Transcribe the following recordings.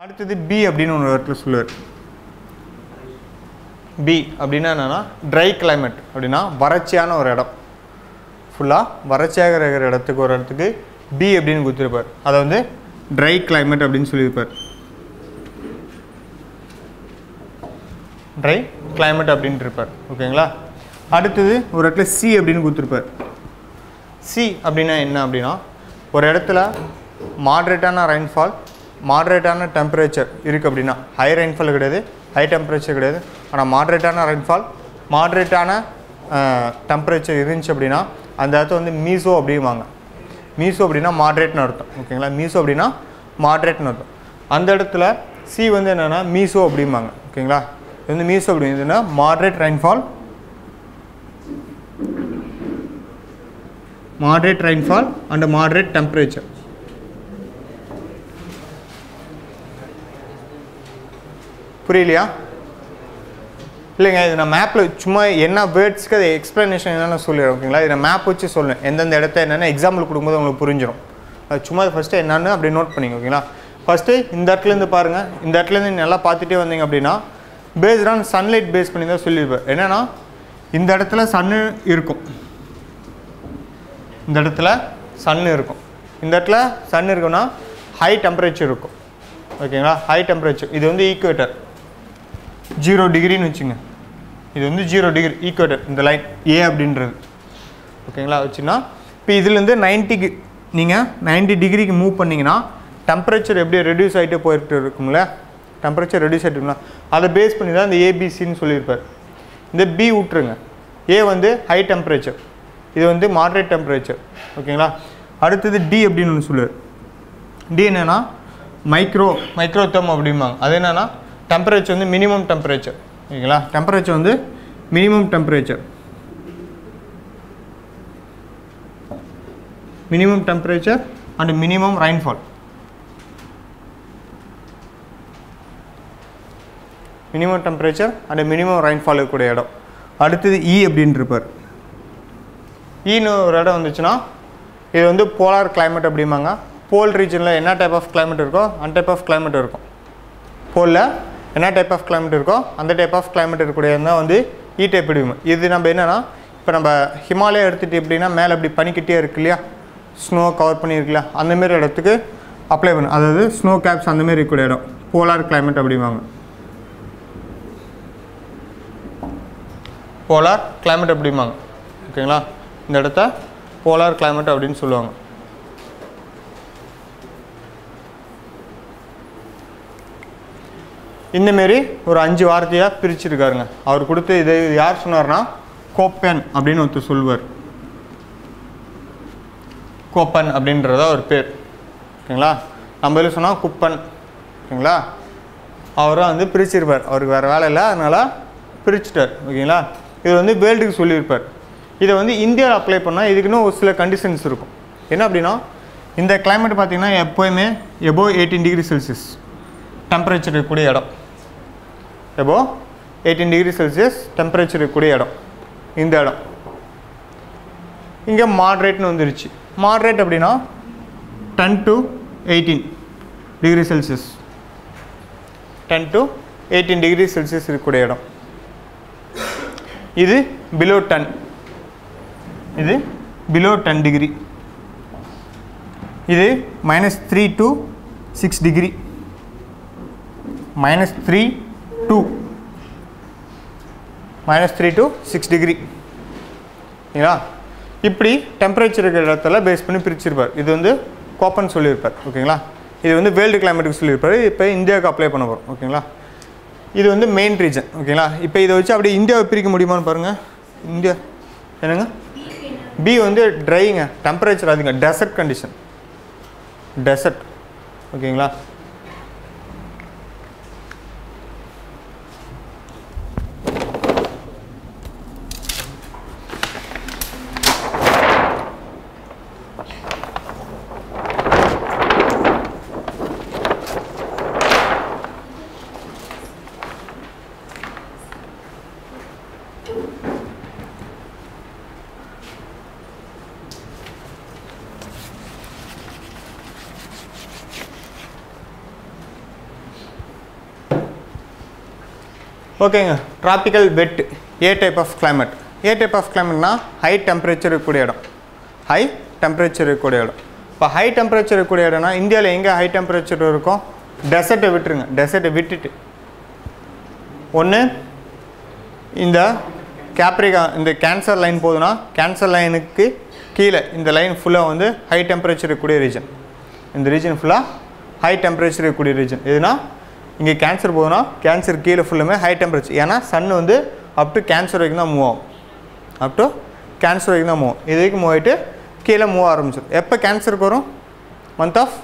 அடுத்தது பி அப்படின்னு ஒரு இடத்துல சொல்லுவார் பி அப்படின்னா என்னென்னா ட்ரை climate அப்படின்னா வறட்சியான ஒரு இடம் ஃபுல்லாக வறட்சியாக இருக்கிற இடத்துக்கு ஒரு இடத்துக்கு பி அப்படின்னு கொடுத்துருப்பார் அதை வந்து ட்ரை climate அப்படின்னு சொல்லியிருப்பார் ட்ரை climate அப்படின்ட்டு இருப்பார் ஓகேங்களா அடுத்தது ஒரு இடத்துல சி அப்படின்னு கொடுத்துருப்பார் சி அப்படின்னா என்ன அப்படின்னா ஒரு இடத்துல மாட்ரேட்டான ரெயின்ஃபால் மாட்ரேட்டான டெம்பரேச்சர் இருக்குது அப்படின்னா ஹை ரெயின்ஃபால் கிடையாது ஹை டெம்பரேச்சர் கிடையாது ஆனால் மாட்ரேட்டான ரெயின்ஃபால் மாட்ரேட்டான டெம்பரேச்சர் இருந்துச்சு அப்படின்னா அந்த இடத்த வந்து மீசோ அப்படிம்பாங்க மீசோ அப்படின்னா மாட்ரேட்னு அர்த்தம் ஓகேங்களா மீசோ அப்படின்னா மாட்ரேட்னு அர்த்தம் அந்த இடத்துல சி வந்து என்னென்னா மீசோ அப்படிம்பாங்க ஓகேங்களா இது வந்து மீசோ அப்படின்னா moderate rainfall moderate rainfall and moderate temperature புரியலையா இல்லைங்க இது நான் மேப்பில் சும்மா என்ன வேர்ட்ஸ்க்கு அது எக்ஸ்ப்ளனேஷன் என்னென்னு சொல்லிடுறேன் ஓகேங்களா இதை மேப் வச்சு சொல்லுவேன் எந்தெந்த இடத்த என்னென்ன எக்ஸாம்பிள் கொடுக்கும்போது உங்களுக்கு புரிஞ்சிடும் அது சும்மா ஃபஸ்ட்டு என்னன்னு அப்படி நோட் பண்ணிங்க ஓகேங்களா ஃபஸ்ட்டு இந்த இடத்துலேருந்து பாருங்கள் இந்த இடத்துலேருந்து நல்லா பார்த்துட்டே வந்தீங்க அப்படின்னா பேஸ்ட் ஆன் சன்லைட் பேஸ் பண்ணி தான் சொல்லியிருப்பேன் என்னென்னா இந்த இடத்துல சன்னு இருக்கும் இந்த இடத்துல சன் இருக்கும் இந்த இடத்துல சன் இருக்குன்னா ஹை டெம்பரேச்சர் இருக்கும் ஓகேங்களா ஹை டெம்பரேச்சர் இது வந்து ஈக்குவேட்டர் ஜீரோ டிகிரின்னு வச்சுங்க இது வந்து ஜீரோ டிகிரி ஈக்குவேட்டர் இந்த லைன் ஏ அப்படின்றது ஓகேங்களா வச்சுன்னா இப்போ இதுலேருந்து நைன்ட்டிக்கு நீங்கள் 90 டிகிரிக்கு மூவ் பண்ணிங்கன்னா டெம்பரேச்சர் எப்படி ரெடியூஸ் ஆகிட்டே போயிட்டு இருக்கும்ல டெம்பரேச்சர் ரெடியூஸ் ஆகிட்டு இருக்கும்ல அதை பேஸ் பண்ணி தான் இந்த ஏபிசின்னு சொல்லியிருப்பார் இந்த பி விட்ருங்க ஏ வந்து ஹை டெம்பரேச்சர் இது வந்து மாட்ரேட் டெம்பரேச்சர் ஓகேங்களா அடுத்தது டி அப்படின்னு ஒன்று சொல்லுவார் டி என்னென்னா மைக்ரோ மைக்ரோ தெர்ம் அப்படிம்பாங்க அது என்னென்னா டெம்பரேச்சர் வந்து மினிமம் டெம்பரேச்சர் ஓகேங்களா டெம்பரேச்சர் வந்து minimum temperature minimum temperature and minimum rainfall minimum temperature and minimum rainfall இருக்கக்கூடிய இடம் அடுத்தது இ அப்படின்னு இருப்பார் ஈன்னு ஒரு இடம் வந்துச்சுன்னா இது வந்து போலார் climate அப்படிம்பாங்க போல் ரீஜனில் என்ன டைப் ஆஃப் climate இருக்கோ அந்த டைப் ஆஃப் climate இருக்கும் போலில் என்ன டைப் ஆஃப் climate இருக்கோ அந்த டைப் ஆஃப் climate இருக்கக்கூடிய தான் வந்து ஈ டைப் இடியும் இது நம்ம என்னென்னா இப்போ நம்ம ஹிமாலயா எடுத்துகிட்டு எப்படின்னா மேலே இப்படி பனிக்கிட்டே இருக்கு இல்லையா ஸ்னோ கவர் பண்ணியிருக்குல்ல அந்தமாரி இடத்துக்கு அப்ளை பண்ணு அதாவது ஸ்னோ கேப்ஸ் அந்தமாரி இருக்கக்கூடிய இடம் போலார் climate அப்படிம்பாங்க போலார் climate அப்படிம்பாங்க ஓகேங்களா இந்த இடத்த போலார் climate அப்படின்னு சொல்லுவாங்க இந்தமாரி ஒரு அஞ்சு வார்த்தையாக பிரிச்சிருக்காருங்க அவர் கொடுத்து இது யார் சொன்னார்னா கோப்பன் அப்படின்னு ஒருத்தர் சொல்லுவார் கோப்பன் அப்படின்றத ஒரு பேர் ஓகேங்களா நம்ம இதில் சொன்னால் குப்பன் ஓகேங்களா அவரும் வந்து பிரிச்சிருப்பார் அவருக்கு வேறு வேலை இல்லை அதனால் பிரிச்சுட்டார் ஓகேங்களா இது வந்து வேர்ல்டுக்கு சொல்லியிருப்பார் இதை வந்து இந்தியாவில் அப்ளை பண்ணால் இதுக்குன்னு ஒரு சில கண்டிஷன்ஸ் இருக்கும் என்ன அப்படின்னா இந்த climate பார்த்தீங்கன்னா எப்போயுமே above eighteen degree Celsius temperature இருக்கக்கூடிய இடம் above eighteen degree Celsius temperature இருக்கக்கூடிய இடம் இந்த இடம் இங்கே மாட்ரேட்னு வந்துருச்சு மாட்ரேட் அப்படின்னா ten to eighteen degree Celsius ten to eighteen degree Celsius இருக்கக்கூடிய இடம் இது பிலோ டென் இது பிலோ டென் டிகிரி இது minus three to six degree minus three to minus three to six degree ஓகேங்களா இப்படி டெம்பரேச்சர் இருக்கிற இடத்துல பேஸ் பண்ணி பிரிச்சிருப்பார் இது வந்து கோப்பன் சொல்லியிருப்பார் ஓகேங்களா இது வந்து வேர்ல்டு கிளைமேட்டுக்கு சொல்லியிருப்பார் இப்போ இந்தியாவுக்கு அப்ளை பண்ண போகிறோம் ஓகேங்களா இது வந்து மெயின் ரீஜன் ஓகேங்களா இப்போ இதை வச்சு அப்படியே இந்தியாவை பிரிக்க முடியுமான்னு பாருங்கள் இந்தியா என்னங்க பி வந்து ட்ரைங்க டெம்பரேச்சர் அதிக டெசர்ட் கண்டிஷன் டெசர்ட் ஓகேங்களா ஓகேங்க tropical wet A type of climate A type of கிளைமேட்னா ஹை டெம்பரேச்சர் இருக்கக்கூடிய இடம் ஹை டெம்பரேச்சர் இருக்கக்கூடிய இடம் இப்போ ஹை டெம்பரேச்சர் இருக்கக்கூடிய இடம்னா இந்தியாவில் எங்கே ஹை டெம்பரேச்சர் இருக்கும் டெசர்ட்டை விட்டுருங்க டெசர்ட்டை விட்டுட்டு ஒன்று இந்த கேப்ரிகா இந்த கேன்சர் லைன் போகுதுன்னா கேன்சர் லைனுக்கு கீழே இந்த லைன் ஃபுல்லாக வந்து ஹை டெம்பரேச்சர் இருக்கக்கூடிய ரீஜன் இந்த ரீஜன் ஃபுல்லாக ஹை டெம்பரேச்சர் இருக்கக்கூடிய ரீஜன் எதுனா இங்கே கேன்சர் போகுதுன்னா கேன்சர் கீழே ஃபுல்லுமே ஹை டெம்பரேச்சர் ஏன்னா சன் வந்து அப் டு கேன்சர் வரைக்கும் தான் மூவ் ஆகும் அப் டு கேன்சர் வரைக்கும் தான் மூவ் ஆகும் இது வரைக்கும் மூவ் ஆகிட்டு கீழே மூவ் ஆரம்பிச்சிடும் எப்போ கேன்சருக்கு வரும் மந்த் ஆஃப்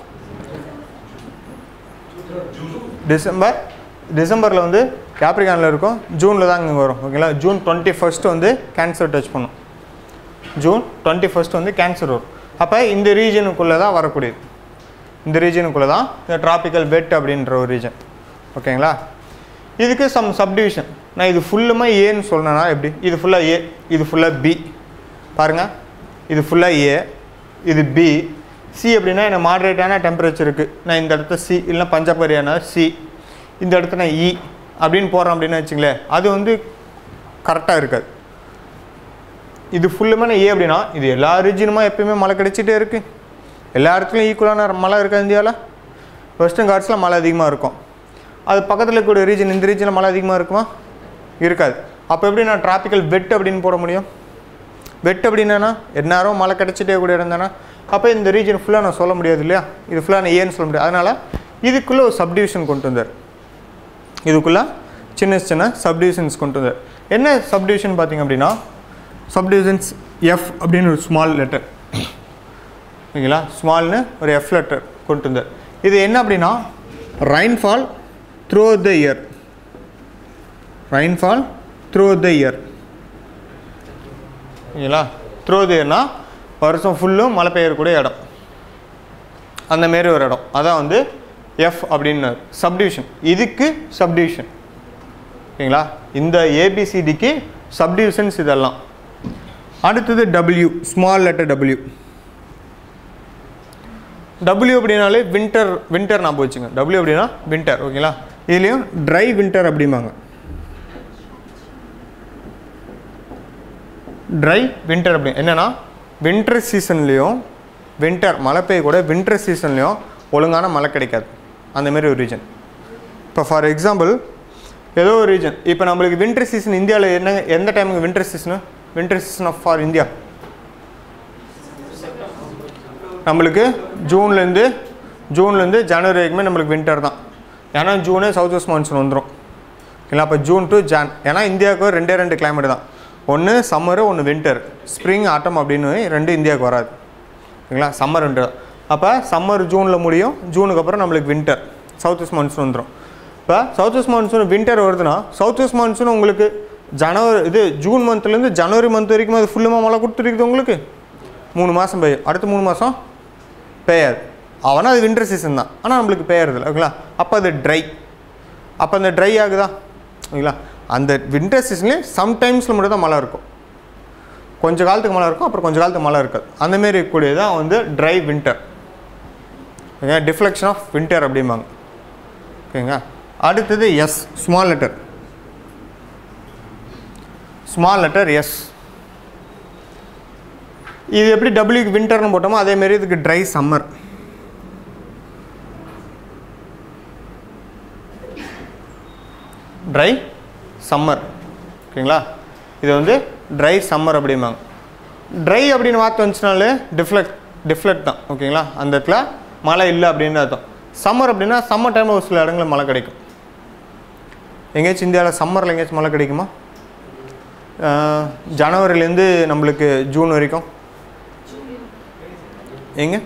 டிசம்பர் டிசம்பரில் வந்து கேப்ரிகானில் இருக்கும் ஜூனில் தான் இங்கே வரும் ஓகேங்களா ஜூன் டுவெண்ட்டி ஃபஸ்ட்டு வந்து கேன்சர் டச் பண்ணும் ஜூன் டுவெண்ட்டி ஃபஸ்ட் வந்து கேன்சர் வரும் அப்போ இந்த ரீஜனுக்குள்ளே தான் வரக்கூடியது இந்த ரீஜனுக்குள்ளே தான் இந்த டிராபிக்கல் வெட் அப்படின்ற ஒரு ரீஜன் ஓகேங்களா இதுக்கு சம் சப்டிவிஷன் நான் இது ஃபுல்லுமே ஏன்னு சொன்னேன்னா எப்படி இது ஃபுல்லாக ஏ இது ஃபுல்லாக பி பாருங்கள் இது ஃபுல்லாக ஏ இது பி சி அப்படின்னா என்ன மாடரேட்டான டெம்பரேச்சர் இருக்குது நான் இந்த இடத்த சி இல்லைன்னா பஞ்சாப் ஹரியானா சி இந்த இடத்த நான் இ அப்படின்னு போடுறேன் அப்படின்னு வச்சுங்களேன் அது வந்து கரெக்டாக இருக்காது இது ஃபுல்லுமே நான் ஏ அப்படின்னா இது எல்லா ரீஜனுமா எப்பயுமே மழை கிடைச்சிட்டே இருக்குது எல்லா இடத்துலையும் ஈக்குவலான மழை இருக்கா இந்தியாவில் வெஸ்டர்ன் காட்ஸில் மழை அதிகமாக இருக்கும் அது பக்கத்தில் இருக்கக்கூடிய ரீஜன் இந்த ரீஜனில் மழை அதிகமாக இருக்குமா இருக்காது அப்போ எப்படி நான் டிராபிக்கல் வெட் அப்படின்னு போட முடியும் வெட் அப்படின்னா எந்நேரம் மழை கிடச்சிட்டே கூட இருந்தானா அப்போ இந்த ரீஜன் ஃபுல்லாக நான் சொல்ல முடியாது இல்லையா இது ஃபுல்லாக நான் ஏன்னு சொல்ல முடியாது அதனால் இதுக்குள்ளே ஒரு சப்டிவிஷன் கொண்டு வந்தார் இதுக்குள்ளே சின்ன சின்ன சப்டிவிஷன்ஸ் கொண்டு வந்தார் என்ன சப்டிவிஷன் பார்த்தீங்க அப்படின்னா சப்டிவிஷன்ஸ் எஃப் அப்படின்னு ஒரு ஸ்மால் லெட்டர் ஓகேங்களா ஸ்மால்னு ஒரு எஃப் லெட்டர் கொண்டு வந்தார் இது என்ன அப்படின்னா rainfall through the year rainfall through the year ஓகேங்களா த்ரூ த இயர்னா வருஷம் ஃபுல்லும் மழை பெய்யக்கூடிய இடம் அந்த மாரி ஒரு இடம் அதான் வந்து எஃப் அப்படின்னு சப்டிவிஷன் இதுக்கு சப்டிவிஷன் ஓகேங்களா இந்த ஏபிசிடிக்கு சப்டிவிஷன்ஸ் இதெல்லாம் அடுத்தது W small letter W W அப்படின்னாலே வின்டர் வின்டர் ஞாபகம் வச்சுங்க டபிள்யூ அப்படின்னா வின்டர் ஓகேங்களா இதுலேயும் ட்ரை வின்டர் அப்படிம்பாங்க ட்ரை வின்டர் அப்படி என்னென்னா வின்டர் சீசன்லேயும் வின்டர் மழை பெய்ய கூட வின்டர் சீசன்லேயும் ஒழுங்கான மழை கிடைக்காது அந்த மாதிரி ஒரு ரீஜன் இப்போ ஃபார் எக்ஸாம்பிள் ஏதோ ஒரு ரீஜன் இப்போ நம்மளுக்கு வின்டர் சீசன் இந்தியாவில் என்ன எந்த டைமுக்கு winter season winter season of for India நம்மளுக்கு ஜூன்லேருந்து ஜூன்லேருந்து ஜனவரி வரைக்குமே நம்மளுக்கு வின்டர் தான் ஏன்னா ஜூனே சவுத் வெஸ்ட் மான்சூன் வந்துடும் ஓகேங்களா அப்போ ஜூன் டு ஜான் ஏன்னா இந்தியாவுக்கு ரெண்டே ரெண்டு கிளைமேட் தான் ஒன்று சம்மரு ஒன்று வின்டர் ஸ்ப்ரிங் ஆட்டம் அப்படின்னு ரெண்டு இந்தியாவுக்கு வராது ஓகேங்களா சம்மர் வின்டர் அப்போ சம்மர் ஜூனில் முடியும் ஜூனுக்கு அப்புறம் நம்மளுக்கு வின்டர் சவுத் வெஸ்ட் மான்சூன் வந்துடும் இப்போ சவுத் வெஸ்ட் மான்சூன் வின்டர் வருதுன்னா சவுத் வெஸ்ட் மான்சூன் உங்களுக்கு ஜனவரி இது ஜூன் மந்த்லேருந்து ஜனவரி மந்த் வரைக்கும் அது ஃபுல்லுமாக மழை கொடுத்துருக்குது உங்களுக்கு மூணு மாதம் பெய்யும் அடுத்த மூணு மாதம் பெய்யாது அவனா அது வின்டர் சீசன் தான் ஆனால் நம்மளுக்கு பெய்யறதில்ல ஓகேங்களா அப்போ அது ட்ரை அப்போ அந்த ட்ரை ஆகுதா ஓகேங்களா அந்த வின்டர் சீசன்லேயே சம்டைம்ஸில் மட்டும் தான் மழை இருக்கும் கொஞ்ச காலத்துக்கு மழை இருக்கும் அப்புறம் கொஞ்ச காலத்துக்கு மழை இருக்காது அந்தமாரி இருக்கக்கூடியது தான் வந்து dry winter okay deflection of winter அப்படிம்பாங்க ஓகேங்க அடுத்தது S small letter small letter S இது எப்படி டபிள்யூக்கு வின்டர்னு போட்டோமோ அதேமாரி இதுக்கு ட்ரை சம்மர் ட்ரை சம்மர் ஓகேங்களா இது வந்து ட்ரை சம்மர் அப்படிம்பாங்க ட்ரை அப்படின்னு வார்த்தை வந்துச்சுனாலே டிஃப்ளெக்ட் டிஃப்ளெக்ட் தான் ஓகேங்களா அந்த இடத்துல மழை இல்லை அப்படின்னு அர்த்தம் சம்மர் அப்படின்னா சம்மர் டைமில் ஒரு சில இடங்களில் மழை கிடைக்கும் எங்கேயாச்சும் இந்தியாவில் சம்மரில் எங்கேயாச்சும் மழை கிடைக்குமா ஆஹ், ஜனவரிலேருந்து நம்மளுக்கு ஜூன் வரைக்கும் எங்க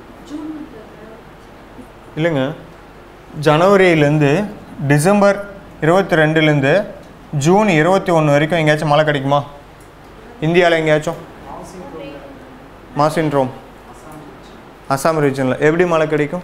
இல்லைங்க ஜனவரியிலேருந்து டிசம்பர் இருபத்தி ரெண்டுலேருந்து ஜூன் இருபத்தி ஒன்று வரைக்கும் எங்கேயாச்சும் மழை கிடைக்குமா இந்தியாவில் எங்கேயாச்சும் மாசின்ட்ரோம் அசாம் ரீஜனில் எப்படி மழை கிடைக்கும்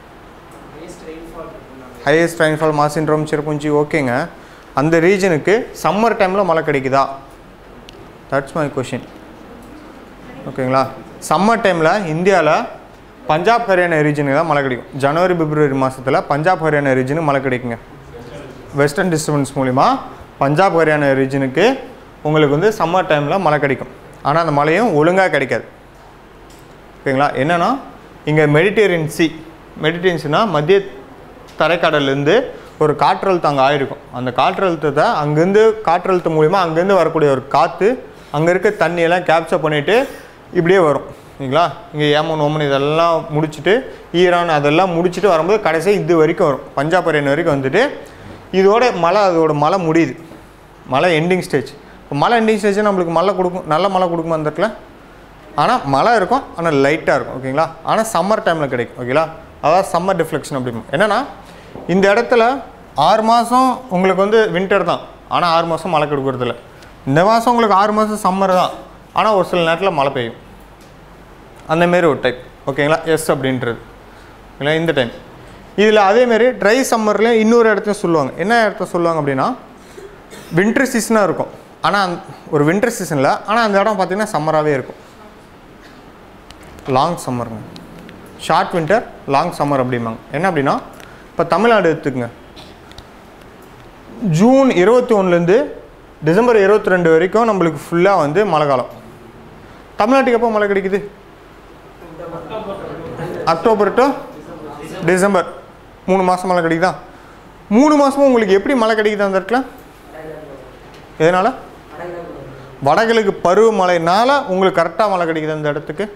ஹையஸ்ட் ரெயின்ஃபால் மாசின்ட்ரோம் சிறப்புஞ்சி ஓகேங்க அந்த ரீஜனுக்கு சம்மர் டைமில் மழை கிடைக்குதா தட்ஸ் மை கொஷின் ஓகேங்களா சம்மர் டைமில் இந்தியாவில் பஞ்சாப் ஹரியானா ரீஜனுக்கு தான் மழை கிடைக்கும் ஜனவரி பிப்ரவரி மாதத்தில் பஞ்சாப் ஹரியானா ரீஜனுக்கு மழை கிடைக்குங்க வெஸ்டர்ன் டிஸ்டர்பன்ஸ் மூலிமா பஞ்சாப் ஹரியானா ரீஜனுக்கு உங்களுக்கு வந்து சம்மர் டைமில் மழை கிடைக்கும் ஆனால் அந்த மழையும் ஒழுங்காக கிடைக்காது ஓகேங்களா என்னென்னா இங்கே மெடிடேரியன் சி மெடிடேரியன்ஸ்னா மத்திய தரைக்கடல்லேருந்து ஒரு காற்றழுத்தம் அங்கே ஆயிருக்கும் அந்த காற்றழுத்தத்தை அங்கேருந்து காற்றழுத்தம் மூலிமா அங்கேருந்து வரக்கூடிய ஒரு காற்று அங்கே இருக்க தண்ணியெல்லாம் கேப்சர் பண்ணிவிட்டு இப்படியே வரும் சரிங்களா இங்கே ஏமன் ஓமன் இதெல்லாம் முடிச்சுட்டு ஈரான் அதெல்லாம் முடிச்சுட்டு வரும்போது கடைசி இது வரைக்கும் வரும் பஞ்சாப் ஹரியானா வரைக்கும் வந்துட்டு இதோட மழை அதோட மழை முடியுது மழை எண்டிங் ஸ்டேஜ் இப்போ மழை எண்டிங் ஸ்டேஜ் நம்மளுக்கு மழை கொடுக்கும் நல்ல மழை கொடுக்குமா அந்த இடத்துல ஆனால் மழை இருக்கும் ஆனால் லைட்டாக இருக்கும் ஓகேங்களா ஆனால் சம்மர் டைமில் கிடைக்கும் ஓகேங்களா அதாவது சம்மர் டிஃப்ளெக்ஷன் அப்படி என்னென்னா இந்த இடத்துல ஆறு மாதம் உங்களுக்கு வந்து வின்டர் தான் ஆனால் ஆறு மாதம் மழை கொடுக்குறதில்ல இந்த மாதம் உங்களுக்கு ஆறு மாதம் சம்மர் தான் ஆனால் ஒரு சில நேரத்தில் மழை பெய்யும் அந்தமாரி ஒரு டைப் ஓகேங்களா எஸ் அப்படின்றது இல்லை இந்த டைம் இதில் அதேமாரி ட்ரை சம்மர்லேயும் இன்னொரு இடத்தையும் சொல்லுவாங்க என்ன இடத்த சொல்லுவாங்க அப்படின்னா வின்டர் சீசனாக இருக்கும் ஆனால் ஒரு வின்டர் சீசனில் ஆனால் அந்த இடம் பார்த்திங்கன்னா சம்மராகவே இருக்கும் லாங் சம்மருங்க ஷார்ட் வின்டர் லாங் சம்மர் அப்படிம்பாங்க என்ன அப்படின்னா இப்போ தமிழ்நாடு எடுத்துக்கங்க ஜூன் இருபத்தி ஒன்றுலேருந்து டிசம்பர் இருபத்தி ரெண்டு வரைக்கும் நம்மளுக்கு ஃபுல்லாக வந்து மழை காலம் தமிழ்நாட்டுக்கு எப்போ மழை கிடைக்குது அக்டோபர் டு டிசம்பர் மூணு மாதம் மழை கிடைக்குதா மூணு மாதமும் உங்களுக்கு எப்படி மழை கிடைக்குது அந்த இடத்துல எதனால் வடகிழக்கு பருவமழைனால உங்களுக்கு கரெக்டாக மழை கிடைக்குது அந்த இடத்துக்கு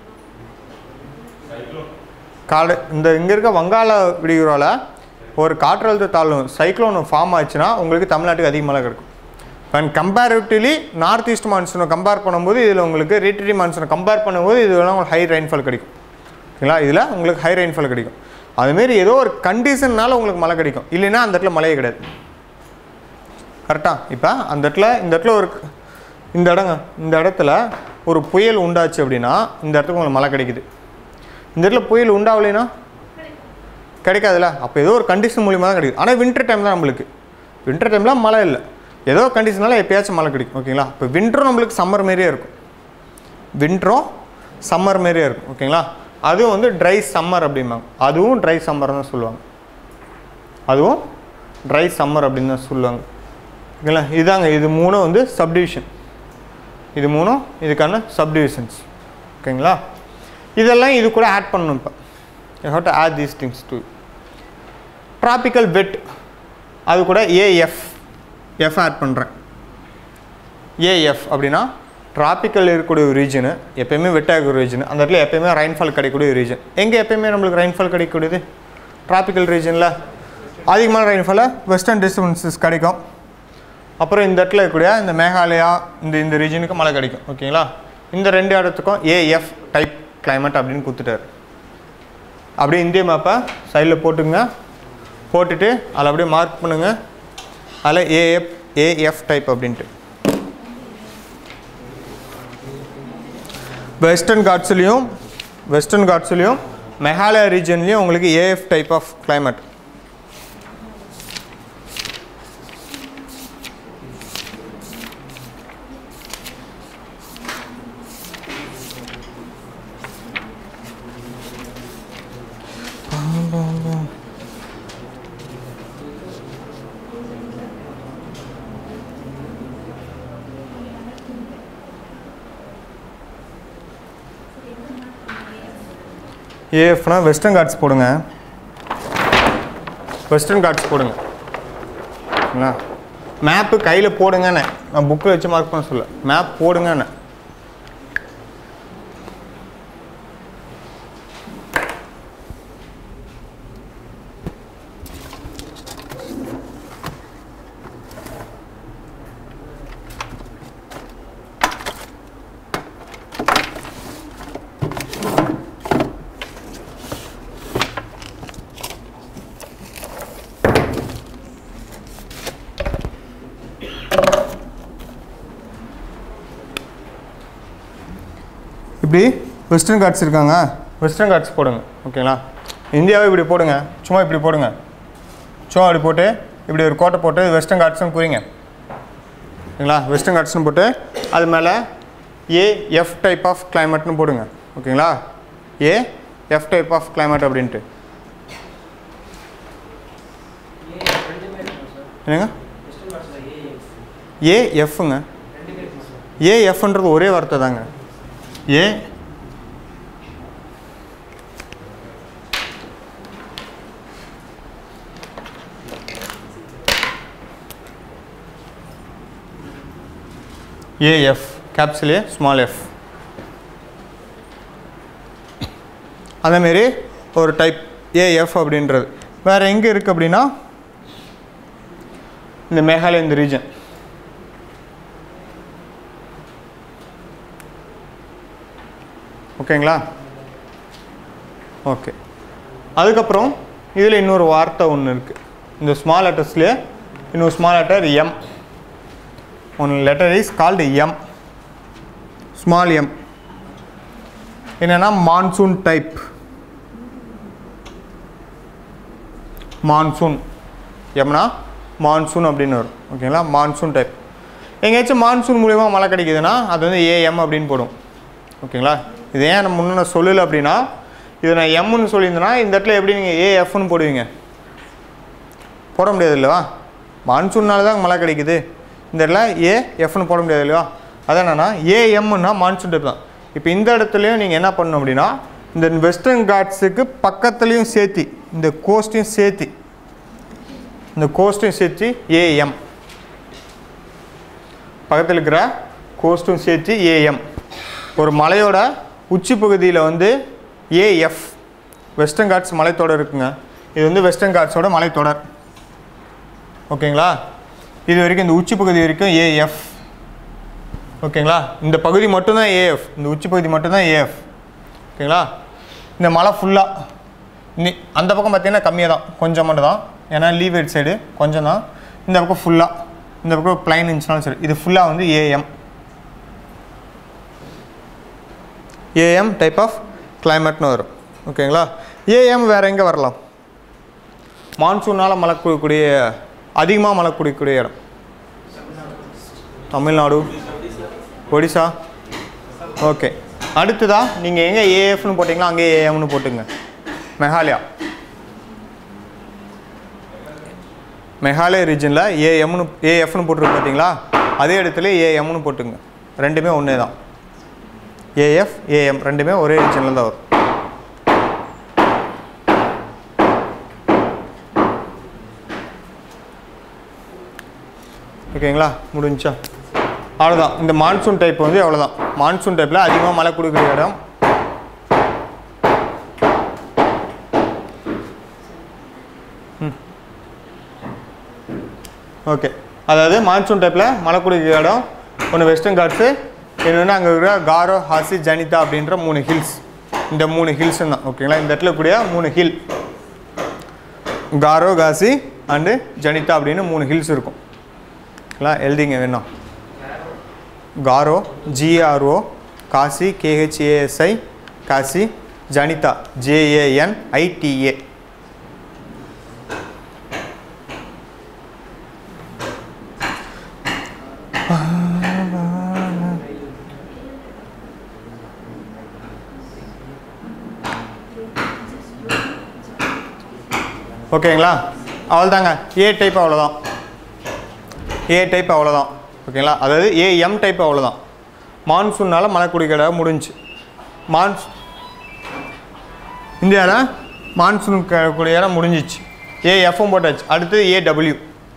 காடு இந்த இங்கே இருக்க வங்காள விடிகுறால ஒரு காற்றழுத்த தாழ்வு சைக்ளோன் ஃபார்ம் ஆச்சுன்னா உங்களுக்கு தமிழ்நாட்டுக்கு அதிக மழை கிடைக்கும் அண்ட் கம்பேரிட்டிவ்லி நார்த் ஈஸ்ட் மான்சூனை கம்பேர் பண்ணும்போது இதில் உங்களுக்கு ரீட்டரி மான்சூனை கம்பேர் பண்ணும்போது இதெல்லாம் உங்களுக்கு ஹை ரெயின்ஃபால் கிடைக்கும் ஓகேங்களா இதில் உங்களுக்கு ஹை ரெயின்ஃபால் கிடைக்கும் அதுமாரி ஏதோ ஒரு கண்டிஷன்னால உங்களுக்கு மழை கிடைக்கும் இல்லைன்னா அந்த இடத்துல மழையே கிடையாது கரெக்டாக இப்போ அந்த இடத்துல இந்த இடத்துல ஒரு இந்த இடங்க இந்த இடத்துல ஒரு புயல் உண்டாச்சு அப்படின்னா இந்த இடத்துக்கு உங்களுக்கு மழை கிடைக்குது இந்த இடத்துல புயல் உண்டாகலைன்னா கிடைக்காதுல்ல அப்போ ஏதோ ஒரு கண்டிஷன் மூலியமாக தான் கிடைக்குது ஆனால் வின்டர் டைம் தான் நம்மளுக்கு வின்டர் டைமில் மழை இல்லை ஏதோ கண்டிஷனால எப்பயாச்சும் மழை கிடைக்கும் ஓகேங்களா இப்போ வின்டரும் நம்மளுக்கு சம்மர் மாரியே இருக்கும் வின்டரும் சம்மர் மாரியே இருக்கும் ஓகேங்களா அதுவும் வந்து ட்ரை சம்மர் அப்படிம்பாங்க அதுவும் ட்ரை சம்மர் தான் சொல்லுவாங்க அதுவும் ட்ரை சம்மர் அப்படின்னு தான் சொல்லுவாங்க ஓகேங்களா இதாங்க இது மூணும் வந்து சப்டிவிஷன் இது மூணும் இதுக்கான சப்டிவிஷன்ஸ் ஓகேங்களா இதெல்லாம் இது கூட ஆட் பண்ணணும் இப்போ you have to add these things to tropical wet அது கூட ஏஎஃப் எஃப் ஆட் பண்ணுறேன் ஏஎஃப் அப்படின்னா ட்ராபிக்கல் இருக்கக்கூடிய ஒரு ரீஜனு எப்பயுமே வெட்டாக ஒரு ரீஜன் அந்த இடத்துல எப்பயுமே ரெயின்ஃபால் கிடைக்கக்கூடிய ஒரு ரீஜன் எங்கே எப்பயுமே நம்மளுக்கு ரெயின்ஃபால் கிடைக்கக்கூடியது ட்ராபிக்கல் ரீஜனில் அதிகமான ரெயின்ஃபாலை வெஸ்டர்ன் டிஸ்டர்பன்சஸ் கிடைக்கும் அப்புறம் இந்த இடத்துல இருக்கக்கூடிய இந்த மேகாலயா இந்த இந்த ரீஜனுக்கு மழை கிடைக்கும் ஓகேங்களா இந்த ரெண்டு இடத்துக்கும் ஏஎஃப் டைப் climate அப்படின்னு கொடுத்துட்டாரு அப்படியே இந்திய மேப்பை சைடில் போட்டுங்க போட்டுட்டு அதில் அப்படியே மார்க் பண்ணுங்கள் அதில் ஏஎஃப் ஏஎஃப் டைப் அப்படின்ட்டு வெஸ்டர்ன் காட்ஸ்லேயும் வெஸ்டர்ன் காட்ஸ்லேயும் மெகாலயா ரீஜன்லேயும் உங்களுக்கு ஏஎஃப் டைப் ஆஃப் climate ஏஎஃப்னா வெஸ்டர்ன் காட்ஸ் போடுங்க வெஸ்டர்ன் காட்ஸ் போடுங்க சரிங்களா மேப்பு கையில் போடுங்கண்ணே நான் புக்கில் வச்சு மார்க் பண்ண சொல்ல மேப் போடுங்கண்ணே இப்படி வெஸ்டர்ன் காட்ஸ் இருக்காங்க வெஸ்டர்ன் காட்ஸ் போடுங்க ஓகேங்களா இந்தியாவை இப்படி போடுங்க சும்மா இப்படி போடுங்க சும்மா இப்படி போட்டு இப்படி ஒரு கோட்டை போட்டு வெஸ்டர்ன் காட்ஸ்னு குறிங்க ஓகேங்களா வெஸ்டர்ன் காட்ஸ்னு போட்டு அது மேலே ஏ எஃப் டைப் ஆஃப் கிளைமேட்னு போடுங்க ஓகேங்களா A F type of climate அப்படின்ட்டு என்னங்க ஏஎஃப்ங்க ஏஎஃப்ன்றது ஒரே வார்த்தை தாங்க A AF capital A small F அதேமாரி ஒரு டைப் ஏஎஃப் அப்படின்றது வேறு எங்கே இருக்குது அப்படின்னா இந்த மேகாலயா இந்த ரீஜன் ஓகேங்களா ஓகே அதுக்கப்புறம் இதில் இன்னொரு வார்த்தை ஒன்று இருக்குது இந்த ஸ்மால் லெட்டர்ஸ்லேயே இன்னொரு small letter M one letter is called M small M என்னென்னா மான்சூன் டைப் மான்சூன் எம்னா மான்சூன் அப்படின்னு வரும் ஓகேங்களா மான்சூன் டைப் எங்கேயாச்சும் மான்சூன் மூலிமா மழை கிடைக்குதுன்னா அது வந்து ஏஎம் அப்படின்னு போடும் ஓகேங்களா இது ஏன் நம்ம முன்ன நான் சொல்லலை அப்படின்னா இது நான் எம்னு சொல்லியிருந்தேன்னா இந்த இடத்துல எப்படி நீங்கள் ஏஎஃப்னு போடுவீங்க போட முடியாது இல்லைவா மான்சூன்னால தான் மழை கிடைக்குது இந்த இடத்துல ஏ எஃப்னு போட முடியாது இல்லையா அதான் என்னன்னா ஏஎம்னா மான்சூன் டைப் தான் இப்போ இந்த இடத்துலையும் நீங்கள் என்ன பண்ணணும் அப்படின்னா இந்த வெஸ்டர்ன் காட்ஸுக்கு பக்கத்துலேயும் சேர்த்தி இந்த கோஸ்ட்டையும் சேர்த்தி இந்த கோஸ்ட்டையும் சேர்த்து ஏஎம் பக்கத்தில் இருக்கிற கோஸ்ட்டும் சேர்த்து ஏஎம் ஒரு மலையோட உச்சி பகுதியில் வந்து ஏஎஃப் வெஸ்டர்ன் காட்ஸ் மலைத்தொடர் இருக்குங்க இது வந்து வெஸ்டர்ன் காட்ஸோட மலைத்தொடர் ஓகேங்களா இது வரைக்கும் இந்த உச்சி பகுதி வரைக்கும் ஏஎஃப் ஓகேங்களா இந்த பகுதி மட்டும்தான் ஏஎஃப் இந்த உச்சி பகுதி மட்டும்தான் ஏஎஃப் ஓகேங்களா இந்த மலை ஃபுல்லாக நீ அந்த பக்கம் பார்த்தீங்கன்னா கம்மியாக தான் கொஞ்சம் மட்டும் தான் ஏன்னா லீவேட் சைடு கொஞ்சம் தான் இந்த பக்கம் ஃபுல்லாக இந்த பக்கம் பிளைன் இருந்துச்சுனாலும் சரி இது ஃபுல்லாக வந்து ஏஎம் ஏஎம் டைப் ஆஃப் கிளைமேட்னு வரும் ஓகேங்களா ஏஎம் வேறு எங்கே வரலாம் மான்சூனால் மழை கொடுக்கக்கூடிய அதிகமாக மழை கொடுக்கக்கூடிய இடம் தமிழ்நாடு ஒடிசா ஓகே அடுத்ததா நீங்கள் எங்கே ஏஎஃப்னு போட்டிங்களோ அங்கே ஏஎம்னு போட்டுங்க மெகாலயா மெகாலயா ரீஜனில் ஏஎம்னு ஏஎஃப்னு போட்டிருக்கு பார்த்தீங்களா அதே இடத்துல ஏஎம்னு போட்டுங்க ரெண்டுமே ஒன்றே தான் ஏஎஃப் ஏஎம் ரெண்டுமே ஒரே ரீஜனில் தான் வரும் ஓகேங்களா முடிஞ்சா அவ்வளோதான் இந்த மான்சூன் டைப் வந்து அவ்வளோதான் மான்சூன் டைப்பில் அதிகமாக மழை கொடுக்குற இடம் ஓகே அதாவது மான்சூன் டைப்பில் மழை கொடுக்குற இடம் ஒன்று வெஸ்டர்ன் காட்ஸு இன்னொன்று அங்கே இருக்கிற காரோ ஹாசி ஜனிதா அப்படின்ற மூணு ஹில்ஸ் இந்த மூணு ஹில்ஸ் தான் ஓகேங்களா இந்த இடத்துல கூடிய மூணு ஹில் காரோ காசி அண்டு ஜனிதா அப்படின்னு மூணு ஹில்ஸ் இருக்கும் ஓகேங்களா எழுதிங்க வேணும் Garo GRO Khasi KHASI Khasi Jaintia JAN ITA ஓகேங்களா அவ்வளோதாங்க ஏ டைப் அவ்வளோதான் ஏ டைப் அவ்வளோதான் ஓகேங்களா அதாவது ஏஎம் டைப் அவ்வளோதான் மான்சூனால் மழை குடிக்கிற முடிஞ்சு மான்ஸ் இந்தியாவில் மான்சூன் கூடிய இடம் முடிஞ்சிச்சு ஏஎஃப்பும் போட்டாச்சு அடுத்தது ஏடபிள்யூ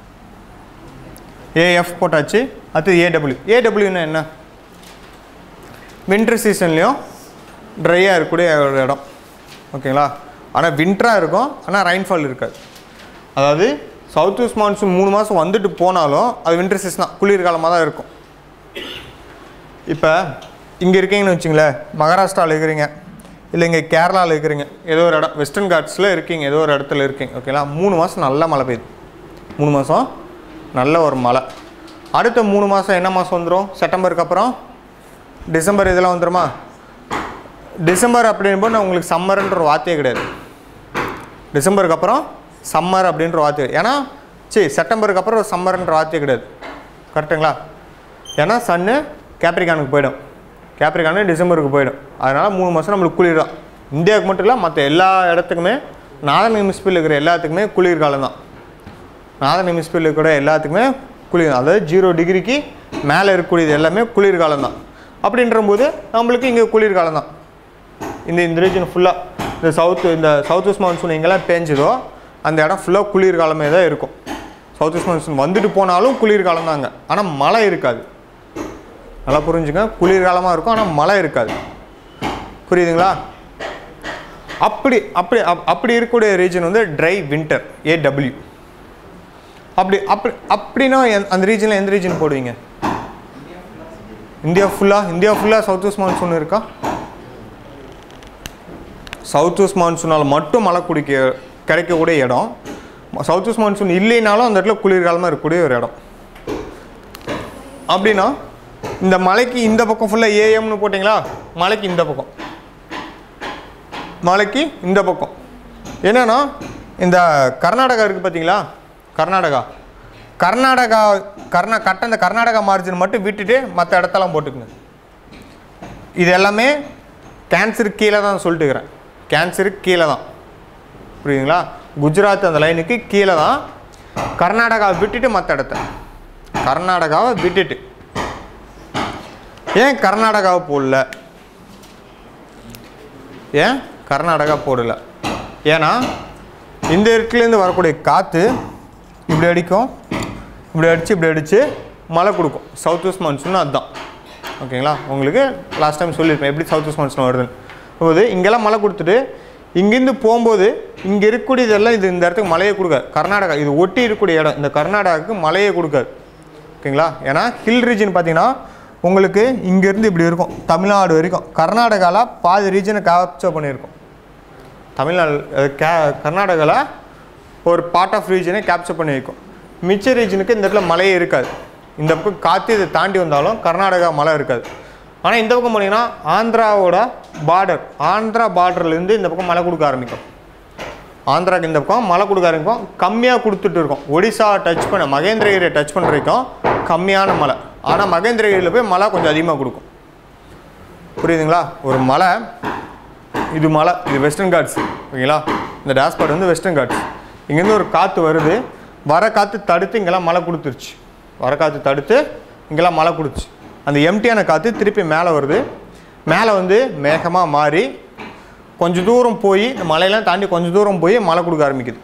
ஏஎஃப் போட்டாச்சு அடுத்தது ஏடபிள்யூ ஏடபிள்யூன்னா என்ன வின்டர் சீசன்லேயும் ட்ரையாக இருக்கக்கூடிய ஒரு இடம் ஓகேங்களா ஆனால் வின்டராக இருக்கும் ஆனால் ரெயின்ஃபால் இருக்காது அதாவது சவுத் வெஸ்ட் மான்சூன் மூணு மாதம் வந்துட்டு போனாலும் அது வின்டர் சீசன் தான் குளிர்காலமாக தான் இருக்கும் இப்போ இங்கே இருக்கீங்கன்னு வச்சுங்களேன் மகாராஷ்டிராவில் இருக்கிறீங்க இல்லை இங்கே கேரளாவில் இருக்கிறீங்க ஏதோ ஒரு இடம் வெஸ்டர்ன் காட்ஸில் இருக்கீங்க ஏதோ ஒரு இடத்துல இருக்கீங்க ஓகேங்களா மூணு மாதம் நல்ல மழை பெய்யுது மூணு மாதம் நல்ல ஒரு மழை அடுத்த மூணு மாதம் என்ன மாதம் வந்துடும் செப்டம்பருக்கு அப்புறம் டிசம்பர் இதெல்லாம் வந்துடுமா டிசம்பர் அப்படின்போது நான் உங்களுக்கு சம்மர்ன்ற ஒரு வார்த்தையே கிடையாது டிசம்பருக்கு அப்புறம் சம்மர் அப்படின்ற வார்த்தை ஏன்னா சரி செப்டம்பருக்கு அப்புறம் ஒரு சம்மர்ன்ற வார்த்தையே கிடையாது கரெக்டுங்களா ஏன்னா சன்னு கேப்ரிகானுக்கு போயிடும் கேப்ரிகானு டிசம்பருக்கு போயிடும் அதனால் மூணு மாதம் நம்மளுக்கு குளிர் தான் இந்தியாவுக்கு மட்டும் இல்லை மற்ற எல்லா இடத்துக்குமே நாதன் ஹெமிஸ்பியரில் இருக்கிற எல்லாத்துக்குமே குளிர்காலம் தான் நாதன் ஹெமிஸ்பியரில் இருக்கிற எல்லாத்துக்குமே குளிர் அதாவது ஜீரோ டிகிரிக்கு மேலே இருக்கக்கூடியது எல்லாமே குளிர்காலம் தான் அப்படின்றபோது நம்மளுக்கு இங்கே குளிர்காலம் தான் இந்த இந்த ரீஜன் ஃபுல்லாக இந்த சவுத் இந்த சவுத் வெஸ்ட் மான்சூன் எங்கெல்லாம் பேஞ்சுதோ அந்த இடம் ஃபுல்லாக குளிர்காலமே தான் இருக்கும் சவுத் வெஸ்ட் மான்சூன் வந்துட்டு போனாலும் குளிர்காலம் தாங்க ஆனால் மழை இருக்காது நல்லா புரிஞ்சுங்க குளிர்காலமாக இருக்கும் ஆனால் மழை இருக்காது புரியுதுங்களா அப்படி அப்படி அப்- அப்படி இருக்கக்கூடிய ரீஜன் வந்து ட்ரை வின்டர் ஏடபிள்யூ அப்படி அப்படி அப்படின்னா எந்த- அந்த ரீஜனில் எந்த ரீஜன் போடுவீங்க இந்தியா ஃபுல்லாக இந்தியா ஃபுல்லாக சவுத் வெஸ்ட் மான்சூன் இருக்கா சவுத் வெஸ்ட் மான்சூனால் மட்டும் மழை குடிக்க கிடைக்கக்கூடிய இடம் சவுத் வெஸ்ட் மான்சூன் இல்லைனாலும் அந்த இடத்துல குளிர்காலமாக இருக்கக்கூடிய ஒரு இடம் அப்படின்னா இந்த மலைக்கு இந்த பக்கம் ஃபுல்லாக ஏஎம்னு போட்டிங்களா மலைக்கு இந்த பக்கம் மலைக்கு இந்த பக்கம் என்னன்னா இந்த கர்நாடகா இருக்குது பார்த்தீங்களா கர்நாடகா கர்நாடகா கர்நா கட்ட இந்த கர்நாடகா மார்ஜின் மட்டும் விட்டுட்டு மற்ற இடத்தெல்லாம் போட்டுக்குங்க இது எல்லாமே கேன்சருக்கு கீழே தான் சொல்லிட்டுக்கிறேன் கேன்சருக்கு கீழே தான் புரியுதுங்களா குஜராத் அந்த லைனுக்கு கீழே தான் கர்நாடகாவை விட்டுட்டு மற்ற இடத்த கர்நாடகாவை விட்டுட்டு ஏன் கர்நாடகாவை போடல ஏன் கர்நாடகா போடல ஏன்னா இந்த இடத்துலேருந்து வரக்கூடிய காற்று இப்படி அடிக்கும் இப்படி அடித்து இப்படி அடித்து மழை கொடுக்கும் சவுத் வெஸ்ட் மான்சூன் அதுதான் ஓகேங்களா உங்களுக்கு லாஸ்ட் டைம் சொல்லியிருப்பேன் எப்படி சவுத் வெஸ்ட் மான்சூன் வருதுன்னு போது இங்கெல்லாம் மழை கொடுத்துட்டு இங்கேருந்து போகும்போது இங்கே இருக்கக்கூடியதெல்லாம் இது இந்த இடத்துக்கு மழையே கொடுக்காது கர்நாடகா இது ஒட்டி இருக்கக்கூடிய இடம் இந்த கர்நாடகாவுக்கு மழையே கொடுக்காது ஓகேங்களா ஏன்னா ஹில் ரீஜன் பார்த்தீங்கன்னா உங்களுக்கு இங்கேருந்து இப்படி இருக்கும் தமிழ்நாடு வரைக்கும் கர்நாடகாவில் பாதி ரீஜனை கேப்சர் பண்ணியிருக்கோம் தமிழ்நாடு அஹ், கே கர்நாடகாவில் ஒரு பார்ட் ஆஃப் ரீஜனை கேப்சர் பண்ணியிருக்கோம் மிச்ச ரீஜனுக்கு இந்த இடத்துல மழையே இருக்காது இந்த பக்கம் காற்று இதை தாண்டி வந்தாலும் கர்நாடகா மழை இருக்காது ஆனால் இந்த பக்கம் போனீங்கன்னா ஆந்திராவோட பார்டர் ஆந்திரா பார்டர்லேருந்து இந்த பக்கம் மழை கொடுக்க ஆரம்பிக்கும் ஆந்திராக்கு இந்த பக்கம் மழை கொடுக்க ஆரம்பிக்கும் கம்மியாக கொடுத்துட்டு இருக்கோம் ஒடிசா டச் பண்ண மகேந்திரகிரியை டச் பண்ணுற வரைக்கும் கம்மியான மழை ஆனால் மகேந்திரகிரியில் போய் மழை கொஞ்சம் அதிகமாக கொடுக்கும் புரியுதுங்களா ஒரு மலை இது மலை இது வெஸ்டர்ன் காட்ஸ் ஓகேங்களா இந்த டேஷ்பாட் வந்து வெஸ்டர்ன் காட்ஸ் இங்கேருந்து ஒரு காற்று வருது வர காற்று தடுத்து இங்கெல்லாம் மழை கொடுத்துருச்சு வர காற்று தடுத்து இங்கெல்லாம் மழை கொடுத்துச்சு அந்த எம்டியான காற்று திருப்பி மேலே வருது மேலே வந்து மேகமாக மாறி கொஞ்சம் தூரம் போய் இந்த மலையெல்லாம் தாண்டி கொஞ்சம் தூரம் போய் மழை கொடுக்க ஆரம்பிக்குது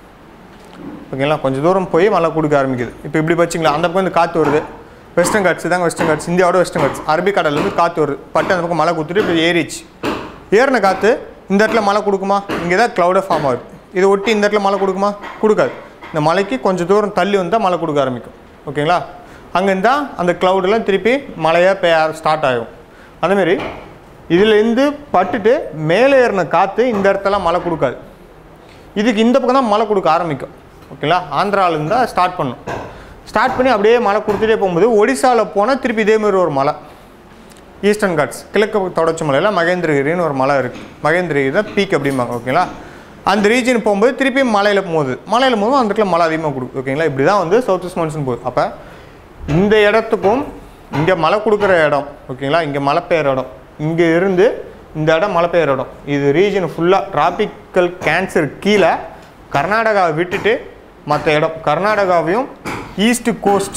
ஓகேங்களா கொஞ்சம் தூரம் போய் மழை கொடுக்க ஆரம்பிக்குது இப்போ இப்படி வச்சுங்களா அந்த பக்கம் இந்த காற்று வருது வெஸ்டர்ன் காட்ஸ் தாங்க வெஸ்டர்ன் காட்ஸ் இந்தியாவோட வெஸ்டர்ன் காட்ஸ் அரபிக்கடல்லேருந்து காற்று வருது பட்டு அந்த பக்கம் மழை கொடுத்துட்டு இப்படி ஏறிச்சு ஏறின காற்று இந்த இடத்துல மழை கொடுக்குமா இங்கே தான் க்ளவுடே ஃபார்ம் ஆகுது இதை ஒட்டி இந்த இடத்துல மழை கொடுக்குமா கொடுக்காது இந்த மலைக்கு கொஞ்சம் தூரம் தள்ளி வந்தால் மழை கொடுக்க ஆரம்பிக்கும் ஓகேங்களா அங்கேருந்து தான் அந்த க்ளவுடெல்லாம் திருப்பி மழையாக பெய்ய ஸ்டார்ட் ஆகும் அதேமாரி இதுலேருந்து பட்டுட்டு மேலே ஏறின காற்று இந்த இடத்துல மழை கொடுக்காது இதுக்கு இந்த பக்கம் தான் மழை கொடுக்க ஆரம்பிக்கும் ஓகேங்களா ஆந்திராவிலேருந்து தான் ஸ்டார்ட் பண்ணும் ஸ்டார்ட் பண்ணி அப்படியே மழை கொடுத்துட்டே போகும்போது ஒடிசாவில் போனால் திருப்பி இதேமாரி ஒரு மலை ஈஸ்டர்ன் காட்ஸ் கிழக்கு தொடர்ச்சி மலையில் மகேந்திரகிரின்னு ஒரு மலை இருக்குது மகேந்திரகிரி தான் பீக் அப்படிம்பாங்க ஓகேங்களா அந்த ரீஜன் போகும்போது திருப்பி மலையில் போகுது மலையில் போகும்போது அந்த இடத்துல மழை அதிகமாக கொடுக்கும் ஓகேங்களா இப்படி தான் வந்து சவுத் வெஸ்ட் மான்சூன் போகுது அப்போ இந்த இடத்துக்கும் இங்கே மழை கொடுக்குற இடம் ஓகேங்களா இங்கே மழை பெய்கிற இடம் இங்கே இருந்து இந்த இடம் மழை பெய்கிற இடம் இது ரீஜன் ஃபுல்லாக டிராபிக்கல் கேன்சர் கீழே கர்நாடகாவை விட்டுட்டு மற்ற இடம் கர்நாடகாவையும் ஈஸ்ட் கோஸ்ட்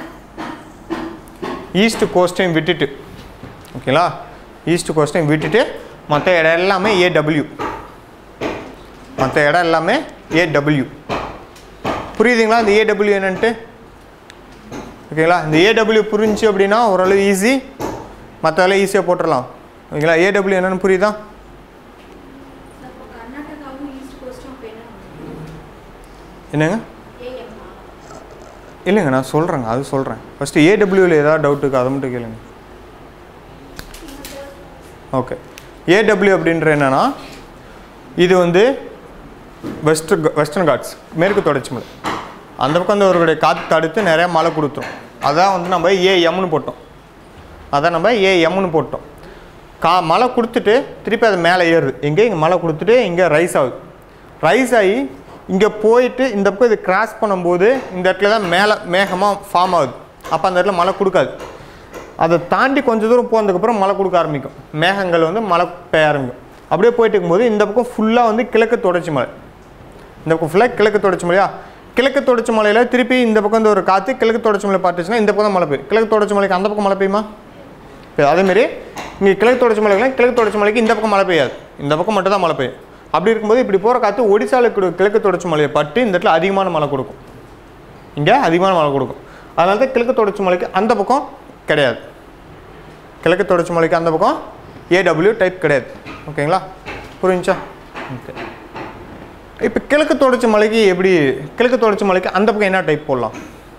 ஈஸ்ட் கோஸ்ட்டையும் விட்டுட்டு ஓகேங்களா ஈஸ்ட் கோஸ்ட்டையும் விட்டுட்டு மற்ற இடம் எல்லாமே ஏடபிள்யூ மற்ற இடம் எல்லாமே ஏடபிள்யூ புரியுதுங்களா இந்த ஏடபிள்யூ என்னன்ட்டு ஓகேங்களா இந்த ஏடபிள்யூ புரிஞ்சு அப்படின்னா ஓரளவு ஈஸி மற்றதெல்லாம் ஈஸியாக போட்டுடலாம் ஓகேங்களா ஏடபிள்யூ என்னன்னு புரியுதா அப்போ கர்நாடகாவும் ஈஸ்ட் கோஸ்டும் அப்போ என்ன என்னங்க ஏஎம்மா இல்லைங்க நான் சொல்கிறேங்க அது சொல்கிறேன் ஃபஸ்ட்டு ஏடபிள்யூவில் ஏதாவது டவுட் இருக்கா அதை மட்டும் கேளுங்க ஓகே ஏடபிள்யூ அப்படின்ற என்னன்னா இது வந்து வெஸ்ட் வெஸ்டர்ன் காட்ஸ் மேற்கு தொடர்ச்சி மலை அந்த பக்கம் வந்து அவர்களுடைய காற்று தடுத்து நிறைய மழை கொடுத்துரும் அதான் வந்து நம்ம ஏஎம்னு போட்டோம் அதான் நம்ம ஏஎம்னு போட்டோம் கா மழை கொடுத்துட்டு திருப்பி அது மேலே ஏறுது எங்கே இங்கே மழை கொடுத்துட்டு இங்கே ரைஸ் ஆகுது ரைஸ் ஆகி இங்கே போயிட்டு இந்த பக்கம் இது கிராஸ் பண்ணும்போது இந்த இடத்துல தான் மேலே மேகமாக ஃபார்ம் ஆகுது அப்போ அந்த இடத்துல மழை கொடுக்காது அதை தாண்டி கொஞ்சம் தூரம் போனதுக்கப்புறம் மழை கொடுக்க ஆரம்பிக்கும் மேகங்கள் வந்து மழை பெய்ய ஆரம்பிக்கும் அப்படியே போயிட்டு இருக்கும்போது இந்த பக்கம் ஃபுல்லாக வந்து கிழக்கு தொடர்ச்சி மலை இந்த பக்கம் ஃபுல்லாக கிழக்கு தொடர்ச்சி மலையா கிழக்கு தொடர்ச்சி மலையில் திருப்பி இந்த பக்கம் வந்து ஒரு காற்று கிழக்கு தொடர்ச்சி மலை பார்த்துச்சுன்னா இந்த பக்கம் தான் மழை பெய்யும் கிழக்கு தொடர்ச்சி மலைக்கு அந்த பக்கம் மழை பெய்யுமா இப்போ அதேமாரி இங்கே கிழக்கு தொடர்ச்சி மலைக்குலாம் கிழக்கு தொடர்ச்சி மலைக்கு இந்த பக்கம் மழை பெய்யாது இந்த பக்கம் மட்டும் தான் மழை பெய்யும் அப்படி இருக்கும்போது இப்படி போகிற காற்று ஒடிசாவில் கொடு கிழக்கு தொடர்ச்சி மலையை பட்டு இந்த இடத்துல அதிகமான மழை கொடுக்கும் இங்கே அதிகமான மழை கொடுக்கும் அதனால தான் கிழக்கு தொடர்ச்சி மலைக்கு அந்த பக்கம் கிடையாது கிழக்கு தொடர்ச்சி மலைக்கு அந்த பக்கம் ஏடபிள்யூ டைப் கிடையாது ஓகேங்களா புரிஞ்சா ஓகே இப்போ கிழக்கு தொடர்ச்சி மலைக்கு எப்படி கிழக்கு தொடர்ச்சி மலைக்கு அந்த பக்கம் என்ன டைப் போடலாம்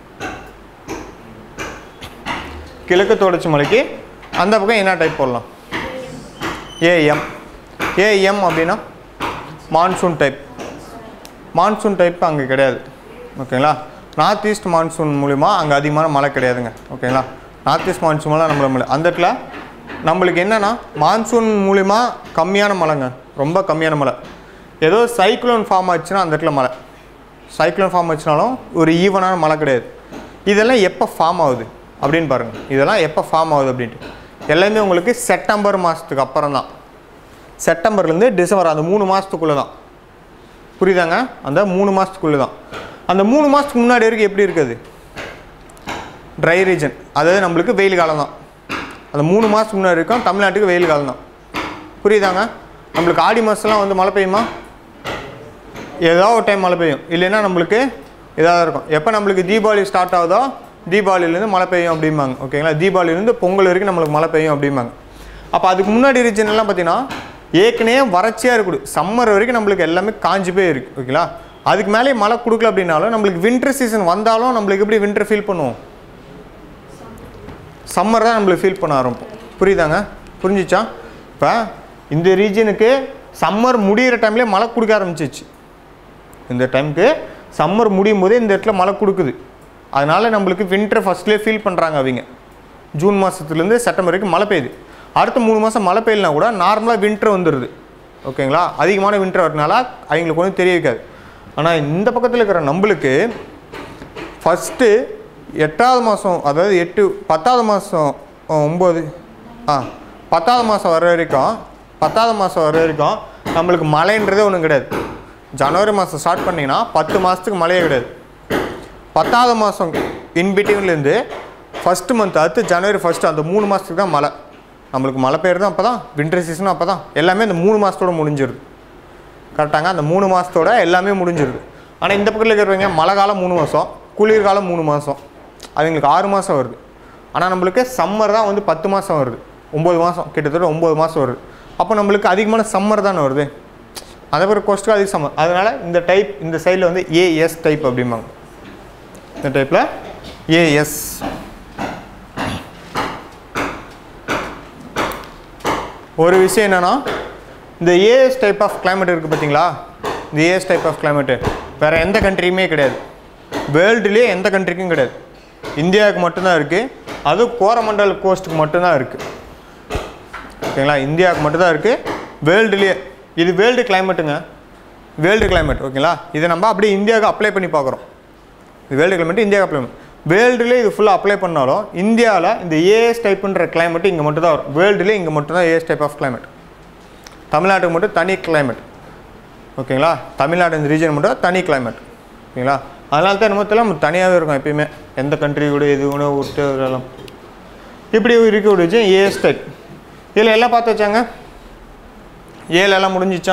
கிழக்கு தொடர்ச்சி மலைக்கு அந்த பக்கம் என்ன டைப் போடலாம் ஏஎம் ஏஎம் அப்படின்னா மான்சூன் டைப் மான்சூன் டைப் அங்கே கிடையாது ஓகேங்களா நார்த் ஈஸ்ட் மான்சூன் மூலிமா அங்கே அதிகமான மழை கிடையாதுங்க ஓகேங்களா நார்த் ஈஸ்ட் மான்சூன் மூலம் நம்மள மழை அந்த இடத்துல நம்மளுக்கு என்னென்னா மான்சூன் மூலிமா கம்மியான மழைங்க ரொம்ப கம்மியான மழை ஏதோ சைக்ளோன் ஃபார்ம் ஆச்சுன்னா அந்த இடத்துல மழை சைக்ளோன் ஃபார்ம் ஆச்சுனாலும் ஒரு ஈவனான மழை கிடையாது இதெல்லாம் எப்போ ஃபார்ம் ஆகுது அப்படின்னு பாருங்கள் இதெல்லாம் எப்போ ஃபார்ம் ஆகுது அப்படின்ட்டு எல்லாமே உங்களுக்கு செப்டம்பர் மாதத்துக்கு அப்புறம் தான் செப்டம்பர்லேருந்து டிசம்பர் அந்த மூணு மாதத்துக்குள்ளே தான் புரியுதாங்க அந்த மூணு மாதத்துக்குள்ளே தான் அந்த மூணு மாதத்துக்கு முன்னாடி வரைக்கும் எப்படி இருக்குது ட்ரை ரீஜன் அதாவது நம்மளுக்கு வெயில் காலம் தான் அந்த மூணு மாதத்துக்கு முன்னாடி இருக்கும் தமிழ்நாட்டுக்கு வெயில் காலம் தான் புரியுதாங்க நம்மளுக்கு ஆடி மாதம்லாம் வந்து மழை பெய்யுமா ஏதோ ஒரு டைம் மழை பெய்யும் இல்லைன்னா நம்மளுக்கு இதாக இருக்கும் எப்போ நம்மளுக்கு தீபாவளி ஸ்டார்ட் ஆகுதோ தீபாவளிலேருந்து மழை பெய்யும் அப்படிம்பாங்க ஓகேங்களா தீபாவளிலேருந்து பொங்கல் வரைக்கும் நம்மளுக்கு மழை பெய்யும் அப்படிம்பாங்க அப்போ அதுக்கு முன்னாடி ரீஜன் எல்லாம் பார்த்தீங்கன்னா ஏற்கனவே வறட்சியாக இருக்குது சம்மர் வரைக்கும் நம்மளுக்கு எல்லாமே காஞ்சி போய் இருக்குது ஓகேங்களா அதுக்கு மேலே மழை கொடுக்கல அப்படின்னாலும் நம்மளுக்கு வின்டர் சீசன் வந்தாலும் நம்மளுக்கு எப்படி வின்டர் ஃபீல் பண்ணுவோம் சம்மர் தான் நம்மளுக்கு ஃபீல் பண்ண ஆரம்பிப்போம் புரியுதாங்க புரிஞ்சிச்சா இப்போ இந்த ரீஜனுக்கு சம்மர் முடியிற டைம்லேயே மழை கொடுக்க ஆரம்பிச்சிச்சு இந்த டைமுக்கு சம்மர் முடியும் போதே இந்த இடத்துல மழை கொடுக்குது அதனால் நம்மளுக்கு வின்டர் ஃபஸ்ட்லேயே ஃபீல் பண்ணுறாங்க அவங்க ஜூன் மாதத்துலேருந்து செப்டம்பர் வரைக்கும் மழை பெய்யுது அடுத்த மூணு மாதம் மழை பெய்யலனா கூட நார்மலாக வின்டர் வந்துடுது ஓகேங்களா அதிகமான வின்டர் வரதுனால அவங்களுக்கு ஒன்றும் தெரிய வைக்காது ஆனால் இந்த பக்கத்தில் இருக்கிற நம்மளுக்கு ஃபஸ்ட்டு எட்டாவது மாதம் அதாவது எட்டு பத்தாவது மாதம் ஒம்பது ஆ பத்தாவது மாதம் வர வரைக்கும் பத்தாவது மாதம் வர வரைக்கும் நம்மளுக்கு மழைன்றதே ஒன்றும் கிடையாது ஜனவரி மாதம் ஸ்டார்ட் பண்ணிங்கன்னா பத்து மாதத்துக்கு மழையே கிடையாது பத்தாவது மாதம் இன்பிட்வீன்லேருந்து ஃபஸ்ட்டு மந்த் அடுத்து ஜனவரி ஃபஸ்ட்டு அந்த மூணு மாதத்துக்கு தான் மழை நம்மளுக்கு மழை பெய்யறது அப்போ தான் வின்டர் சீசனும் அப்போ தான் எல்லாமே இந்த மூணு மாதத்தோட முடிஞ்சிருது கரெக்டாங்க அந்த மூணு மாதத்தோட எல்லாமே முடிஞ்சிருது ஆனால் இந்த பக்கத்தில் இருக்கிறவங்க மழை காலம் மூணு மாதம் குளிர்காலம் மூணு மாதம் அவங்களுக்கு ஆறு மாதம் வருது ஆனால் நம்மளுக்கு சம்மர் தான் வந்து பத்து மாதம் வருது ஒம்பது மாதம் கிட்டத்தட்ட ஒம்பது மாதம் வருது அப்போ நம்மளுக்கு அதிகமான சம்மர் தானே வருது அதே மாதிரி கொஸ்ட்டுக்கு அதிக சம்மர் அதனால் இந்த டைப் இந்த சைடில் வந்து ஏஎஸ் டைப் அப்படிம்பாங்க இந்த டைப்பில் ஏஎஸ் ஒரு விஷயம் என்னென்னா இந்த ஏஎஸ் டைப் ஆஃப் climate இருக்குது பார்த்தீங்களா இந்த ஏஎஸ் டைப் ஆஃப் climate வேறு எந்த கண்ட்ரியுமே கிடையாது வேர்ல்டுலேயே எந்த கண்ட்ரிக்கும் கிடையாது இந்தியாவுக்கு மட்டும்தான் இருக்குது அதுவும் கோரமண்டல் கோஸ்ட்டுக்கு மட்டும்தான் இருக்குது ஓகேங்களா இந்தியாவுக்கு மட்டும்தான் இருக்குது வேர்ல்டுலேயே இது வேர்ல்டு கிளைமேட்டுங்க வேர்ல்டு climate ஓகேங்களா இதை நம்ம அப்படியே இந்தியாவுக்கு அப்ளை பண்ணி பார்க்குறோம் இது வேர்ல்டு கிளைமேட் இந்தியாவுக்கு அப்ளை பண்ணணும் வேர்ல்டுலேயே இது ஃபுல்லாக அப்ளை பண்ணாலும் இந்தியாவில் இந்த ஏஎஸ் டைப்புன்ற climate இங்கே மட்டும் தான் வரும் வேர்ல்டுலேயே இங்கே மட்டும் தான் ஏஎஸ் டைப் ஆஃப் climate தமிழ்நாட்டுக்கு மட்டும் தனி climate ஓகேங்களா தமிழ்நாடு இந்த ரீஜன் மட்டும் தனி climate ஓகேங்களா அதனால தான் நம்ம தெரியல நம்ம தனியாகவே இருக்கும் எப்பயுமே எந்த கண்ட்ரி கூட எது கூட விட்டு வரலாம் இப்படி இருக்க விடுச்சு ஏஎஸ் டைப் இதில் எல்லாம் பார்த்து வச்சாங்க ஏல எல்லாம் முடிஞ்சிச்சா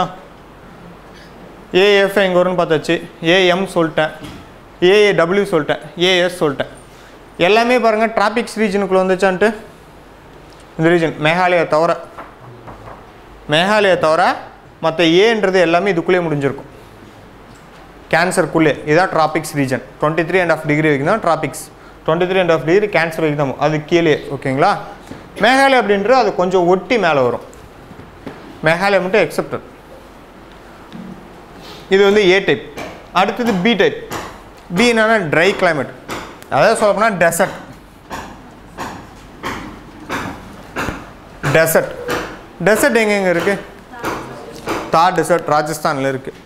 ஏஎஃப் எங்கே வரும்னு பார்த்தாச்சு ஏஎம் சொல்லிட்டேன் ஏஏடபிள்யூ சொல்லிட்டேன் ஏஎஸ் சொல்லிட்டேன் எல்லாமே பாருங்கள் டிராபிக்ஸ் ரீஜனுக்குள்ளே வந்துச்சான்ட்டு இந்த ரீஜன் மேகாலயா தவிர மேகாலயா தவிர மற்ற ஏன்றது எல்லாமே இதுக்குள்ளே முடிஞ்சிருக்கும் கேன்சருக்குள்ளே இதான் tropics region twenty three and half degree வரைக்கும் தான் tropics twenty three and half degree Cancer வரைக்கும் தான் அது கீழே ஓகேங்களா மேகாலயா அப்படின்றது அது கொஞ்சம் ஒட்டி மேலே வரும் மேகாலயா மட்டும் எக்ஸப்டட் இது வந்து ஏ டைப் அடுத்தது பி டைப் பி என்னன்னா ட்ரை climate அதாவது சொல்ல போனால் டெசர்ட் டெசர்ட் டெசர்ட் எங்கெங்கே இருக்குது தார் டெசர்ட் ராஜஸ்தானில் இருக்குது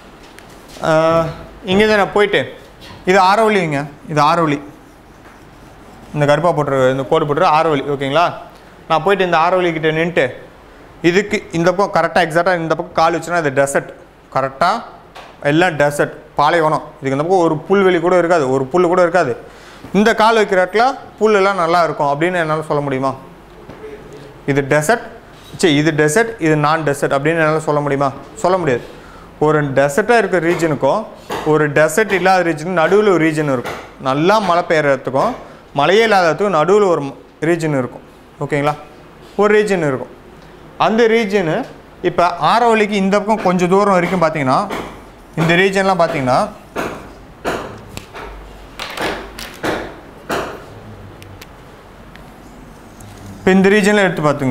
இங்கே தான் நான் போயிட்டு இது ஆரவழிங்க இது ஆரவழி இந்த கருப்பா போட்டுரு இந்த கோடு போட்டுரு ஆரவழி ஓகேங்களா நான் போயிட்டு இந்த ஆரவழி கிட்ட நின்றுட்டு இதுக்கு இந்த பக்கம் கரெக்டாக எக்ஸாக்டாக இந்த பக்கம் கால் வச்சுன்னா இது டெசர்ட் கரெக்டாக எல்லாம் டெசர்ட் பாலைவனம் இதுக்கு இந்த பக்கம் ஒரு புல்வெளி கூட இருக்காது ஒரு புல் கூட இருக்காது இந்த கால் வைக்கிற இடத்துல புல்லெல்லாம் நல்லா இருக்கும் அப்படின்னு என்னால் சொல்ல முடியுமா இது டெசர்ட் சரி இது டெசர்ட் இது நான் டெசர்ட் அப்படின்னு என்னால் சொல்ல முடியுமா சொல்ல முடியாது ஒரு டெசர்ட்டாக இருக்கிற ரீஜனுக்கும் ஒரு டெசர்ட் இல்லாத ரீஜனுக்கும் நடுவில் ஒரு ரீஜன் இருக்கும் நல்லா மழை பெய்யறதுக்கும் மழையே இல்லாததுக்கும் நடுவில் ஒரு ரீஜன் இருக்கும் ஓகேங்களா ஒரு ரீஜன் இருக்கும் அந்த ரீஜனு இப்போ ஆரவழிக்கு இந்த பக்கம் கொஞ்சம் தூரம் வரைக்கும் பார்த்தீங்கன்னா இந்த ரீஜன்லாம் பார்த்தீங்கன்னா இப்போ இந்த ரீஜனில் எடுத்து பார்த்துங்க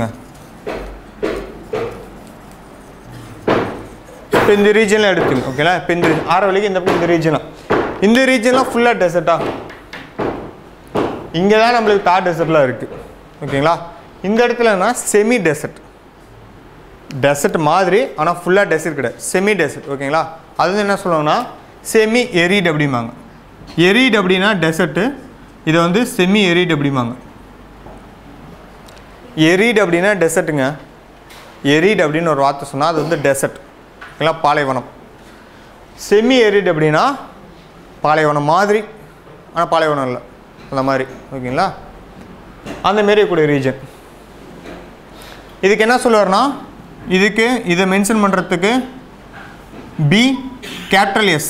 இப்போ இந்த ரீஜனில் எடுத்துங்க ஓகேங்களா இப்போ இந்த ஆரவழிக்கு இந்த பக்கம் இந்த ரீஜனாக இந்த ரீஜன்லாம் ஃபுல்லாக டெசர்ட்டா இங்கே தான் நம்மளுக்கு தார் டெசர்ட்லாம் இருக்குது ஓகேங்களா இந்த இடத்துலனா செமி டெசர்ட் டெசர்ட் மாதிரி ஆனால் ஃபுல்லாக டெசர்ட் கிடையாது செமி டெசர்ட் ஓகேங்களா அது வந்து என்ன சொல்லுவாங்கன்னா செமி எரிட் அப்படிம்பாங்க எரிட் அப்படின்னா டெசர்ட்டு இதை வந்து செமி எரிட் அப்படிம்பாங்க எரிட் அப்படின்னா டெசர்ட்டுங்க எரிட் அப்படின்னு ஒரு வார்த்தை சொன்னால் அது வந்து டெசர்ட் ஓகேங்களா பாலைவனம் செமி எரிட் அப்படின்னா பாலைவனம் மாதிரி ஆனால் பாலைவனம் இல்லை அந்த மாதிரி ஓகேங்களா அந்த மாரி இருக்கக்கூடிய ரீஜன் இதுக்கு என்ன சொல்லுவார்னா இதுக்கு இதை மென்ஷன் பண்ணுறதுக்கு B capital S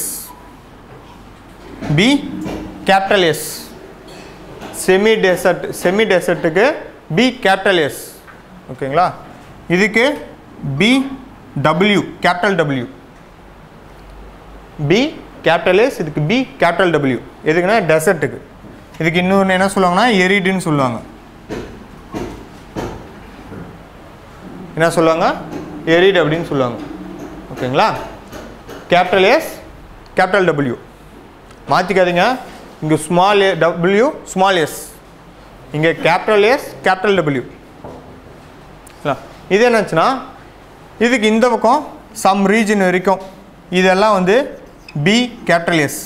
B capital S semi desert semi டெசர்ட்டுக்கு பி கேபிட்டல் எஸ் ஓகேங்களா இதுக்கு B W capital W B capital S இதுக்கு பி கேபிட்டல் டபிள்யூ எதுக்குன்னா டெசர்ட்டுக்கு இதுக்கு இன்னொன்று என்ன சொல்லுவாங்கன்னா எரிடுன்னு சொல்லுவாங்க என்ன சொல்லுவாங்க எரிட் அப்படின்னு சொல்லுவாங்க ஓகேங்களா கேபிட்டல் எஸ் கேபிட்டல் டபிள்யூ மாற்றிக்காதீங்க இங்கே small A W small S இங்கே கேபிட்டல் எஸ் கேபிட்டல் டபிள்யூ இது என்னாச்சுன்னா இதுக்கு இந்த பக்கம் சம் ரீஜன் வரைக்கும் இதெல்லாம் வந்து பி கேபிட்டல் எஸ்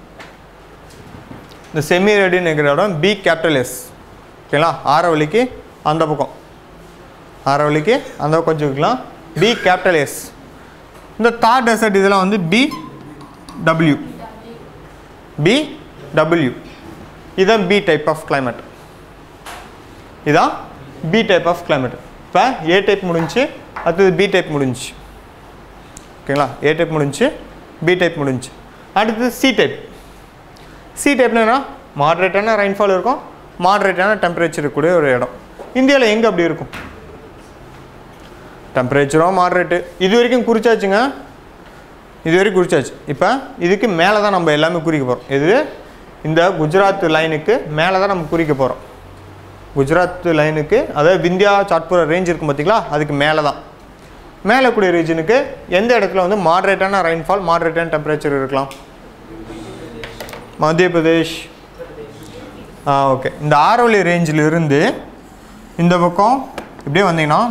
இந்த செமி ரெடின்னு இருக்கிற இடம் பி கேபிட்டல் எஸ் ஓகேங்களா ஆரவழிக்கு அந்த பக்கம் ஆரவழிக்கு அந்த பக்கம் கொஞ்சம் வைக்கலாம் பி கேபிட்டல் எஸ் இந்த தார் டெசர்ட் இதெல்லாம் வந்து பி டபிள்யூ பி டபிள்யூ இதான் பி டைப் ஆஃப் climate இதான் பி டைப் ஆஃப் climate இப்போ ஏ டைப் முடிஞ்சு அடுத்தது பி டைப் முடிஞ்சு ஓகேங்களா ஏ டைப் முடிஞ்சு பி டைப் முடிஞ்சு அடுத்தது சி டைப் சி டைப்னா என்ன மாட்ரேட்டான ரெயின்ஃபால் இருக்கும் மாட்ரேட்டான டெம்பரேச்சர் இருக்கக்கூடிய ஒரு இடம் இந்தியாவில் எங்கே அப்படி இருக்கும் டெம்பரேச்சரும் மாட்ரேட்டு இது வரைக்கும் குறிச்சாச்சுங்க இது வரைக்கும் குறிச்சாச்சு இப்போ இதுக்கு மேலே தான் நம்ம எல்லாமே குறிக்க போகிறோம் இது இந்த குஜராத் லைனுக்கு மேலே தான் நம்ம குறிக்க போகிறோம் குஜராத் லைனுக்கு அதாவது விந்தியா சாட்புரா ரேஞ்ச் இருக்கும் பார்த்தீங்களா அதுக்கு மேலே தான் மேலே கூடிய ரீஜனுக்கு எந்த இடத்துல வந்து மாட்ரேட்டான ரெயின்ஃபால் மாட்ரேட்டான டெம்பரேச்சர் இருக்கலாம் மத்திய பிரதேஷ் ஆ ஓகே இந்த ஆரோலி ரேஞ்சில் இருந்து இந்த பக்கம் இப்படியே வந்தீங்கன்னா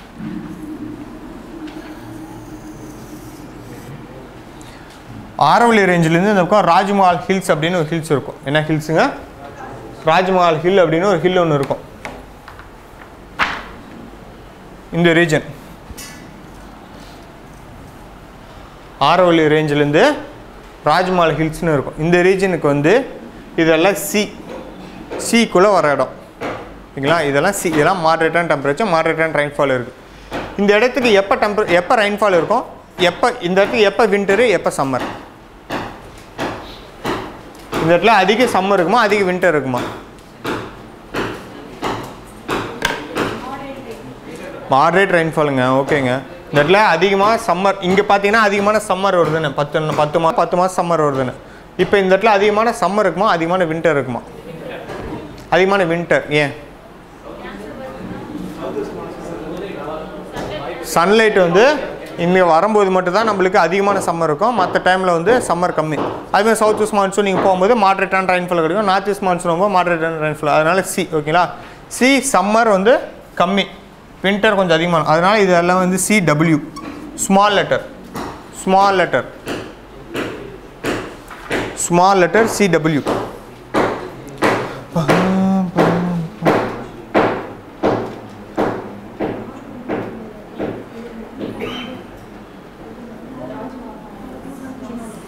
ஆரோலி ரேஞ்சிலேருந்து இந்த பக்கம் ராஜ்மஹால் ஹில்ஸ் அப்படின்னு ஒரு ஹில்ஸ் இருக்கும் என்ன ஹில்ஸுங்க ராஜ்மஹால் ஹில் அப்படின்னு ஒரு ஹில் ஒன்று இருக்கும் இந்த ரீஜன் ஆரோலி ரேஞ்சிலேருந்து ராஜ்மஹால் ஹில்ஸ்னு இருக்கும் இந்த ரீஜனுக்கு வந்து இதெல்லாம் சி சிக்குள்ளே வர இடம் ஓகேங்களா இதெல்லாம் சி இதெல்லாம் மாட்ரேட்டான டெம்பரேச்சர் மாட்ரேட்டான ரெயின்ஃபால் இருக்குது இந்த இடத்துக்கு எப்போ டெம்பரே எப்போ ரெயின்ஃபால் இருக்கும் எப்போ இந்த இடத்துக்கு எப்போ வின்டரு எப்போ சம்மர் இந்த இடத்துல அதிக சம்மர் இருக்குமா அதிக வின்டர் இருக்குமா மாட்ரேட் ரெயின்ஃபாலுங்க ஓகேங்க இந்த இடத்துல அதிகமாக சம்மர் இங்கே பார்த்தீங்கன்னா அதிகமான சம்மர் வருதுன்னு பத்து பத்து மா பத்து மாதம் சம்மர் வருதுன்னு இப்போ இந்த இடத்துல அதிகமான சம்மர் இருக்குமா அதிகமான வின்டர் இருக்குமா அதிகமான வின்டர் ஏன் சன்லைட் வந்து இங்கே வரும்போது மட்டும்தான் நம்மளுக்கு அதிகமான சம்மர் இருக்கும் மற்ற டைமில் வந்து சம்மர் கம்மி அதுமாதிரி சவுத் வெஸ்ட் மான்சூன் நீங்கள் போகும்போது மாட்ரேட்டான ரெயின்ஃபால் கிடைக்கும் நார்த் வெஸ்ட் மான்சூன் போகும்போது மாட்ரேட்டான ரெயின்ஃபால் அதனால சி ஓகேங்களா சி சம்மர் வந்து கம்மி வின்டர் கொஞ்சம் அதிகமான அதனால இதெல்லாம் வந்து C W small letter small letter small letter C W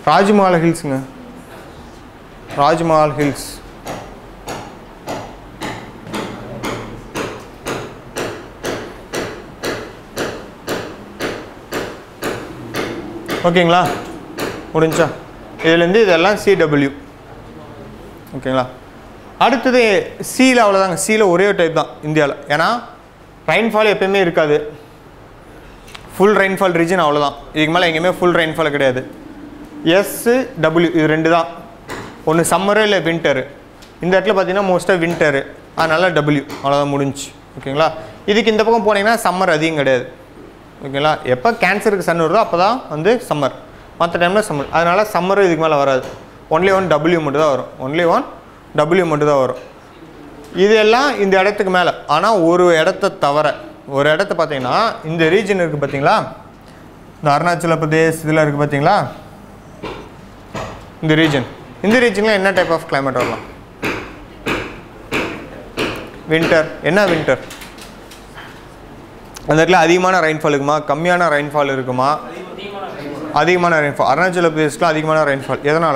Rajmahal ஹில்ஸுங்க ராஜ்மஹால் ஹில்ஸ் ஓகேங்களா முடிஞ்சா இதுலேருந்து இதெல்லாம் சிடபிள்யூ ஓகேங்களா அடுத்தது சீல அவ்வளோதாங்க சீல ஒரே டைப் தான் இந்தியாவில் ஏன்னா ரெயின்ஃபால் எப்பயுமே இருக்காது ஃபுல் ரெயின்ஃபால் ரீஜன் அவ்வளோதான் இதுக்கு மேலே எங்கேயுமே ஃபுல் ரெயின்ஃபால் கிடையாது எஸ்ஸு டபிள்யூ இது ரெண்டு தான் ஒன்று சம்மரு இல்லை வின்டரு இந்த இடத்துல பார்த்தீங்கன்னா மோஸ்ட்டாக வின்டரு அதனால டபிள்யூ அவ்வளோதான் முடிஞ்சு ஓகேங்களா இதுக்கு இந்த பக்கம் போனீங்கன்னா சம்மர் அதிகம் கிடையாது ஓகேங்களா எப்போ கேன்சருக்கு சன் வருதோ அப்போ தான் வந்து சம்மர் மற்ற டைமில் சம்மர் அதனால் சம்மர் இதுக்கு மேலே வராது ஒன்லி ஒன் டபிள்யூ மட்டும் தான் வரும் ஒன்லி ஒன் டபிள்யூ மட்டும் தான் வரும் இது எல்லாம் இந்த இடத்துக்கு மேலே ஆனால் ஒரு இடத்த தவிர ஒரு இடத்த பார்த்தீங்கன்னா இந்த ரீஜன் இருக்குது பார்த்தீங்களா இந்த அருணாச்சல பிரதேஷ் இதில் இருக்குது பார்த்தீங்களா இந்த ரீஜன் இந்த ரீஜனில் என்ன டைப் ஆஃப் climate வரலாம் வின்டர் என்ன வின்டர் அந்த இடத்துல அதிகமான ரெயின்ஃபால் இருக்குமா கம்மியான ரெயின்ஃபால் இருக்குமா அதிகமான ரெயின்ஃபால் அருணாச்சல பிரதேஷ்ல அதிகமான ரெயின்ஃபால் எதனால்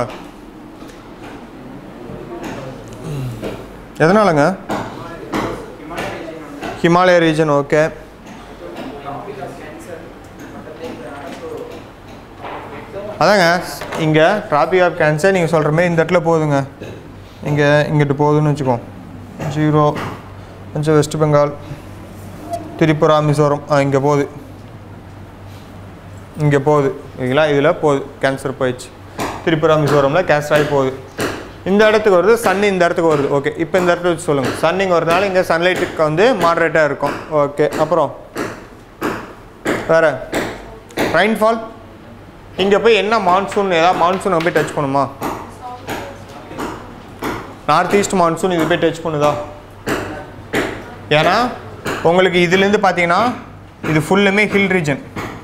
எதனாலங்க ஹிமாலய ரீஜன் ஓகே அதாங்க இங்கே டிராபிக் ஆஃப் கேன்சர் நீங்கள் சொல்கிற மாதிரி இந்த இடத்துல போகுதுங்க இங்கே இங்கிட்டு போகுதுன்னு வச்சுக்கோ ஜீரோ கொஞ்சம் வெஸ்ட் பெங்கால் திரிபுரா மிசோரம் ஆ இங்கே போகுது இங்கே போகுது ஓகேங்களா இதில் போகுது கேன்சர் போயிடுச்சு திரிபுரா மிசோரமில் கேன்சர் ஆகி போகுது இந்த இடத்துக்கு வருது சன் இந்த இடத்துக்கு வருது ஓகே இப்போ இந்த இடத்துல வச்சு சொல்லுங்கள் சன் இங்கே வரதுனால இங்கே சன்லைட்டுக்கு வந்து மாட்ரேட்டாக இருக்கும் ஓகே அப்புறம் வேறு ரெயின்ஃபால் இங்கே போய் என்ன மான்சூன் ஏதாவது மான்சூன் போய் டச் பண்ணுமா நார்த் ஈஸ்ட் மான்சூன் இது போய் டச் பண்ணுதா ஏன்னா உங்களுக்கு இதுலேருந்து பார்த்தீங்கன்னா இது ஃபுல்லுமே ஹில் ரீஜன்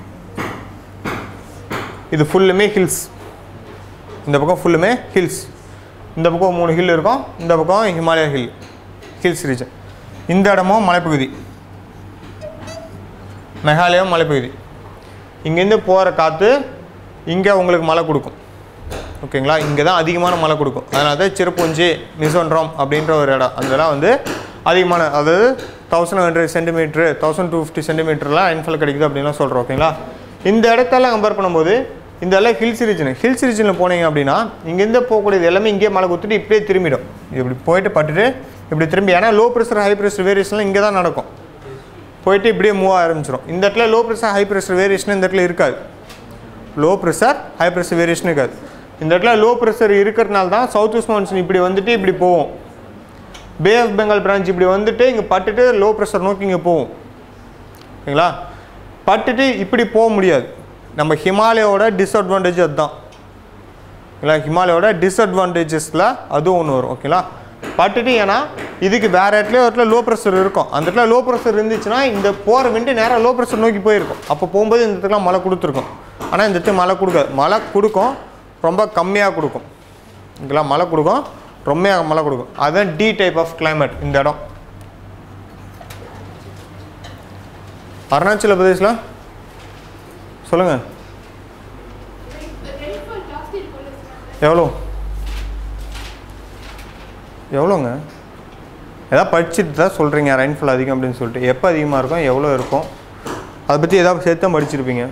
இது ஃபுல்லுமே ஹில்ஸ் இந்த பக்கம் ஃபுல்லுமே ஹில்ஸ் இந்த பக்கம் மூணு ஹில் இருக்கும் இந்த பக்கம் ஹிமாலயா ஹில் ஹில்ஸ் ரீஜன் இந்த இடமும் மலைப்பகுதி மெகாலயம் மலைப்பகுதி இங்கேருந்து போகிற காற்று இங்கே உங்களுக்கு மழை கொடுக்கும் ஓகேங்களா இங்கே தான் அதிகமான மழை கொடுக்கும் அதனால தான் சிறப்புஞ்சி மிசோன்றம் அப்படின்ற ஒரு இடம் அந்த இடம் வந்து அதிகமான அதாவது thousand hundred centimetre thousand two fifty சென்டிமீட்டர்லாம் ரெயின்ஃபால் கிடைக்குது அப்படின்லாம் சொல்கிறோம் ஓகேங்களா இந்த இடத்தெல்லாம் கம்பேர் பண்ணும்போது இந்த எல்லாம் ஹில்ஸ் ரீஜன் ஹில்ஸ் ரீஜனில் போனீங்க அப்படின்னா இங்கேருந்து போகக்கூடியது எல்லாமே இங்கேயே மழை கொடுத்துட்டு இப்படியே திரும்பிடும் இப்படி போயிட்டு பட்டுட்டு இப்படி திரும்பி ஏன்னா லோ ப்ரெஷர் ஹை ப்ரெஷர் வேரியேஷன்லாம் இங்கே தான் நடக்கும் போயிட்டு இப்படியே மூவ் ஆரம்பிச்சிடும் இந்த இடத்துல low pressure high pressure variation இந்த இடத்துல இருக்காது low pressure high pressure variation இருக்காது இந்த இடத்துல லோ ப்ரெஷர் இருக்கிறதுனால தான் சவுத் வெஸ்ட் மான்சூன் இப்படி வந்துட்டு இப்படி போகும் பே ஆஃப் பெங்கால் பிரான்ச் இப்படி வந்துட்டு இங்கே பட்டுட்டு லோ ப்ரெஷர் நோக்கி இங்கே போகும் ஓகேங்களா பட்டுட்டு இப்படி போக முடியாது நம்ம ஹிமாலயோட டிஸ்அட்வான்டேஜ் அதுதான் ஓகேங்களா ஹிமாலயோட டிஸ்அட்வான்டேஜஸில் அதுவும் ஒன்று வரும் ஓகேங்களா பட்டுட்டு ஏன்னா இதுக்கு வேறு இடத்துல இடத்துல லோ ப்ரெஷர் இருக்கும் அந்த இடத்துல லோ ப்ரெஷர் இருந்துச்சுன்னா இந்த போகிற விண்டு நேராக லோ ப்ரெஷர் நோக்கி போயிருக்கும் அப்போ போகும்போது இந்த இடத்துக்குலாம் மழை கொடுத்துருக்கும் ஆனால் இந்த இடத்துக்கு மழை கொடுக்காது மழை கொடுக்கும் ரொம்ப கம்மியாக கொடுக்கும் ஓகேங்களா மழை கொடுக்கும் ரொம்ப மழை கொடுக்கும் அதுதான் டி டைப் ஆஃப் climate இந்த இடம் அருணாச்சல பிரதேசில் சொல்லுங்கள் ரெயின்ஃபால் ஜாஸ்தி இருக்கும்ல சார் எவ்வளோ எவ்வளோங்க ஏதாவது படிச்சுட்டு தான் சொல்கிறீங்க ரெயின்ஃபால் அதிகம் அப்படின்னு சொல்லிட்டு எப்போ அதிகமாக இருக்கும் எவ்வளோ இருக்கும் அதை பற்றி ஏதாவது சேர்த்து தான் படிச்சிருப்பீங்க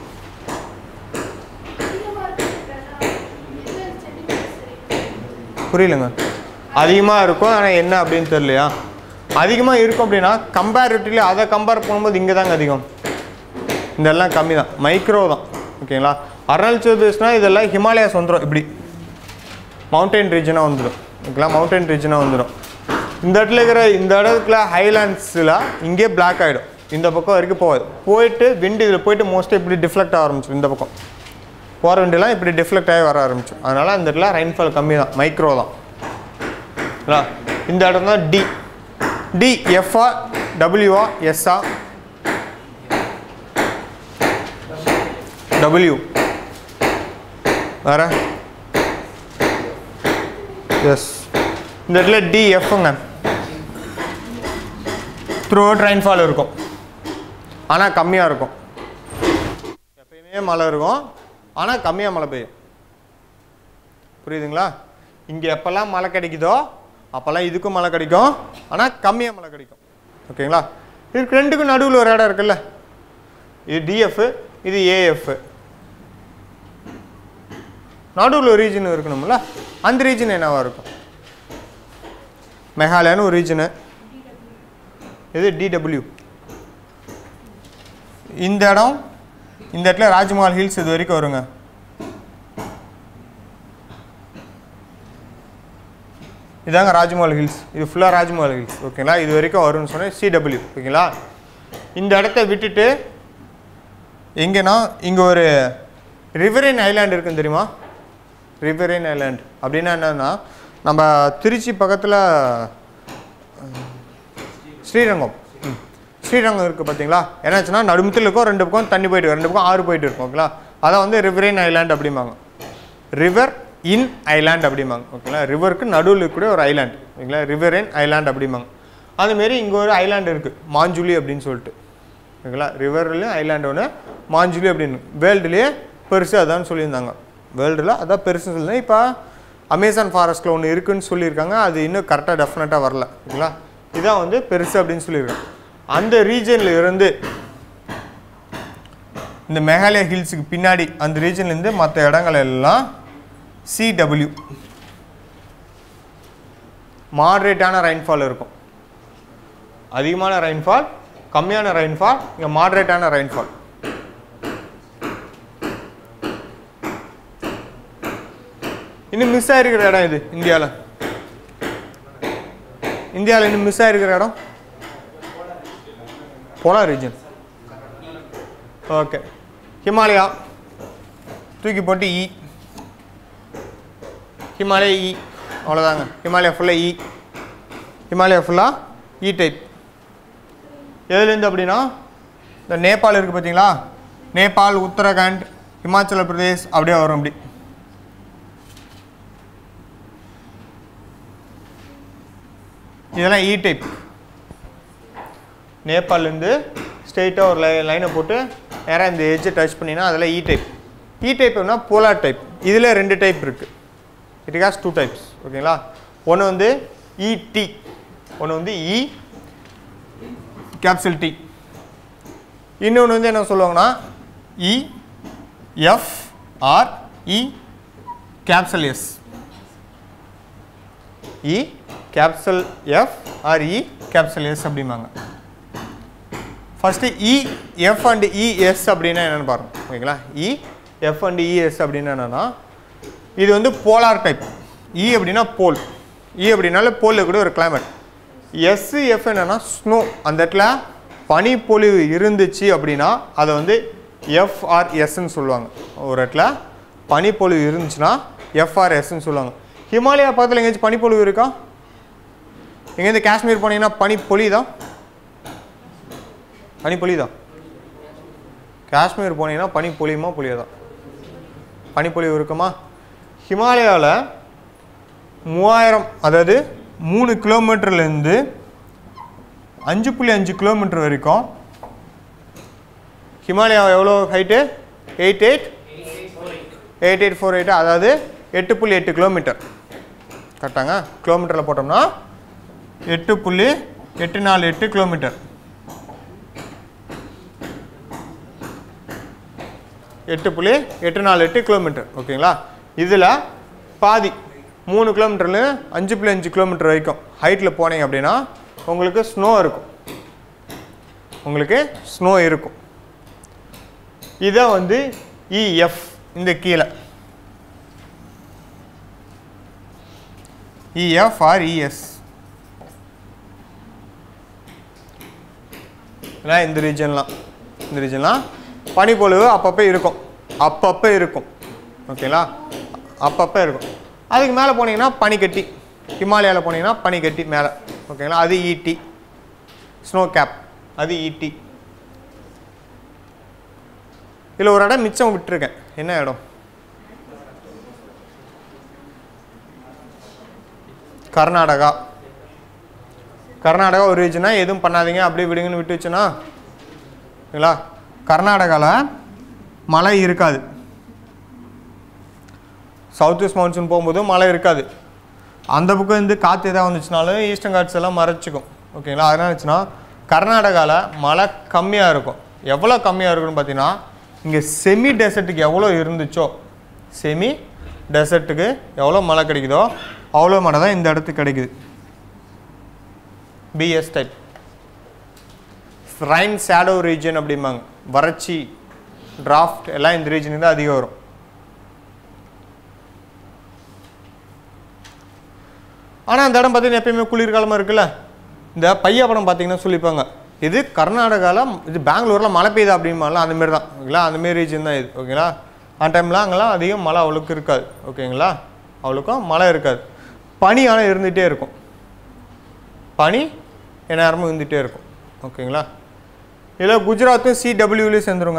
அதிகமாக இருக்கிறதா எந்த சென்டிமீட்டர் சரி புரியலங்க அதிகமாக இருக்கும் ஆனால் என்ன அப்படின்னு தெரியலையா அதிகமாக இருக்கும் அப்படின்னா கம்பேரிட்டிவ்லி அதை கம்பேர் பண்ணும்போது இங்கே தாங்க அதிகம் இதெல்லாம் கம்மி தான் மைக்ரோ தான் ஓகேங்களா அருணாச்சல் பிரதேஷ்னால் இதெல்லாம் ஹிமாலயாஸ் வந்துடும் இப்படி மவுண்டைன் ரீஜனாக வந்துடும் ஓகேங்களா மவுண்டைன் ரீஜனாக வந்துடும் இந்த இடத்துல இருக்கிற இந்த இடத்துல ஹைலாண்ட்ஸில் இங்கே பிளாக் ஆகிடும் இந்த பக்கம் வரைக்கும் போகாது போயிட்டு விண்டு இதில் போயிட்டு மோஸ்ட்டாக இப்படி டிஃப்ளெக்ட் ஆக ஆரம்பிச்சிடும் இந்த பக்கம் போகிற வண்டிலாம் இப்படி டிஃப்ளெக்ட் ஆகி வர ஆரம்பிச்சிடும் அதனால் அந்த இடத்துல ரெயின்ஃபால் கம்மி தான் மைக்ரோ தான் இல்லையா? இந்த இடம் தான் டி டி எஃப்ஆ டபிள்யூஆ எஸ்ஆ டபிள்யூ வேற எஸ் இந்த இடத்துல டிஎஃப்ங்க த்ரூ அவுட் ரெயின்ஃபால் இருக்கும் ஆனால் கம்மியாக இருக்கும் எப்பயுமே மழை இருக்கும் ஆனால் கம்மியாக மழை பெய்யும் புரியுதுங்களா இங்கே எப்போல்லாம் மழை கிடைக்குதோ அப்போல்லாம் இதுக்கும் மழை கிடைக்கும் ஆனால் கம்மியாக மழை கிடைக்கும் ஓகேங்களா இதுக்கு ரெண்டுக்கும் நடுவில் ஒரு இடம் இருக்குல்ல இது டிஎஃப் இது ஏஎஃப் நடுவில் ஒரு ரீஜன் இருக்கணும்ல அந்த ரீஜன் என்னவா இருக்கும் மெகாலயான்னு ஒரு ரீஜனு இது டிடபிள்யூ இந்த இடம் இந்த இடத்துல ராஜ்மஹால் ஹில்ஸ் இது வரைக்கும் வருங்க இதாங்க ராஜ்மஹால் ஹில்ஸ் இது ஃபுல்லாக ராஜ்மஹால் ஹில்ஸ் ஓகேங்களா இது வரைக்கும் வரும்னு சொன்னேன் சிடபிள்யூ ஓகேங்களா இந்த இடத்த விட்டுட்டு எங்கன்னா இங்கே ஒரு ரிவரின் ஐலாண்ட் இருக்குன்னு தெரியுமா ரிவரின் ஐலாண்ட் அப்படின்னா என்னன்னா நம்ம திருச்சி பக்கத்தில் ஸ்ரீரங்கம் ம். ஸ்ரீரங்கம் இருக்குது பார்த்தீங்களா என்னாச்சுன்னா நடுமுத்தில் இருக்கும் ரெண்டு பக்கம் தண்ணி போயிட்டு இருக்கும், ரெண்டு பக்கம் ஆறு போயிட்டு இருக்கும் ஓகேங்களா அதான் வந்து ரிவரின் ஐலாண்ட் அப்படிம்பாங்க ரிவர் இன் ஐலாண்ட் அப்படிம்பாங்க ஓகேங்களா ரிவருக்கு நடுவில் இருக்கக்கூடிய ஒரு ஐலாண்ட் ஓகேங்களா ரிவரின் ஐலாண்ட் அப்படிம்பாங்க அதுமாரி இங்கே ஒரு ஐலாண்ட் இருக்குது மாஞ்சுலி அப்படின்னு சொல்லிட்டு ஓகேங்களா ரிவர்லேயும் ஐலாண்ட் ஒன்று மாஞ்சுலி அப்படின்னு வேர்ல்டுலேயே பெருசு அதான் சொல்லியிருந்தாங்க வேர்ல்டில் அதான் பெருசுன்னு சொல்லியிருந்தாங்க இப்போ அமேசான் ஃபாரஸ்ட்டில் ஒன்று இருக்குன்னு சொல்லியிருக்காங்க அது இன்னும் கரெக்டாக டெஃபினட்டாக வரல ஓகேங்களா இதான் வந்து பெருசு அப்படின்னு சொல்லியிருக்காங்க அந்த ரீஜனில் இருந்து இந்த மேகாலயா ஹில்ஸுக்கு பின்னாடி அந்த ரீஜன்லேருந்து மற்ற இடங்கள் எல்லாம் சிடபிள்யூ மாட்ரேட்டான ரெயின்ஃபால் இருக்கும் அதிகமான ரெயின்ஃபால் கம்மியான ரெயின்ஃபால் இங்கே மாட்ரேட்டான ரெயின்ஃபால் இன்னும் மிஸ் ஆகிருக்கிற இடம் இது இந்தியாவில் இந்தியாவில் இன்னும் மிஸ் ஆகிருக்கிற இடம் போலார் ரீஜன் ஓகே ஹிமாலயா தூக்கி போட்டு இ ஹிமாலயா இ அவ்வளோதாங்க ஹிமாலயா ஃபுல்லாக இ ஹிமாலயா ஃபுல்லாக இ டைப் எதுலேருந்து அப்படின்னா இந்த நேபாள் இருக்குது பார்த்தீங்களா நேபாள் உத்தரகாண்ட் ஹிமாச்சல பிரதேஷ் அப்படியே வரும் அப்படி இதெல்லாம் இ டைப் நேபாள்லேருந்து ஸ்ட்ரெயிட்டாக ஒரு லை லைனை போட்டு நேராக இந்த எஜ்ஜை டச் பண்ணினா அதெல்லாம் இ டைப் இ டைப்னா போலார் டைப் இதில் ரெண்டு டைப் இருக்குது இட் ஹாஸ் டூ டைப்ஸ் ஓகேங்களா ஒன்று வந்து இடி ஒன்று வந்து இ கேப்சல் டி இன்னொன்று வந்து என்ன சொல்லுவாங்கன்னா E F or E capsule S E capsule F or E capsule S அப்படிம்பாங்க first E F and ES அப்படின்னா என்னென்னு பாருங்க ஓகேங்களா இ எஃப் அண்ட் இஎஸ் அப்படின்னா என்னென்னா இது வந்து போலார் டைப் இ அப்படின்னா போல் இ அப்படின்னால போலில் கூட ஒரு கிளைமேட் எஸ் எஃப் என்னன்னா ஸ்னோ அந்த இடத்துல பனிப்பொழிவு இருந்துச்சு அப்படின்னா அதை வந்து எஃப்ஆர்எஸ்ன்னு சொல்லுவாங்க ஒரு இடத்துல பனிப்பொழிவு இருந்துச்சுன்னா எஃப்ஆர்எஸ்ன்னு சொல்லுவாங்க ஹிமாலயா பக்கத்தில் எங்கேயாச்சும் பனிப்பொழிவு இருக்கா எங்கேருந்து காஷ்மீர் போனீங்கன்னா பனி பொழியுதா பனி பொழியுதா காஷ்மீர் போனீங்கன்னா பனி பொழியுமா பொழியாதா பனிப்பொழிவு இருக்குமா ஹிமாலயாவில் மூவாயிரம் அதாவது மூணு கிலோமீட்டர்லேருந்து அஞ்சு புள்ளி அஞ்சு கிலோமீட்டர் வரைக்கும் ஹிமாலயா எவ்வளோ height eight eight eight eight four eight அதாவது எட்டு புள்ளி எட்டு கிலோமீட்டர் கரெக்டாங்க கிலோமீட்டரில் போட்டோம்னா எட்டு புள்ளி எட்டு நாலு எட்டு கிலோமீட்டர் எட்டு புள்ளி எட்டு நாலு எட்டு கிலோமீட்டர் ஓகேங்களா இதில் பாதி மூணு கிலோமீட்டர்ல அஞ்சு புள்ளி அஞ்சு கிலோமீட்டர் வரைக்கும் ஹைட்டில் போனீங்க அப்படின்னா உங்களுக்கு ஸ்னோ இருக்கும் உங்களுக்கு ஸ்னோ இருக்கும் இதை வந்து இஎஃப் இந்த கீழே இஎஃப் ஆர் இஎஸ் இந்த ரீஜன்லாம் இந்த ரீஜன்லாம் பனிப்பொழிவு அப்பப்போ இருக்கும் அப்பப்போ இருக்கும் ஓகேங்களா அப்பப்போ இருக்கும் அதுக்கு மேலே போனீங்கன்னா பனிக்கட்டி ஹிமாலயாவில் போனீங்கன்னா பனிக்கட்டி மேலே ஓகேங்களா அது ஈட்டி ஸ்னோ கேப் அது ஈட்டி இதில் ஒரு இடம் மிச்சம் விட்டுருக்கேன் என்ன இடம் கர்நாடகா கர்நாடகா ஒரு ரீஜனா எதுவும் பண்ணாதீங்க அப்படியே விடுங்கன்னு விட்டு வச்சுன்னா ஓகேங்களா கர்நாடகாவில் மழை இருக்காது சவுத் வெஸ்ட் மான்சூன் போகும்போது மழை இருக்காது அந்த பக்கம் இருந்து காற்று எதாவது வந்துச்சுனாலும் ஈஸ்டர்ன் காட்ஸ் எல்லாம் மறைச்சிக்கும் ஓகேங்களா அதனால இருந்துச்சுன்னா கர்நாடகாவில் மழை கம்மியாக இருக்கும் எவ்வளோ கம்மியாக இருக்குன்னு பார்த்தீங்கன்னா இங்கே செமி டெசர்ட்டுக்கு எவ்வளோ இருந்துச்சோ செமி டெசர்ட்டுக்கு எவ்வளோ மழை கிடைக்குதோ அவ்வளோ மழை தான் இந்த இடத்துக்கு கிடைக்குது BS type rain shadow region அப்படிம்பாங்க வறட்சி டிராஃப்ட் எல்லாம் இந்த ரீஜனுக்கு தான் அதிகம் வரும் ஆனால் அந்த இடம் பார்த்தீங்கன்னா எப்பயுமே குளிர்காலமாக இருக்குல்ல இந்த பையா படம் பார்த்தீங்கன்னா சொல்லிப்பாங்க இது கர்நாடகாவில் இது பெங்களூரில் மழை பெய்யுது அப்படிம்பாலாம் அந்த மாதிரி தான் ஓகேங்களா அந்த மாதிரி ரீஜன் தான் இது ஓகேங்களா அந்த டைம்லாம் அங்கெல்லாம் அதிகம் மழை அவ்வளோக்கு இருக்காது ஓகேங்களா அவ்வளோக்கும் மழை இருக்காது பனி ஆனால் இருந்துகிட்டே இருக்கும் பனி எந்நேரமும் இருந்துகிட்டே இருக்கும் ஓகேங்களா இதில் குஜராத்தும் சிடபிள்யூலேயும் சேர்ந்துருங்க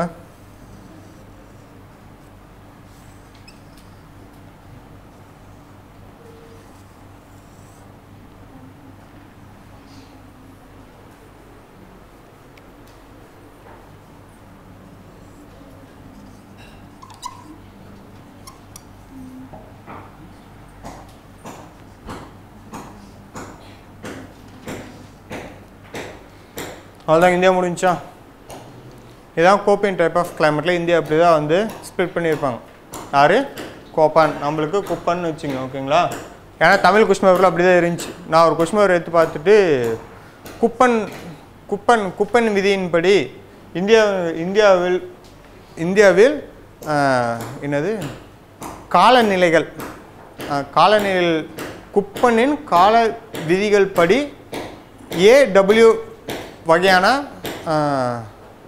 அவ்வளோதான் இந்தியா முடிஞ்சா இதான் கோப்பின் டைப் ஆஃப் கிளைமேட்டில் இந்தியா அப்படி தான் வந்து ஸ்ப்ளிட் பண்ணியிருப்பாங்க யார் கோப்பான் நம்மளுக்கு குப்பன்னு வச்சுங்க ஓகேங்களா ஏன்னா தமிழ் கொஸ்டின் பேப்பரில் அப்படி தான் இருந்துச்சு நான் ஒரு கொஸ்டின் பேப்பர் எடுத்து பார்த்துட்டு குப்பன் குப்பன் குப்பன் விதியின்படி இந்தியா இந்தியாவில் இந்தியாவில் ஆஹ், என்னது காலநிலைகள் ஆஹ், காலநிலை குப்பனின் கால விதிகள் படி ஏடபிள்யூ வகையான ஆஹ்,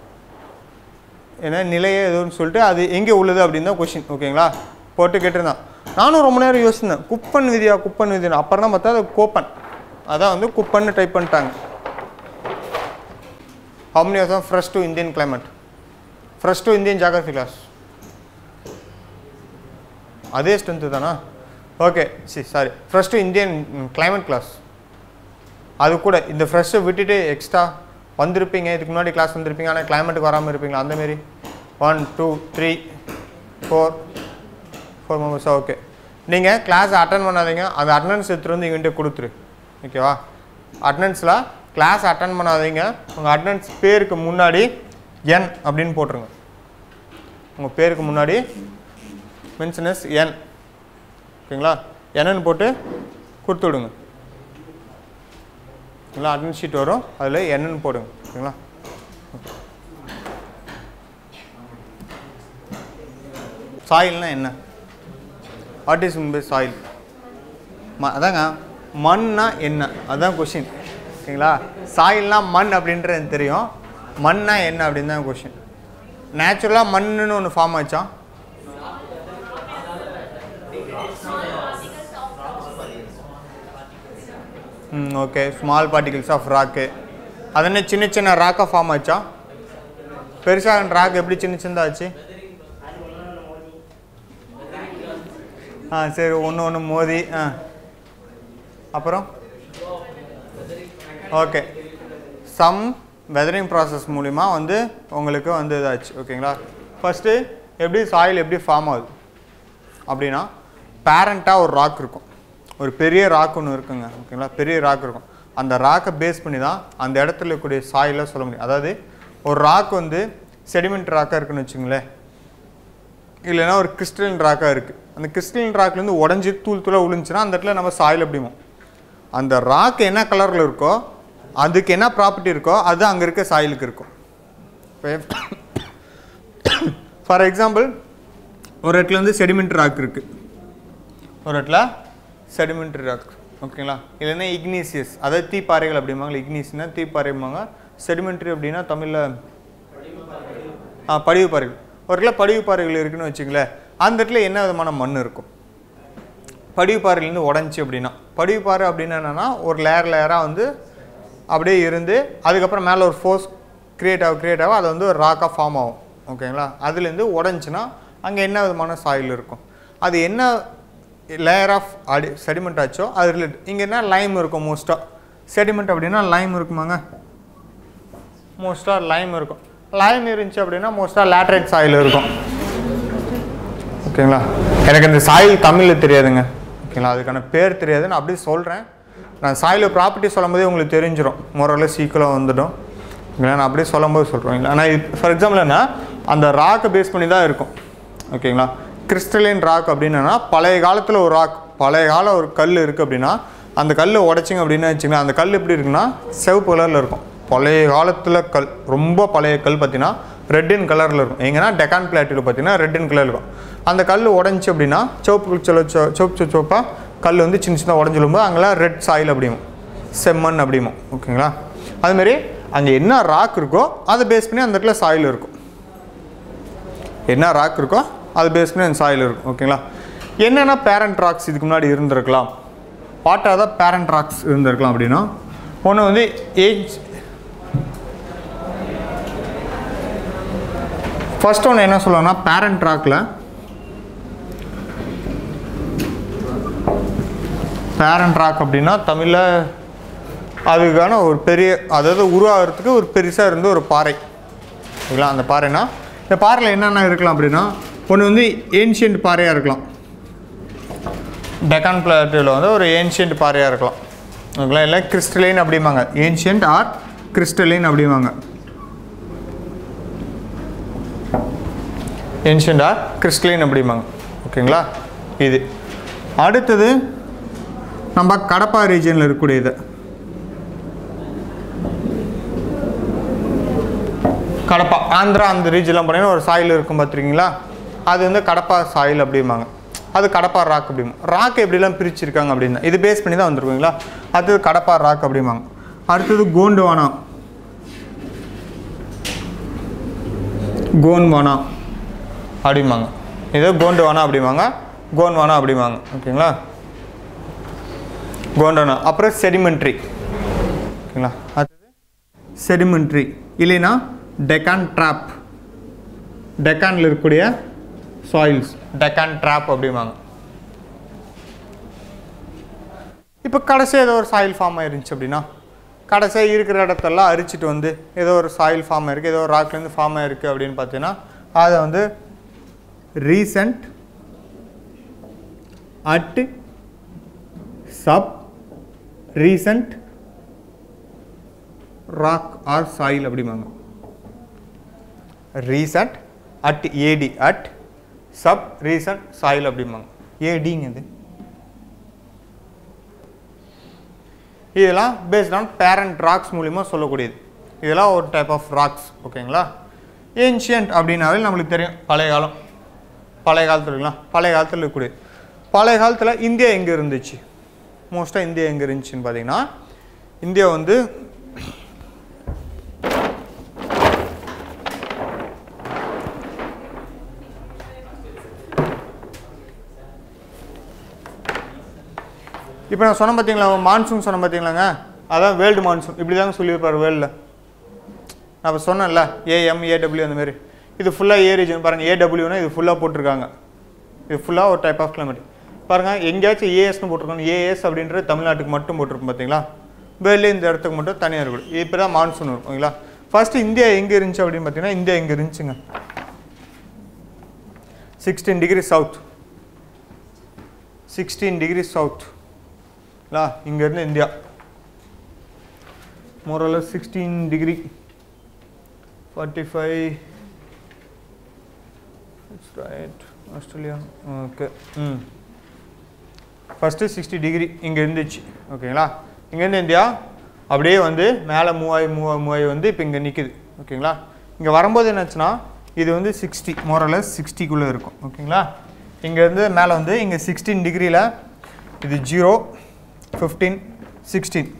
என்ன நிலையே எதுன்னு சொல்லிட்டு அது எங்கே உள்ளது அப்படின்னு தான் கொஷின் ஓகேங்களா போட்டு கேட்டிருந்தான் நானும் ரொம்ப நேரம் யோசிச்சேன் குப்பன் விதியா குப்பன் விதியா அப்புறம் தான் பார்த்தா அது கோப்பன் அதான் வந்து குப்பன்னு டைப் பண்ணிட்டாங்க how many of them fresh to Indian climate fresh to Indian geography class அதே ஸ்ட்ரென்த்து தானா okay C sorry fresh to Indian climate class அது கூட இந்த ஃப்ரெஷ்ஷை விட்டுட்டு எக்ஸ்ட்ரா வந்திருப்பீங்க இதுக்கு முன்னாடி கிளாஸ் வந்திருப்பீங்க ஆனால் கிளைமேட்டுக்கு வராமல் இருப்பீங்களா அந்தமாரி one two three four four மெம்பர்ஸா ஓகே நீங்கள் கிளாஸ் அட்டன் பண்ணாதீங்க அந்த அட்டண்டன்ஸ் எடுத்துகிட்டு வந்து எங்கிட்ட கொடுத்துரு ஓகேவா அட்டண்டன்ஸில் கிளாஸ் அட்டன் பண்ணாதீங்க உங்கள் அட்டண்டன்ஸ் பேருக்கு முன்னாடி என் அப்படின்னு போட்டுருங்க உங்கள் பேருக்கு முன்னாடி மென்ஷனஸ் என் ஓகேங்களா என்னன்னு போட்டு கொடுத்து விடுங்க ஓகேங்களா அட்டன்ஸ் ஷீட் வரும் அதில் என்னன்னு போடுங்க ஓகேங்களா சாயில்னா என்ன வாட் இஸ் பை சாயில் ம அதாங்க மண்ணா என்ன அதான் கொஷின் ஓகேங்களா சாயில்னா மண் அப்படின்றது எனக்கு தெரியும் மண்ணா என்ன அப்படின்னு தான் கொஷின் நேச்சுரலாக மண்ணுன்னு ஒன்று ஃபார்ம் ஆச்சா ம் okay small particles of rock அது என்ன சின்ன சின்ன ராக்காக ஃபார்ம் ஆச்சா பெருசாக ராக் எப்படி சின்ன சின்னதாக ஆச்சு ஆ சரி ஒன்று ஒன்று மோதி ஆ அப்புறம் ஓகே சம் வெதரிங் ப்ராசஸ் மூலிமா வந்து உங்களுக்கு வந்து இதாச்சு ஓகேங்களா ஃபஸ்ட்டு எப்படி சாயில் எப்படி ஃபார்ம் ஆகுது அப்படின்னா பேரண்ட்டாக ஒரு ராக் இருக்கும் ஒரு பெரிய ராக் ஒன்று இருக்குங்க ஓகேங்களா பெரிய ராக் இருக்கும் அந்த ராக்கை பேஸ் பண்ணி தான் அந்த இடத்துல இருக்கக்கூடிய சாயிலாக சொல்ல முடியும் அதாவது ஒரு ராக் வந்து செடிமெண்ட் ராக்காக இருக்குன்னு வச்சுங்களேன் இல்லைன்னா ஒரு கிறிஸ்டலின் ராக்காக இருக்குது அந்த கிறிஸ்டலின் ராக்லேருந்து உடஞ்சி தூள் தூளாக விழுந்துச்சுன்னா அந்த இடத்துல நம்ம சாயில் அப்படிமோ அந்த ராக் என்ன கலரில் இருக்கோ அதுக்கு என்ன ப்ராப்பர்ட்டி இருக்கோ அது அங்கே இருக்க சாயிலுக்கு இருக்கும் ஃபார் எக்ஸாம்பிள் ஒரு இடத்துல வந்து செடிமெண்ட் ராக் இருக்குது ஒரு இடத்துல செடிமெண்ட்ரி ராக் ஓகேங்களா இல்லைன்னா இக்னீசியஸ் அதாவது தீப்பாறைகள் அப்படிம்பாங்க இக்னீஸ்னா தீப்பாறைம்பாங்க செடிமெண்ட்ரி அப்படின்னா தமிழில் ஆ படிவு பாறைகள் ஒரு இடத்துல படிவு பாறைகள் இருக்குன்னு வச்சுங்களேன் அந்த இடத்துல என்ன விதமான மண் இருக்கும் படிவு பாறையிலேருந்து உடஞ்சி அப்படின்னா படிவு பாறை அப்படின்னா என்னென்னா ஒரு லேயர் லேயராக வந்து அப்படியே இருந்து அதுக்கப்புறம் மேலே ஒரு ஃபோர்ஸ் கிரியேட் ஆகும் கிரியேட் ஆகும் அது வந்து ஒரு ராக்காக ஃபார்ம் ஆகும் ஓகேங்களா அதுலேருந்து உடஞ்சின்னா அங்கே என்ன விதமான சாயில் இருக்கும் அது என்ன லேயர் ஆஃப் அடி செடிமெண்ட் ஆச்சோ அது ரிலேட் இங்கே என்ன லைம் இருக்கும் மோஸ்ட்டாக செடிமெண்ட் அப்படின்னா லைம் இருக்குமாங்க மோஸ்ட்டாக லைம் இருக்கும் லைம் இருந்துச்சு அப்படின்னா மோஸ்ட்டாக லேட்ரைட் சாயில் இருக்கும் ஓகேங்களா எனக்கு இந்த சாயில் தமிழில் தெரியாதுங்க ஓகேங்களா அதுக்கான பேர் தெரியாது நான் அப்படியே சொல்கிறேன் நான் சாயில் ப்ராப்பர்ட்டி சொல்லும்போதே உங்களுக்கு தெரிஞ்சிடும் முறையில் சீக்கிரம் வந்துடும் ஓகேங்களா நான் அப்படியே சொல்லும்போது சொல்கிறேன் ஆனால் ஃபார் எக்ஸாம்பிள் என்ன அந்த ராக்கை பேஸ் பண்ணி தான் இருக்கும் ஓகேங்களா கிறிஸ்டலின் ராக் அப்படின்னா பழைய காலத்தில் ஒரு ராக் பழைய கால ஒரு கல் இருக்குது அப்படின்னா அந்த கல் உடைச்சிங்க அப்படின்னு வச்சுங்களேன் அந்த கல் எப்படி இருக்குன்னா சிவப்பு கலரில் இருக்கும் பழைய காலத்தில் கல் ரொம்ப பழைய கல் பார்த்தீங்கன்னா ரெட் இன் கலரில் இருக்கும் எங்கன்னா டெக்கான் பிளாட்டில் பார்த்தீங்கன்னா ரெட் இன் கலர் இருக்கும் அந்த கல் உடஞ்சி அப்படின்னா சிவப்பு சொல்ல சிவப்பு சிவப்பாக கல் வந்து சின்ன சின்ன உடஞ்சிலும்போது அங்கெல்லாம் ரெட் சாயில் அப்படியும் செம்மண் அப்படிமோ ஓகேங்களா அதுமாரி அங்கே என்ன ராக் இருக்கோ அதை பேஸ் பண்ணி அந்த இடத்துல சாயில் இருக்கும் என்ன ராக் இருக்கோ அது பேஸ் பண்ணி அந்த சாயில் இருக்கும் ஓகேங்களா என்னென்ன பேரண்ட் ராக்ஸ் இதுக்கு முன்னாடி இருந்திருக்கலாம் what are the parent rocks இருந்திருக்கலாம் அப்படின்னா ஒன்று வந்து ஏஜ் ஃபர்ஸ்ட் ஒன்று என்ன சொல்லலாம்னா பேரண்ட் ராக்கில் பேரண்ட் ராக் அப்படின்னா தமிழில் அதுக்கான ஒரு பெரிய அதாவது உருவாகிறதுக்கு ஒரு பெருசாக இருந்த ஒரு பாறை ஓகேங்களா அந்த பாறைனா இந்த பாறையில் என்னென்ன இருக்கலாம் அப்படின்னா ஒன்று வந்து ஏன்ஷியன்ட் பாறையாக இருக்கலாம் டெக்கான் பிளாட்டில் வந்து ஒரு ஏன்ஷியன்ட் பாறையாக இருக்கலாம் ஓகேங்களா இல்லை கிறிஸ்டலின் அப்படிம்பாங்க ஏன்ஷியன்ட் ஆர் கிறிஸ்டலின் அப்படிம்பாங்க ஏன்ஷியன்ட் ஆர் கிறிஸ்டலின் அப்படிம்பாங்க ஓகேங்களா இது அடுத்தது நம்ம கடப்பா ரீஜனில் இருக்கக்கூடிய இது கடப்பா ஆந்திரா அந்த ரீஜன்லாம் போனீங்கன்னா ஒரு சாயில் இருக்கும் பார்த்துருக்கீங்களா அது வந்து கடப்பா சாயில் அப்படிம்பாங்க அது கடப்பா ராக் அப்படிமா ராக் எப்படிலாம் பிரிச்சிருக்காங்க அப்படின்னா இது பேஸ் பண்ணி தான் வந்திருக்குங்களா அடுத்தது கடப்பா ராக் அப்படிம்பாங்க அடுத்தது கோண்டுவானா கோன்வானா அப்படிம்பாங்க இது கோண்டுவானா அப்படிம்பாங்க கோன்வானா அப்படிம்பாங்க ஓகேங்களா கோண்டோனா அப்புறம் செடிமெண்ட்ரி ஓகேங்களா அடுத்தது செடிமெண்ட்ரி இல்லைன்னா டெக்கான் ட்ராப் டெக்கானில் இருக்கக்கூடிய சாயில்ஸ் டெக்கான் ட்ராப் அப்படிம்பாங்க இப்போ கடைசியாக ஏதோ ஒரு சாயில் ஃபார்ம் ஆயிருந்துச்சு அப்படின்னா கடைசியாக இருக்கிற இடத்தெல்லாம் அரிச்சிட்டு வந்து ஏதோ ஒரு சாயில் ஃபார்ம் ஆயிருக்கு ஏதோ ஒரு ராக்லேருந்து ஃபார்ம் ஆயிருக்கு அப்படின்னு பார்த்தீங்கன்னா அதை வந்து recent and sub recent rock or soil அப்படிம்பாங்க recent and AD and sub recent soil அப்படிம்பாங்க ஏடிங்க இது இதெல்லாம் பேஸ்ட் ஆன் பேரண்ட் ராக்ஸ் மூலிமா சொல்லக்கூடியது இதெல்லாம் ஒரு டைப் ஆஃப் ராக்ஸ் ஓகேங்களா ஏன்ஷியன்ட் அப்படின்னாவே நம்மளுக்கு தெரியும் பழைய காலம் பழைய காலத்தில் இருக்கலாம் பழைய காலத்தில் இருக்கக்கூடியது பழைய காலத்தில் இந்தியா எங்கே இருந்துச்சு மோஸ்ட்டாக இந்தியா எங்கே இருந்துச்சுன்னு பார்த்தீங்கன்னா இந்தியா வந்து இப்போ நான் சொன்னேன் பார்த்தீங்களா மான்சூன் சொன்னேன் பார்த்தீங்களாங்க அதான் வேர்ல்டு மான்சூன் இப்படி தாங்க சொல்லியிருப்பார் வேர்ல்டில் நான் இப்போ சொன்னேன்ல ஏஎம் ஏடபிள்யூ அந்த மாதிரி இது ஃபுல்லாக ஏ ரீஜன் பாருங்கள் ஏடபிள்யூனா இது ஃபுல்லாக போட்டிருக்காங்க இது ஃபுல்லாக ஒரு டைப் ஆஃப் கிளைமேட் பாருங்கள் எங்கேயாச்சும் ஏஎஸ்னு போட்டிருக்கணும் ஏஎஸ் அப்படின்றது தமிழ்நாட்டுக்கு மட்டும் போட்டிருக்கும் பார்த்தீங்களா வேர்ல்டு இந்த இடத்துக்கு மட்டும் தனியாக இருக்கும் இப்போ தான் மான்சூன் இருக்கும் ஓகேங்களா ஃபஸ்ட்டு இந்தியா எங்கே இருந்துச்சு அப்படின்னு பார்த்தீங்கன்னா இந்தியா எங்கே இருந்துச்சுங்க sixteen degree south sixteen degree south இல்லா இங்கேருந்து இந்தியா மோரல sixteen degree forty five right Australia okay ம் ஃபஸ்ட்டு சிக்ஸ்டி டிகிரி இங்கே இருந்துச்சு ஓகேங்களா இங்கேருந்து இந்தியா அப்படியே வந்து மேலே மூவாயி மூவா மூவாயி வந்து இப்போ இங்கே நிற்குது ஓகேங்களா இங்கே வரும்போது என்னாச்சுன்னா இது வந்து சிக்ஸ்டி மோரலஸ் சிக்ஸ்டிக்குள்ளே இருக்கும் ஓகேங்களா இங்கேருந்து மேலே வந்து இங்கே சிக்ஸ்டீன் டிகிரியில் இது ஜீரோ ஃபிஃப்டீன் சிக்ஸ்டீன்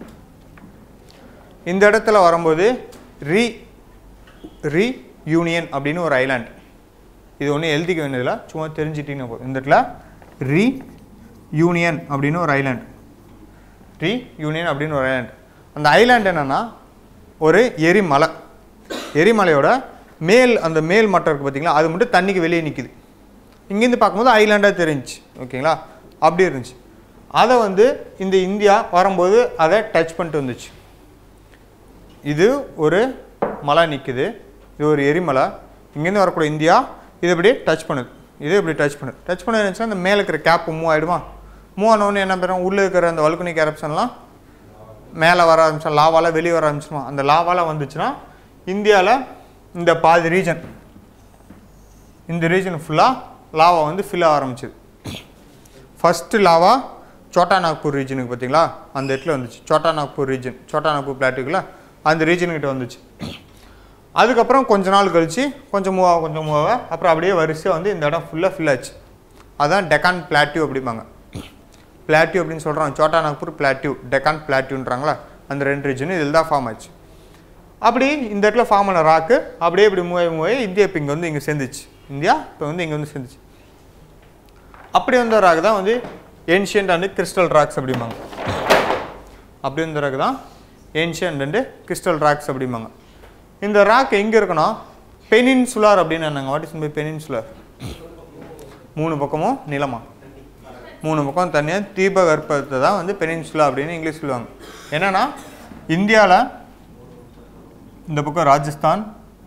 இந்த இடத்துல வரும்போது ரீ ரீ யூனியன் அப்படின்னு ஒரு ஐலாண்ட் இது ஒன்றும் எழுதிக்க வேண்டியதில்ல சும்மா தெரிஞ்சிட்டிங்கன்னா போதும் இந்த இடத்துல ரீ யூனியன் அப்படின்னு ஒரு ஐலாண்ட் ரீ யூனியன் அப்படின்னு ஒரு ஐலாண்ட் அந்த ஐலாண்ட் என்னென்னா ஒரு எரிமலை எரிமலையோட மேல் அந்த மேல் மட்டம் இருக்குது பார்த்தீங்களா அது மட்டும் தண்ணிக்கு வெளியே நிற்குது இங்கேருந்து பார்க்கும்போது ஐலாண்டாக தெரிஞ்சுச்சு ஓகேங்களா அப்படி இருந்துச்சு அதை வந்து இந்த இந்தியா வரும்போது அதை டச் பண்ணிட்டு வந்துச்சு இது ஒரு மலை நிற்குது இது ஒரு எரிமலை இங்கேருந்து வரக்கூடிய இந்தியா இது அப்படியே டச் பண்ணுது இது இப்படி டச் பண்ணு டச் பண்ண இருந்துச்சுன்னா அந்த மேலே இருக்கிற கேப் மூவ் ஆகிடுமா மூவ் ஆனவுடனே என்ன பண்ணுறோம் உள்ளே இருக்கிற அந்த வல்குனிக் எரப்ஷன்லாம் மேலே வர ஆரம்பிச்சா லாவால வெளியே வர ஆரம்பிச்சிடுமா அந்த லாவால வந்துச்சுன்னா இந்தியாவில் இந்த பாதி ரீஜன் இந்த ரீஜன் ஃபுல்லாக லாவா வந்து ஃபில் ஆக ஆரம்பிச்சுது ஃபஸ்ட்டு லாவா சோட்டா நாக்பூர் ரீஜனுக்கு பார்த்தீங்களா அந்த இடத்துல வந்துச்சு சோட்டா நாக்பூர் ரீஜன் சோட்டா நாக்பூர் பிளாட்டுக்குள்ள அந்த ரீஜனுக்கிட்ட வந்துச்சு அதுக்கப்புறம் கொஞ்ச நாள் கழிச்சு கொஞ்சம் மூவ் ஆக கொஞ்சம் மூவ் ஆக அப்புறம் அப்படியே வரிசையாக வந்து இந்த இடம் ஃபுல்லாக ஃபில் ஆச்சு அதான் டெக்கான் பிளாட்டியூ அப்படிம்பாங்க பிளாட்டியூ அப்படின்னு சொல்கிறோம் சோட்டா நாக்பூர் பிளாட்டியூ டெக்கான் பிளாட்டியூன்றாங்களா அந்த ரெண்டு ரீஜன் இதில் தான் ஃபார்ம் ஆச்சு அப்படி இந்த இடத்துல ஃபார்ம் ஆன ராக்கு அப்படியே இப்படி மூவ் ஆகி மூவ் ஆகி இந்தியா இப்போ இங்கே வந்து இங்கே சேர்ந்துச்சு இந்தியா இப்போ வந்து இங்கே வந்து சேர்ந்துச்சு அப்படி வந்த ராக் தான் வந்து ஏன்ஷியன்ட் அண்ட் கிறிஸ்டல் ராக்ஸ் அப்படிம்பாங்க அப்படி வந்த ராக் தான் ஏன்ஷியன்ட் அண்டு கிறிஸ்டல் ராக்ஸ் அப்படிம்பாங்க இந்த ராக் எங்கே இருக்குன்னா பெனின்சுலார் அப்படின்னு என்னங்க வாட் இஸ் பை பெனின்சுலார் மூணு பக்கமும் நிலமா மூணு பக்கம் தனியாக தீபகற்பத்தை தான் வந்து பெனின்சுலா அப்படின்னு இங்கிலீஷ் சொல்லுவாங்க என்னன்னா இந்தியாவில் இந்த பக்கம் ராஜஸ்தான்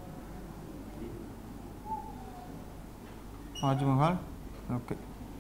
தாஜ்மஹால் ஓகே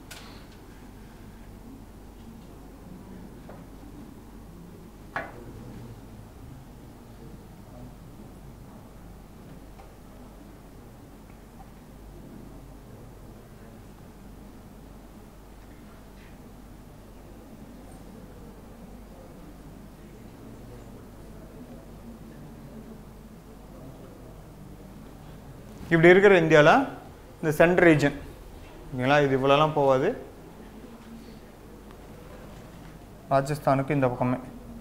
இப்படி இருக்கிற இந்தியாவில் இந்த சென்ட்ரல் ரீஜன் ஓகேங்களா இது இவ்வளோலாம் போகாது ராஜஸ்தானுக்கு இந்த பக்கமே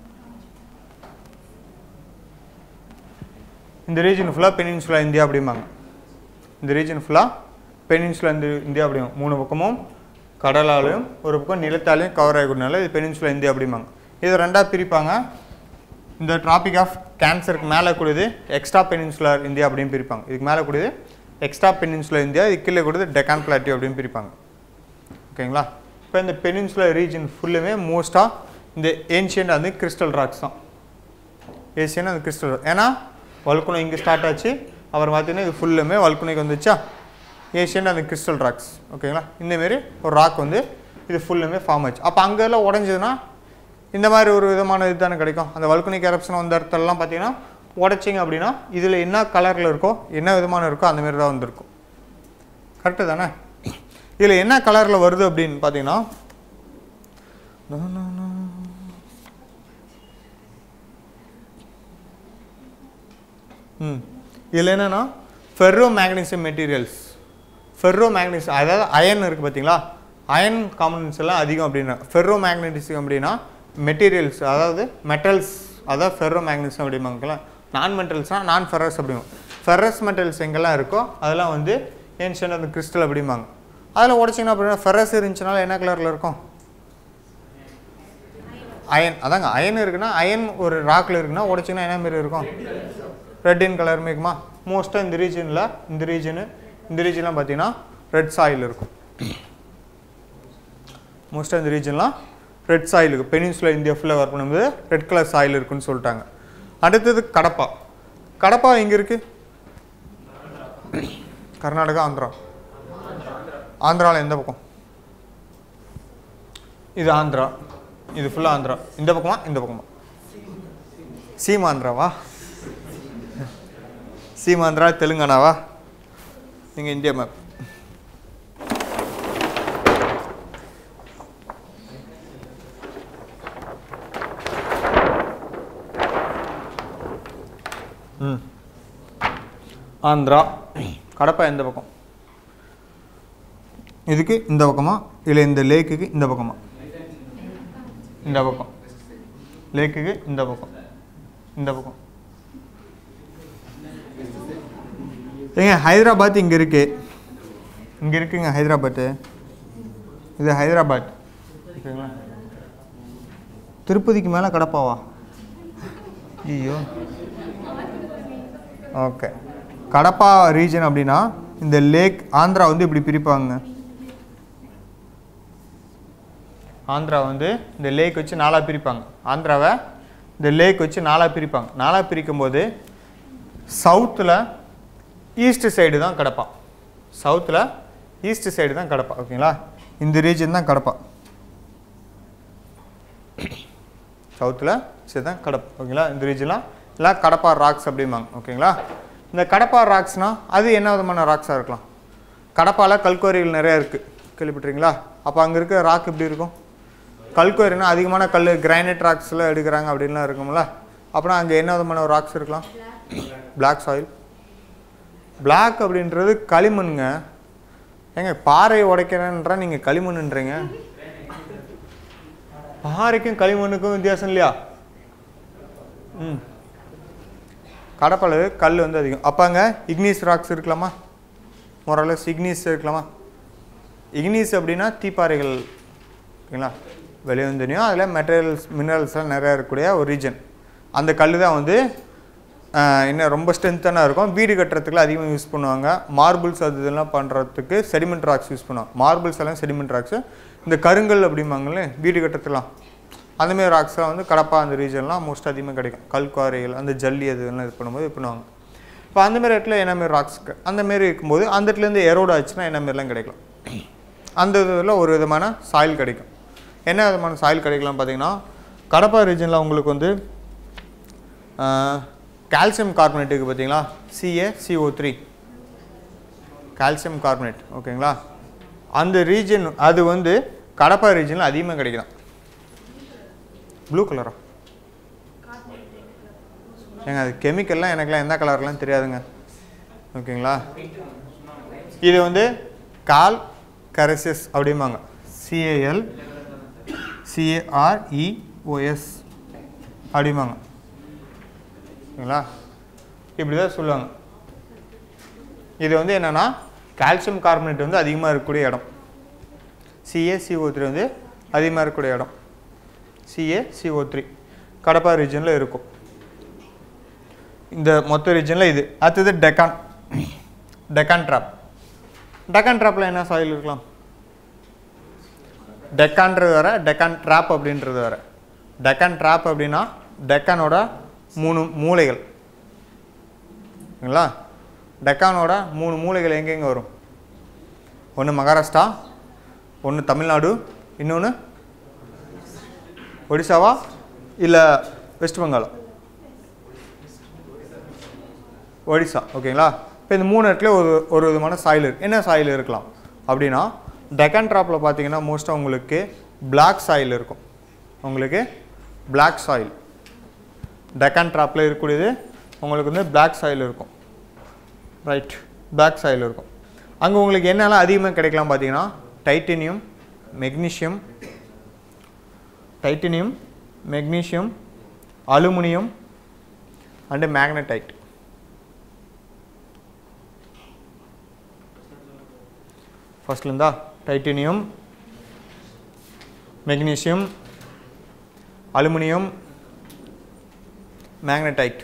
இந்த ரீஜன் ஃபுல்லாக பெனின்சுலா இந்தியா அப்படிம்பாங்க இந்த ரீஜன் ஃபுல்லாக பெனின்சுலா இந்த இந்தியா அப்படிம்பாங்க மூணு பக்கமும் கடலாலையும் ஒரு பக்கம் நிலத்தாலையும் கவர் ஆகிக்கிறதுனால இது பெனின்சுலா இந்தியா அப்படிம்பாங்க இதை ரெண்டாக பிரிப்பாங்க இந்த ட்ராபிக் ஆஃப் கேன்சருக்கு மேலே கூடியது எக்ஸ்ட்ரா பெனின்சுலர் இந்தியா அப்படின்னு பிரிப்பாங்க இதுக்கு மேலே கூடியது எக்ஸ்ட்ரா பெனின்சுலர் இந்தியா இது கீழே கூடியது டெக்கான் பிளாட்டியூ அப்படின்னு பிரிப்பாங்க ஓகேங்களா இப்போ இந்த பெனின்சுலர் ரீஜன் ஃபுல்லுமே மோஸ்ட்டாக இந்த ஏன்ஷியன்ட் வந்து கிறிஸ்டல் ராக்ஸ் தான் ஏசியன் அந்த கிறிஸ்டல் ஏன்னா வல்குனம் இங்கே ஸ்டார்ட் ஆச்சு அப்புறம் பார்த்தீங்கன்னா இது ஃபுல்லுமே வல்குனைக்கு வந்துச்சா ஏஷியன் அந்த கிறிஸ்டல் ராக்ஸ் ஓகேங்களா இந்தமாரி ஒரு ராக் வந்து இது ஃபுல்லுமே ஃபார்ம் ஆச்சு அப்போ அங்கெல்லாம் உடஞ்சதுன்னா இந்த மாதிரி ஒரு விதமான இது தானே கிடைக்கும் அந்த வல்குனிக் எரப்ஷன் வந்த இடத்துலலாம் பார்த்தீங்கன்னா உடைச்சிங்க அப்படின்னா இதில் என்ன கலரில் இருக்கோ என்ன விதமான இருக்கோ அந்த மாதிரி தான் வந்திருக்கும் கரெக்டு தானே இதில் என்ன கலரில் வருது அப்படின்னு பார்த்தீங்கன்னா ம் இதில் என்னென்னா ferro magnesium materials ferro magnesium அதாவது அயன் இருக்குது பார்த்தீங்களா அயன் காம்பனன்ஸ் எல்லாம் அதிகம் அப்படின்னா ஃபெர்ரோ மேக்னட்டிசியம் அப்படின்னா மெட்டீரியல்ஸ் அதாவது மெட்டல்ஸ் அதாவது ஃபெர்ரோ மேக்னீசியம் அப்படிம்பாங்களா நான் மெட்டல்ஸ்னால் நான் ஃபெரஸ் அப்படிம்பாங்க ஃபெரஸ் மெட்டல்ஸ் எங்கெல்லாம் இருக்கோ அதெல்லாம் வந்து ஏன்ஷியன் அந்த கிறிஸ்டல் அப்படிம்பாங்க அதில் உடச்சிங்கன்னா அப்படின்னா ஃபெரஸ் இருந்துச்சுனால என்ன கலரில் இருக்கும் அயன் அதாங்க அயன் இருக்குன்னா அயன் ஒரு ராக்கில் இருக்குன்னா உடச்சிங்கன்னா என்ன மாரி இருக்கும் ரெட் இன் கலர் இருக்குமா மோஸ்ட்டாக இந்த ரீஜனில் இந்த ரீஜனு இந்த ரீஜன்லாம் பார்த்தீங்கன்னா ரெட் சாயில் இருக்கும் மோஸ்ட்டாக இந்த ரீஜன்லாம் ரெட் சாயில் இருக்கும் பெனின்சுலா இந்தியா ஃபுல்லாக ஒர்க் பண்ணும்போது ரெட் கலர் சாயில் இருக்குன்னு சொல்லிட்டாங்க அடுத்தது கடப்பா கடப்பா எங்கே இருக்குது கர்நாடகா ஆந்திரா ஆந்திராவில் எந்த பக்கம் இது ஆந்திரா இது ஃபுல்லாக ஆந்திரா இந்த பக்கமா இந்த பக்கமா சீமாந்திராவா சீமாந்திரா தெலுங்கானாவா நீங்கள் இந்தியா மேப் ம் ஆந்திரா கடப்பா எந்த பக்கம் இதுக்கு இந்த பக்கமா இல்லை இந்த லேக்குக்கு இந்த பக்கமா இந்த பக்கம் லேக்குக்கு இந்த பக்கம் இந்த பக்கம் ஏங்க ஹைதராபாத் இங்கே இருக்கு இங்கே இருக்குங்க ஹைதராபாத்து இது ஹைதராபாத் ஓகேங்களா திருப்பதிக்கு மேலே கடப்பாவா ஐயோ ஓகே கடப்பா ரீஜன் அப்படின்னா இந்த லேக் ஆந்திரா வந்து இப்படி பிரிப்பாங்க ஆந்திரா வந்து இந்த லேக் வச்சு நாலாக பிரிப்பாங்க ஆந்திராவை இந்த லேக் வச்சு நாலாக பிரிப்பாங்க நாலாக பிரிக்கும்போது சவுத்தில் ஈஸ்ட் சைடு தான் கிடப்பா சவுத்தில் ஈஸ்ட் சைடு தான் கடப்பா ஓகேங்களா இந்த ரீஜன் தான் கடப்பா சவுத்தில் சரி தான் கடப்பா ஓகேங்களா இந்த ரீஜன்லாம் இல்லை கடப்பா ராக்ஸ் அப்படிம்பாங்க ஓகேங்களா இந்த கடப்பா ராக்ஸ்னால் அது என்ன விதமான ராக்ஸாக இருக்கலாம் கடப்பால கல்குவாரிகள் நிறையா இருக்குது கேள்விப்பட்டிருக்கீங்களா அப்போ அங்கே இருக்க ராக் எப்படி இருக்கும் கல்குவாரினா அதிகமான கல் கிரானைட் ராக்ஸ்லாம் எடுக்கிறாங்க அப்படின்லாம் இருக்கும்ல அப்புறம் அங்கே என்ன விதமான ராக்ஸ் இருக்கலாம் பிளாக் சாயில் பிளாக் அப்படின்றது களிமண்ங்க ஏங்க பாறையை உடைக்கிறேன்றா நீங்கள் களிமண்ன்றீங்க பாறைக்கும் களிமண்ணுக்கும் வித்தியாசம் இல்லையா ம் கடப்பளவு கல் வந்து அதிகம் அப்போ அங்கே இக்னீஸ் ராக்ஸ் இருக்கலாமா மொரலஸ் இக்னீஸ் இருக்கலாமா இக்னீஸ் அப்படின்னா தீப்பாறைகள் ஓகேங்களா வெளியே வந்து தெரியும் அதில் மெட்டீரியல்ஸ் மினரல்ஸ்லாம் நிறையா இருக்கக்கூடிய ஒரு ரீஜன் அந்த கல் தான் வந்து ஆஹ், இன்னும் ரொம்ப ஸ்ட்ரென்த்தான இருக்கும் வீடு கட்டுறதுக்குலாம் அதிகமாக யூஸ் பண்ணுவாங்க மார்பிள்ஸ் அது இதெல்லாம் பண்ணுறதுக்கு செடிமெண்ட் ராக்ஸ் யூஸ் பண்ணுவாங்க மார்பிள்ஸ் எல்லாம் செடிமெண்ட் ராக்ஸு இந்த கருங்கல் அப்படிம்பாங்களே வீடு கட்டுறதுலாம் அந்தமாரி ராக்ஸ்லாம் வந்து கடப்பா அந்த ரீஜன்லாம் மோஸ்ட் அதிகமாக கிடைக்கும் கல்குவாரிகள் அந்த ஜல்லி அது எல்லாம் இது பண்ணும்போது இது பண்ணுவாங்க இப்போ அந்தமாரி இடத்துல என்ன மாரி ராக்ஸ் அந்தமாரி இருக்கும்போது அந்த இடத்துலேருந்து எரோட் ஆச்சுன்னா என்ன மாரிலாம் கிடைக்கலாம் அந்த இதில் ஒரு விதமான சாயில் கிடைக்கும் என்ன விதமான சாயில் கிடைக்கலாம் பார்த்தீங்கன்னா கடப்பா ரீஜனில் உங்களுக்கு வந்து கால்சியம் கார்பனேட் இருக்குது பார்த்தீங்களா CA CO three calcium carbonate ஓகேங்களா அந்த ரீஜன் அது வந்து கடப்பா ரீஜனில் அதிகமாக கிடைக்கலாம் ப்ளூ கலரா ஏங்க அது கெமிக்கல்லாம் எனக்குலாம் எந்த கலர்லாம் தெரியாதுங்க ஓகேங்களா இது வந்து கால் கரசியஸ் அப்படிம்பாங்க சிஏஎல் சிஏஆர்இஓஎஸ் அப்படிம்பாங்க ஓகேங்களா இப்படி தான் சொல்லுவாங்க இது வந்து என்னென்னா கால்சியம் கார்பனேட் வந்து அதிகமாக இருக்கக்கூடிய இடம் சிஏசிஓ த்ரீ வந்து அதிகமாக இருக்கக்கூடிய இடம் சிஏசிஓ த்ரீ கடப்பா ரீஜனில் இருக்கும் இந்த மொத்த ரீஜனில் இது அடுத்தது டெக்கான் டெக்கான் ட்ராப் டெக்கான் ட்ராப்பில் என்ன சாயில் இருக்கலாம் டெக்கான்றது வேற டெக்கான் ட்ராப் அப்படின்றது வேற டெக்கான் ட்ராப் அப்படின்னா டெக்கானோட மூணு மூலைகள் ஓகேங்களா டெக்கானோட மூணு மூலைகள் எங்கெங்க வரும் ஒன்று மகாராஷ்டிரா ஒன்று தமிழ்நாடு இன்னொன்று ஒடிசாவா இல்லை வெஸ்ட் பெங்காலா ஒடிசா ஓகேங்களா இப்போ இந்த மூணு இடத்துல ஒரு ஒரு விதமான சாயில் இருக்கு என்ன சாயில் இருக்கலாம் அப்படின்னா டெக்கன் ட்ராப்பில் பார்த்தீங்கன்னா மோஸ்ட்டாக உங்களுக்கு பிளாக் சாயில் இருக்கும் உங்களுக்கு பிளாக் சாயில் டெக்கன் ட்ராப்பில் இருக்கக்கூடியது உங்களுக்கு வந்து பிளாக் சாயில் இருக்கும் ரைட் பிளாக் சாயில் இருக்கும் அங்கே உங்களுக்கு என்னெல்லாம் அதிகமாக கிடைக்கலாம் பார்த்தீங்கன்னா titanium magnesium titanium magnesium aluminium and magnetite ஃபர்ஸ்ட்ல இருந்தா டைட்டனியம் மெக்னீசியம் அலுமினியம் மேக்னடைட்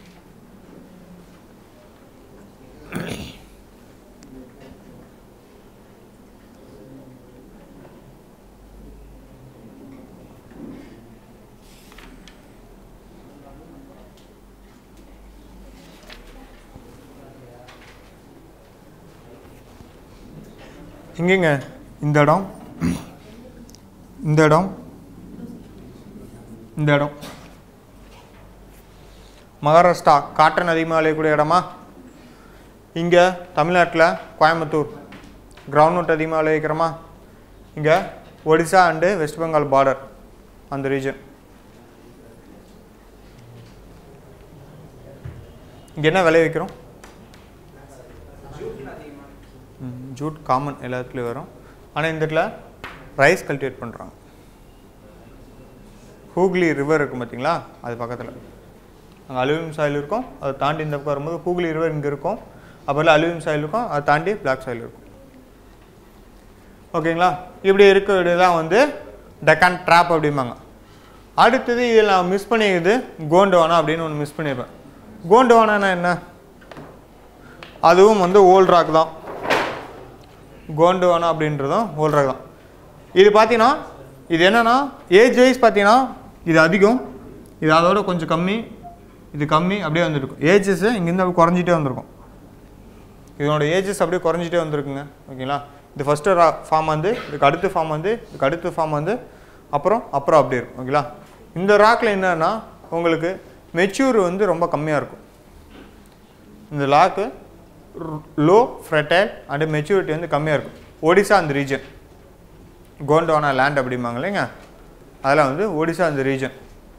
எங்கேங்க இந்த இடம் இந்த இடம் இந்த இடம் மகாராஷ்டிரா காட்டன் அதிகமாக விளையக்கூடிய இடமா இங்கே தமிழ்நாட்டில் கோயம்புத்தூர் கிரவுண்ட் அதிகமாக விளைவிக்கிறோமா இங்கே ஒடிசா அண்டு வெஸ்ட் பெங்கால் பார்டர் அந்த ரீஜன் இங்கே என்ன விளைவிக்கிறோம் ம், ஜூட் காமன் எல்லாத்துலேயும் வரும் ஆனால் இந்த இடத்துல ரைஸ் கல்டிவேட் பண்ணுறாங்க ஹூக்லி ரிவர் இருக்கும் பார்த்தீங்களா அது பக்கத்தில் அங்கே அலுமினியம் சாயில் இருக்கும் அதை தாண்டி இந்த பக்கம் வரும்போது ஹூக்லி ரிவர் இங்கே இருக்கும் அப்புறம் அலுமினியம் சாயில் இருக்கும் அதை தாண்டி பிளாக் சாயில் இருக்கும் ஓகேங்களா இப்படி இருக்கிறது தான் வந்து டெக்கான் ட்ராப் அப்படிம்பாங்க அடுத்தது இதில் நான் மிஸ் பண்ணிக்கிறது கோண்டவானா அப்படின்னு ஒன்று மிஸ் பண்ணியிருப்பேன் கோண்டவானா என்ன அதுவும் வந்து ஓல்ட் ராக் தான் கோண்டுவானா அப்படின்றதும் ஓல்ட் ராக் தான் இது பார்த்தீங்கன்னா இது என்னன்னா ஏஜ் வைஸ் பார்த்தீங்கன்னா இது அதிகம் இது அதோட கொஞ்சம் கம்மி இது கம்மி அப்படியே வந்துருக்கும் ஏஜஸ் இங்கேருந்து அப்படியே குறைஞ்சிட்டே வந்திருக்கும் இதனோட ஏஜஸ் அப்படியே குறைஞ்சிட்டே வந்திருக்குங்க ஓகேங்களா இது ஃபஸ்ட்டு ரா ஃபார்ம் வந்து இதுக்கு அடுத்த ஃபார்ம் வந்து இதுக்கு அடுத்த ஃபார்ம் வந்து அப்புறம் அப்புறம் அப்படி இருக்கும் ஓகேங்களா இந்த ராக்கில் என்னன்னா உங்களுக்கு மெச்சூர் வந்து ரொம்ப கம்மியாக இருக்கும் இந்த lack low fertile and maturity வந்து கம்மியாக இருக்கும் ஒடிசா அந்த ரீஜன் கோண்டோனா லேண்ட் அப்படிம்பாங்க இல்லைங்க அதெல்லாம் வந்து ஒடிசா அந்த ரீஜன்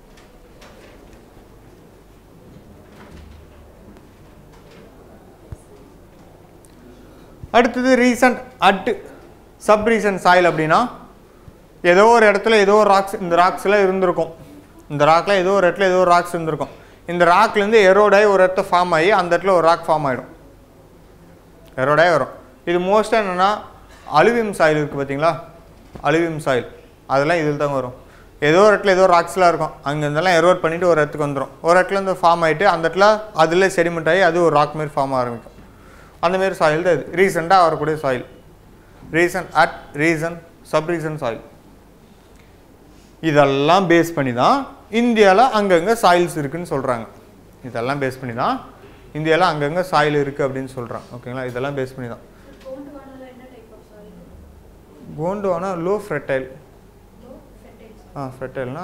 அடுத்தது recent and sub recent soil அப்படின்னா ஏதோ ஒரு இடத்துல ஏதோ ஒரு ராக்ஸ் இந்த ராக்ஸில் இருந்திருக்கும் இந்த ராக்கில் ஏதோ ஒரு இடத்துல ஏதோ ஒரு ராக்ஸ் இருந்திருக்கும் இந்த ராக்லேருந்து எரோடாகி ஒரு இடத்த ஃபார்ம் ஆகி அந்த இடத்துல ஒரு ராக் ஃபார்ம் ஆகிடும் எரோடாகி வரும் இது மோஸ்ட்டாக என்னென்னா அலுவியம் சாயில் இருக்குது பார்த்தீங்களா அலுவியம் சாயில் அதெல்லாம் இதில் தான் வரும் ஏதோ ஒரு இடத்துல ஏதோ ராக்ஸ்லாம் இருக்கும் அங்கே இருந்தெல்லாம் எரோட் பண்ணிவிட்டு ஒரு இடத்துக்கு வந்துடும் ஒரு இடத்துல இருந்து ஃபார்ம் ஆகிட்டு அந்த இடத்துல அதில் செடிமெண்ட் ஆகி அது ஒரு ராக் மாதிரி ஃபார்ம் ஆரம்பிக்கும் அந்த மாதிரி சாயில் தான் இது ரீசெண்டாக வரக்கூடிய soil recent and recent sub recent soil இதெல்லாம் பேஸ் பண்ணி தான் இந்தியாவில் அங்கங்கே சாயில்ஸ் இருக்குன்னு சொல்கிறாங்க இதெல்லாம் பேஸ் பண்ணி தான் இந்தியாவில் அங்கங்கே சாயில் இருக்குது அப்படின்னு சொல்கிறாங்க ஓகேங்களா இதெல்லாம் பேஸ் பண்ணி தான் கோண்டுவானால என்ன type of soil Gondwana low fertile low fertiles uh ஃப்ரெட்டைல்னா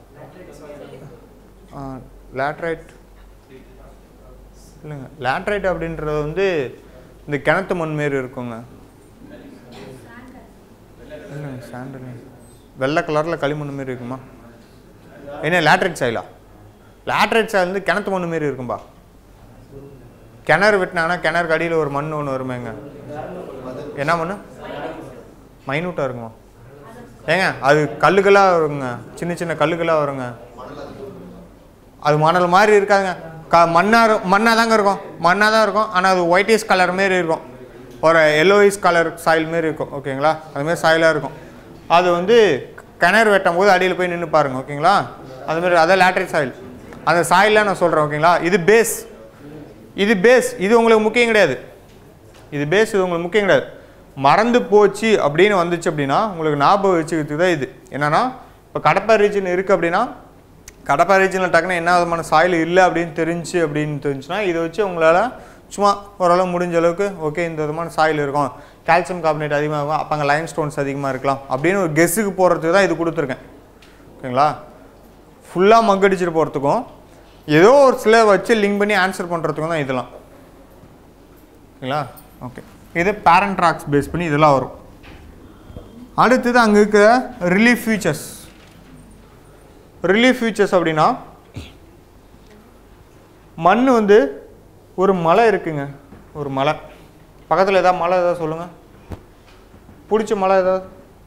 லேட்ரைட் இல்லைங்க லேட்ரைட் அப்படின்றது வந்து இந்த கிணத்து மண் மாரி இருக்குங்க இல்லைங்க சாண்டல் வெள்ளை கலரில் களிமண் மாரி இருக்குமா என்ன லேட்ரைட் சாயிலா லேட்ரைட் சாயில் வந்து கிணத்து மண் மாரி இருக்கும்பா கிணறு வெட்டினாங்கன்னா கிணறுக்கு அடியில் ஒரு மண் ஒன்று வருமேங்க என்ன மண் மைனூட்டாக இருக்குமா ஏங்க அது கல்லுகளாக வருங்க சின்ன சின்ன கல்லுகளாக வருங்க அது மணல் மாதிரி இருக்காதுங்க க மண்ணாக மண்ணாக தாங்க இருக்கும் மண்ணாக தான் இருக்கும் ஆனால் அது ஒயிட்டிஷ் கலர் மாரி இருக்கும் ஒரு எல்லோயிஷ் கலர் சாயில் மாரி இருக்கும் ஓகேங்களா அதுமாரி சாயிலாக இருக்கும் அது வந்து கிணறு வெட்டும் போது அடியில் போய் நின்று பாருங்க ஓகேங்களா அதுமாரி அதான் லேட்ரைட் சாயில் அந்த சாயிலாக நான் சொல்கிறேன் ஓகேங்களா இது பேஸ் இது பேஸ் இது உங்களுக்கு முக்கியம் கிடையாது இது பேஸ் இது உங்களுக்கு முக்கியம் கிடையாது மறந்து போச்சு அப்படின்னு வந்துச்சு அப்படின்னா உங்களுக்கு ஞாபகம் வச்சுக்கிறதுக்கு தான் இது என்னன்னா இப்போ கடப்பா ரீஜன் இருக்குது அப்படின்னா கடப்பா ரீஜனில் டக்குன்னு என்ன விதமான சாயில் இல்லை அப்படின்னு தெரிஞ்சு அப்படின்னு தெரிஞ்சுன்னா இதை வச்சு உங்களால் சும்மா ஓரளவு முடிஞ்ச அளவுக்கு ஓகே இந்த விதமான சாயில் இருக்கும் கால்சியம் கார்பனேட் அதிகமாக இருக்கும் அப்போ அங்கே லைம் ஸ்டோன்ஸ் அதிகமாக இருக்கலாம் அப்படின்னு ஒரு கெஸ்ஸுக்கு போகிறதுக்கு தான் இது கொடுத்துருக்கேன் ஓகேங்களா ஃபுல்லாக மக்கடிச்சிட்டு போகிறதுக்கும் ஏதோ ஒரு சில வச்சு லிங்க் பண்ணி ஆன்சர் பண்ணுறதுக்கும் தான் இதெல்லாம் ஓகேங்களா ஓகே இது பேரண்ட் ட்ராக்ஸ் பேஸ் பண்ணி இதெல்லாம் வரும் அடுத்தது அங்கே இருக்கிற ரிலீஃப் ஃபீச்சர்ஸ் ரிலீஃப் ஃபீச்சர்ஸ் அப்படின்னா மண் வந்து ஒரு மலை இருக்குங்க ஒரு மலை பக்கத்தில் ஏதாவது மலை ஏதாவது சொல்லுங்கள் பிடிச்ச மலை ஏதாவது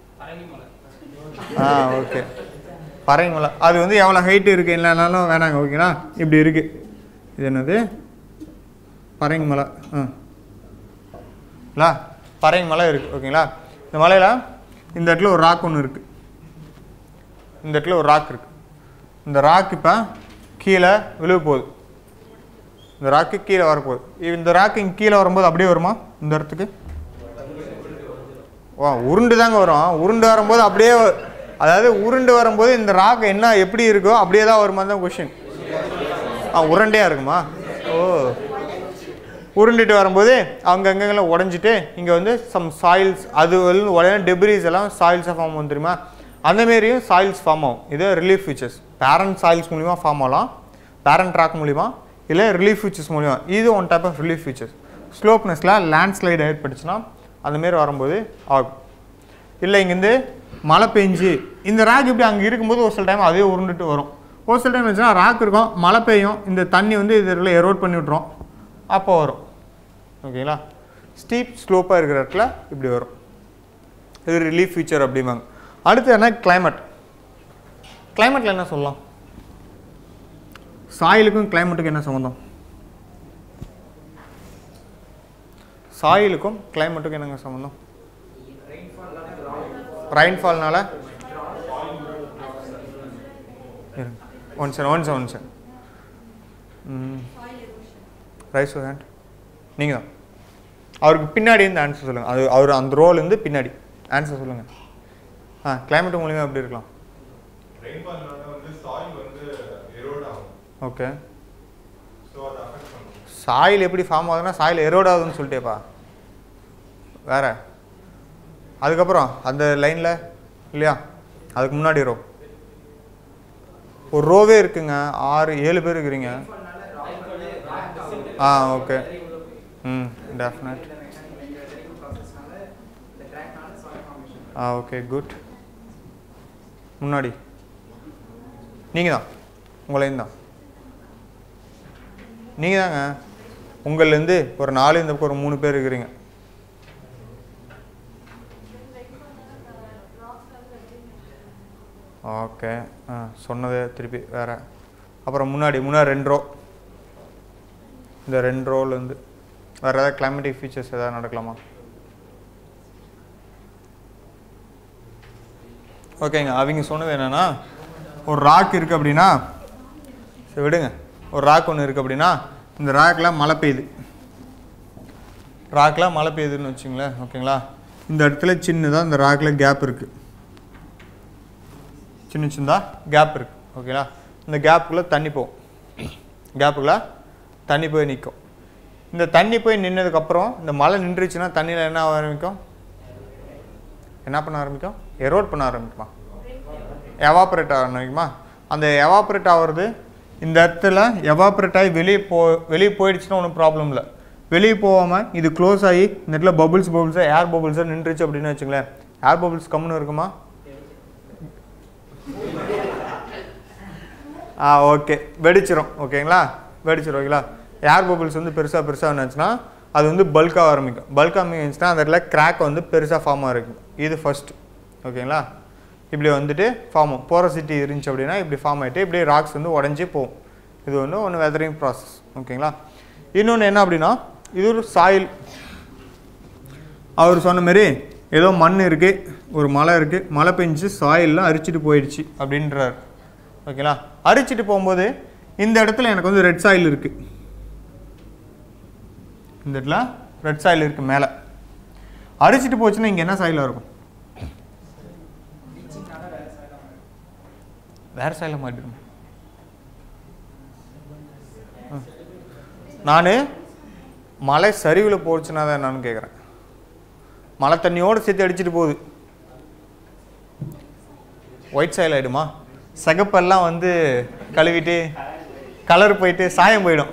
ஆ ஓகே பறைங்க மலை அது வந்து எவ்வளோ ஹைட்டு இருக்குது இல்லைனாலும் வேணாங்க ஓகேங்களா இப்படி இருக்குது இது என்னது பறைங்க மலை ஆ இல்லா பறைங்க மலை இருக்குது ஓகேங்களா இந்த மலையில் இந்த இடத்துல ஒரு ராக் ஒன்று இருக்குது இந்த இடத்துல ஒரு ராக் இருக்குது இந்த ராக் இப்போ கீழே விழுக போகுது இந்த ராக்கு கீழே வரப்போகுது இந்த ராக்கு இங்கே கீழே வரும்போது அப்படியே வருமா இந்த இடத்துக்கு வா உருண்டு தாங்க வரும் உருண்டு வரும்போது அப்படியே வ- அதாவது உருண்டு வரும்போது இந்த ராக் என்ன எப்படி இருக்கோ அப்படியே தான் வருமா தான் கொஷின் ஆ உருண்டையாக இருக்குமா ஓ உருண்டுட்டு வரும்போது அவங்க அங்கங்கெல்லாம் உடஞ்சிட்டு இங்கே வந்து சம் சாயில்ஸ் அது வந்து உடனே டெப்ரிஸ் எல்லாம் சாயில்ஸாக ஃபார்ம் ஆகும் தெரியுமா அந்த மாரியும் சாயில்ஸ் ஃபார்ம் ஆகும் இது ரிலீஃப் ஃபீச்சர்ஸ் பேரண்ட் சாயில்ஸ் மூலிமா ஃபார்ம் ஆகலாம் பேரண்ட் ட்ராக் மூலிமா இல்லை ரிலீஃப் ஃபீச்சர்ஸ் மூலிமா இது one type of relief features ஸ்லோப்னஸில் லேண்ட் ஸ்லைடு ஏற்பட்டுச்சுன்னா அந்த மாரி வரும்போது ஆகும் இல்லை இங்கேருந்து மழை பெஞ்சு இந்த ராக் இப்படி அங்கே இருக்கும்போது ஒரு சில டைம் அதே உருண்டுட்டு வரும் ஒரு சில டைம் வச்சுன்னா ராக் இருக்கும் மழை பெய்யும் இந்த தண்ணி வந்து இதில் எரோட் பண்ணி விட்ரும் அப்போ வரும் ஓகேங்களா ஸ்டீப் ஸ்லோப்பாக இருக்கிற இடத்துல இப்படி வரும் இது ரிலீஃப் ஃபீச்சர் அப்படிம்பாங்க அடுத்து என்ன climate கிளைமேட்டில் என்ன சொல்லலாம் சாயிலுக்கும் கிளைமேட்டுக்கும் என்ன சம்மந்தம் சாயிலுக்கும் கிளைமேட்டுக்கும் என்னங்க சம்மந்தம் ரெயின்ஃபால்னால one sir one sir one sir soil erosion raise hand நீங்கள் தான் அவருக்கு பின்னாடி இருந்து ஆன்சர் சொல்லுங்கள் அது அவர் அந்த ரோல் இருந்து பின்னாடி ஆன்சர் சொல்லுங்கள் ஆ கிளைமேட் மூலியமாக எப்படி இருக்கலாம் ரெயின்ஃபால்னால வந்து சாயில் வந்து எரோட் ஆகும் ஓகே ஸோ அதை அஃபெக்ட் பண்ணும் சாயில் எப்படி ஃபார்ம் ஆகுதுன்னா சாயில் எரோட் ஆகுதுன்னு சொல்லிட்டேப்பா வேற அதுக்கப்புறம் அந்த லைனில் இல்லையா அதுக்கு முன்னாடி ரோ ஒரு ரோவே இருக்குங்க ஆறு ஏழு பேர் இருக்கிறீங்க ஆ ஓகே ம் டெஃபினட் ஆ ஓகே குட் முன்னாடி நீங்கள் தான் உங்களையும் தான் நீங்கள் தாங்க உங்கள்லேருந்து ஒரு நாலு இந்த பக்கம் ஒரு மூணு பேர் இருக்கிறீங்க ஓகே ஆ சொன்னதே திருப்பி வேறு அப்புறம் முன்னாடி முன்னாடி ரெண்டு ரோ இந்த ரெண்டு ரோலேருந்து வேறு ஏதாவது கிளைமேட்டிக் ஃபீச்சர்ஸ் ஏதாவது நடக்கலாமா ஓகேங்க அவங்க சொன்னது என்னென்னா ஒரு ராக் இருக்குது அப்படின்னா சரி விடுங்க ஒரு ராக் ஒன்று இருக்குது அப்படின்னா இந்த ராக்கில் மழை பெய்யுது ராக்கில் மழை பெய்யுதுன்னு வச்சுங்களேன் ஓகேங்களா இந்த இடத்துல சின்னதாக இந்த ராக்கில் கேப் இருக்குது சின்ன சின்னதாக கேப் இருக்குது ஓகேங்களா இந்த கேப்புக்குள்ளே தண்ணி போகும் கேப்புக்குள்ளே தண்ணி போய் நிற்கும் இந்த தண்ணி போய் நின்னதுக்கப்புறம் இந்த மழை நின்றுச்சுன்னா தண்ணியில் என்ன ஆக ஆரம்பிக்கும் என்ன பண்ண ஆரம்பிக்கும் எரோட் பண்ண ஆரம்பிக்குமா எவாப்ரேட் ஆக ஆரம்பிக்குமா அந்த எவாப்ரேட் ஆகிறது இந்த இடத்துல எவாப்ரேட் ஆகி வெளியே போ வெளியே போயிடுச்சுன்னா ஒன்றும் ப்ராப்ளம் இல்லை வெளியே போகாமல் இது க்ளோஸ் ஆகி இந்த இடத்துல பபுள்ஸ் பபுள்ஸாக ஏர் பபுள்ஸாக நின்றுச்சு அப்படின்னு வச்சுங்களேன் ஏர் பபுள்ஸ் கம்முன்னு இருக்குமா ஆ ஓகே வெடிச்சிரும் ஓகேங்களா வெடிச்சிரும் ஓகேங்களா ஏர் பபுள்ஸ் வந்து பெருசாக பெருசாக இருந்துச்சுன்னா அது வந்து பல்காக ஆரம்பிக்கும் பல்காக ஆரம்பிச்சுன்னா அந்த இடத்துல கிராக் வந்து பெருசாக ஃபார்ம் ஆகிருக்கும் இது ஃபர்ஸ்ட் ஓகேங்களா இப்படி வந்துட்டு ஃபார்ம் ஆகும் போரசிட்டி இருந்துச்சு அப்படின்னா இப்படி ஃபார்ம் ஆகிட்டு இப்படி ராக்ஸ் வந்து உடஞ்சி போகும் இது ஒன்று ஒன்று வெதரிங் ப்ராசஸ் ஓகேங்களா இன்னொன்று என்ன அப்படின்னா இது ஒரு சாயில் அவர் சொன்ன மாதிரி ஏதோ மண் இருக்குது ஒரு மலை இருக்குது மழை பெஞ்சு சாயில்லாம் அரிச்சிட்டு போயிடுச்சு அப்படின்றார் ஓகேங்களா அரிச்சிட்டு போகும்போது இந்த இடத்துல எனக்கு வந்து ரெட் சாயில் இருக்குது இந்த இடத்துல ரெட் சாயில் இருக்குது மேலே அரிச்சிட்டு போச்சுன்னா இங்கே என்ன சாயிலாக இருக்கும் வேறு சாயில மாட்டிடும் நான் மலை சரிவில் போச்சுன்னா தான் என்னன்னு கேட்குறேன் மழை தண்ணியோடு சேர்த்து அடிச்சிட்டு போகுது ஒயிட் சாயில் ஆகிடுமா சிகப்பெல்லாம் வந்து கழுவிட்டு கலர் போயிட்டு சாயம் போயிடும்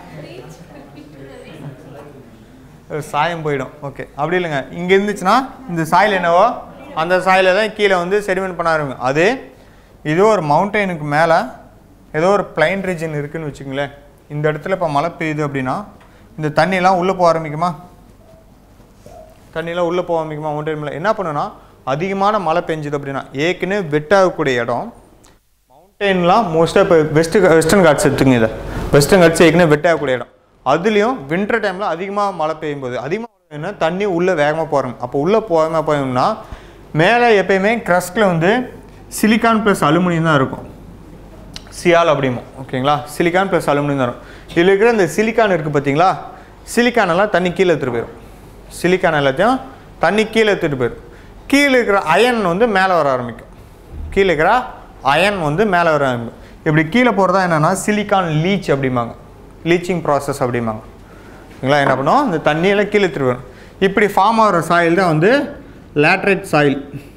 சாயம் போயிடும் ஓகே அப்படி இல்லைங்க இங்கே இருந்துச்சுன்னா இந்த சாயில் என்னவோ அந்த சாயில தான் கீழே வந்து செடிமெண்ட் பண்ண ஆரம்பிக்கும் அது ஏதோ ஒரு மவுண்டெயினுக்கு மேலே ஏதோ ஒரு பிளைன் ரீஜன் இருக்குன்னு வச்சுங்களேன் இந்த இடத்துல இப்போ மழை பெய்யுது அப்படின்னா இந்த தண்ணியெல்லாம் உள்ளே போக ஆரம்பிக்குமா தண்ணியெல்லாம் உள்ளே போக ஆரம்பிக்குமா மவுண்டைன் மேலே என்ன பண்ணுன்னா அதிகமான மழை பெஞ்சுது அப்படின்னா ஏற்கனவே வெட்டாகக்கூடிய இடம் மவுண்டெயின்லாம் மோஸ்ட்டாக இப்போ வெஸ்ட்டு வெஸ்டர்ன் காட்ஸ் எடுத்துங்க இதை வெஸ்டர்ன் காட்ஸ் ஏற்கனவே வெட்டாகக்கூடிய இடம் அதுலேயும் வின்டர் டைமில் அதிகமாக மழை பெய்யும் போது அதிகமாக மழை பெய்யும்னா தண்ணி உள்ளே வேகமாக போகிறோம் அப்போ உள்ளே போகாமல் போயோம்னா மேலே எப்பயுமே க்ரஸ்ட்டில் வந்து சிலிக்கான் ப்ளஸ் அலுமினியம் தான் இருக்கும் சியால் அப்படிமோ ஓகேங்களா சிலிக்கான் ப்ளஸ் அலுமினியம் தான் இருக்கும் இதில் இருக்கிற இந்த சிலிக்கான் இருக்குது பார்த்தீங்களா சிலிக்கான் எல்லாம் தண்ணி கீழே எடுத்துகிட்டு போயிடும் சிலிக்கான் எல்லாத்தையும் தண்ணி கீழே எடுத்துகிட்டு போயிடும் கீழே இருக்கிற அயன் வந்து மேலே வர ஆரம்பிக்கும் கீழே இருக்கிற அயன் வந்து மேலே வர ஆரம்பிக்கும் இப்படி கீழே போகிறதா என்னென்னா சிலிக்கான் லீச் அப்படிம்பாங்க லீச்சிங் ப்ராசஸ் அப்படிம்பாங்க ஓகேங்களா என்ன பண்ணுவோம் இந்த தண்ணியெல்லாம் கீழே எடுத்துகிட்டு வரும் இப்படி ஃபார்ம் ஆகிற சாயில் தான் வந்து லேட்ரைட் சாயில்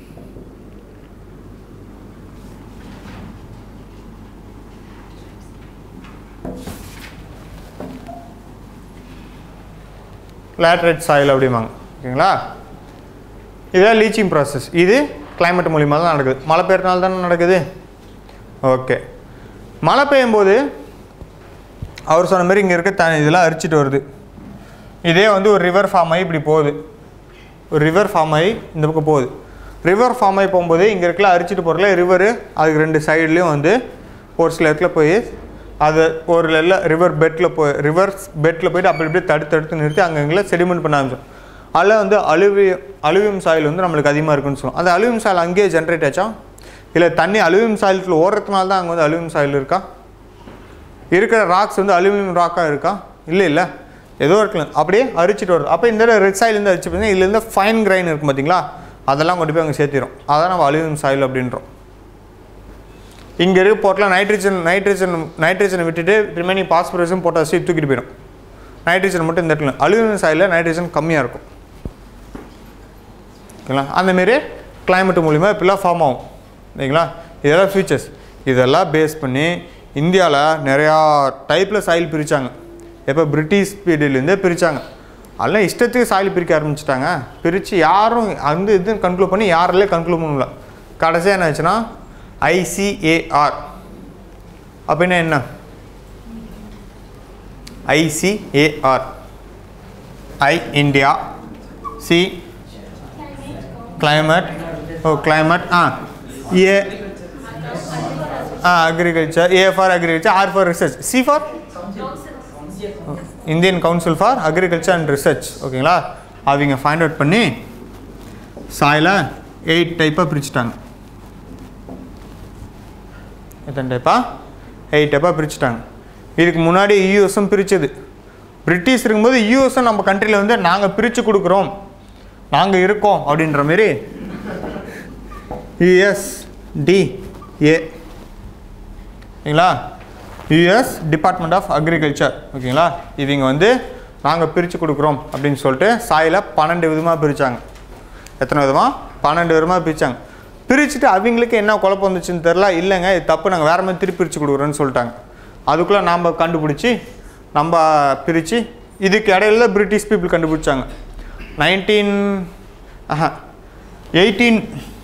லேட்ரைட் சாயில் அப்படிம்பாங்க ஓகேங்களா இதுதான் லீச்சிங் ப்ராசஸ் இது climate மூலிமா தான் நடக்குது மழை பெய்யறதுனால தானே நடக்குது ஓகே மழை பெய்யும்போது அவர் சொன்ன மாதிரி இங்கே இருக்க த இதெல்லாம் அரிச்சிட்டு வருது இதே வந்து ஒரு ரிவர் ஃபார்ம் ஆகி இப்படி போகுது ஒரு ரிவர் ஃபார்ம் ஆகி இந்த பக்கம் போகுது ரிவர் ஃபார்ம் ஆகி போகும்போது இங்கே இருக்கல அரிச்சிட்டு போகிறல ரிவரு அதுக்கு ரெண்டு சைட்லேயும் வந்து ஒரு சில இடத்துல போய் அது ஒரு இல்லை ரிவர் பெட்டில் போய் ரிவர் பெட்டில் போயிட்டு அப்படி இப்படி தடுத்து தடுத்து நிறுத்தி அங்கங்கே செடிமெண்ட் பண்ண ஆரம்பிச்சோம் அதில் வந்து அலுவி அலுவியம் சாயில் வந்து நம்மளுக்கு அதிகமாக இருக்குன்னு சொல்லுவோம் அந்த அலுவியம் சாயில் அங்கேயே ஜென்ரேட் ஆச்சா இல்லை தண்ணி அலுவியம் சாயிலுக்குள்ள ஓடுறதுனால தான் அங்கே வந்து அலுவியம் சாயில் இருக்கா இருக்கிற ராக்ஸ் வந்து அலுமினியம் ராக்காக இருக்கா இல்லை இல்லை ஏதோ இருக்கலாம் அப்படியே அரிச்சிட்டு வருது அப்போ இந்த ரெட் சாயிலேருந்து அரிச்சு பார்த்தீங்கன்னா இதுலேருந்து ஃபைன் கிரைன் இருக்கும் பார்த்தீங்களா அதெல்லாம் கொண்டு போய் அங்கே சேர்த்திரும் அதான் நம்ம அலுமினியம் சாயில் அப்படின்றோம் இங்கே இருக்க போட்டில் நைட்ரஜன் நைட்ரஜன் நைட்ரஜனை விட்டுட்டு ரிமைனிங் பாஸ்பரஸும் பொட்டாசியம் தூக்கிட்டு போயிடும் நைட்ரஜன் மட்டும் இந்த இடத்துல அலுமினியம் சாயிலில் நைட்ரஜன் கம்மியாக இருக்கும் ஓகேங்களா அந்தமாரி climate மூலிமா இப்படிலாம் ஃபார்ம் ஆகும் சரிங்களா இதெல்லாம் ஃபீச்சர்ஸ் இதெல்லாம் பேஸ் பண்ணி இந்தியாவில் நிறையா டைப்பில் சாயில் பிரித்தாங்க எப்போ பிரிட்டிஷ் பீரியட்லேருந்தே பிரித்தாங்க அதெல்லாம் இஷ்டத்துக்கு சாயில் பிரிக்க ஆரம்பிச்சிட்டாங்க பிரித்து யாரும் அந்த இது கன்க்ளூட் பண்ணி யாராலே கன்க்ளூட் பண்ணல கடைசியாக என்ன ஆச்சுன்னா ஐசிஏஆர் அப்படின்னா என்ன ICAR I India C climate O climate ஆ ஏ ஆ agriculture A for agriculture R for research C for Indian council for agriculture and research ஓகேங்களா அவங்க ஃபைண்ட் அவுட் பண்ணி சாயில் எயிட் டைப்பாக பிரிச்சுட்டாங்க எத்தனை டைப்பா எயிட் டைப்பாக பிரிச்சுட்டாங்க இதுக்கு முன்னாடி யூஎஸும் பிரிச்சது பிரிட்டிஷ் இருக்கும்போது யூஎஸும் நம்ம கண்ட்ரியில் வந்து நாங்கள் பிரித்து கொடுக்குறோம் நாங்கள் இருக்கோம் அப்படின்ற மாரி யுஎஸ் டிஏ ஓகேங்களா யுஎஸ் டிபார்ட்மெண்ட் ஆஃப் அக்ரிகல்ச்சர் ஓகேங்களா இவங்க வந்து நாங்கள் பிரித்து கொடுக்குறோம் அப்படின்னு சொல்லிட்டு சாயில பன்னெண்டு விதமாக பிரித்தாங்க எத்தனை விதமாக பன்னெண்டு விதமாக பிரித்தாங்க பிரிச்சுட்டு அவங்களுக்கு என்ன குழப்பம் வந்துச்சுன்னு தெரில இல்லைங்க இது தப்பு நாங்கள் வேறு மாதிரி திருப்பி பிரித்து கொடுக்குறோன்னு சொல்லிட்டாங்க அதுக்குள்ளே நாம் கண்டுபிடிச்சி நம்ம பிரித்து இதுக்கு இடையில பிரிட்டிஷ் பீப்புள் கண்டுபிடிச்சாங்க நைன்டீன் ஆஹா எயிட்டீன்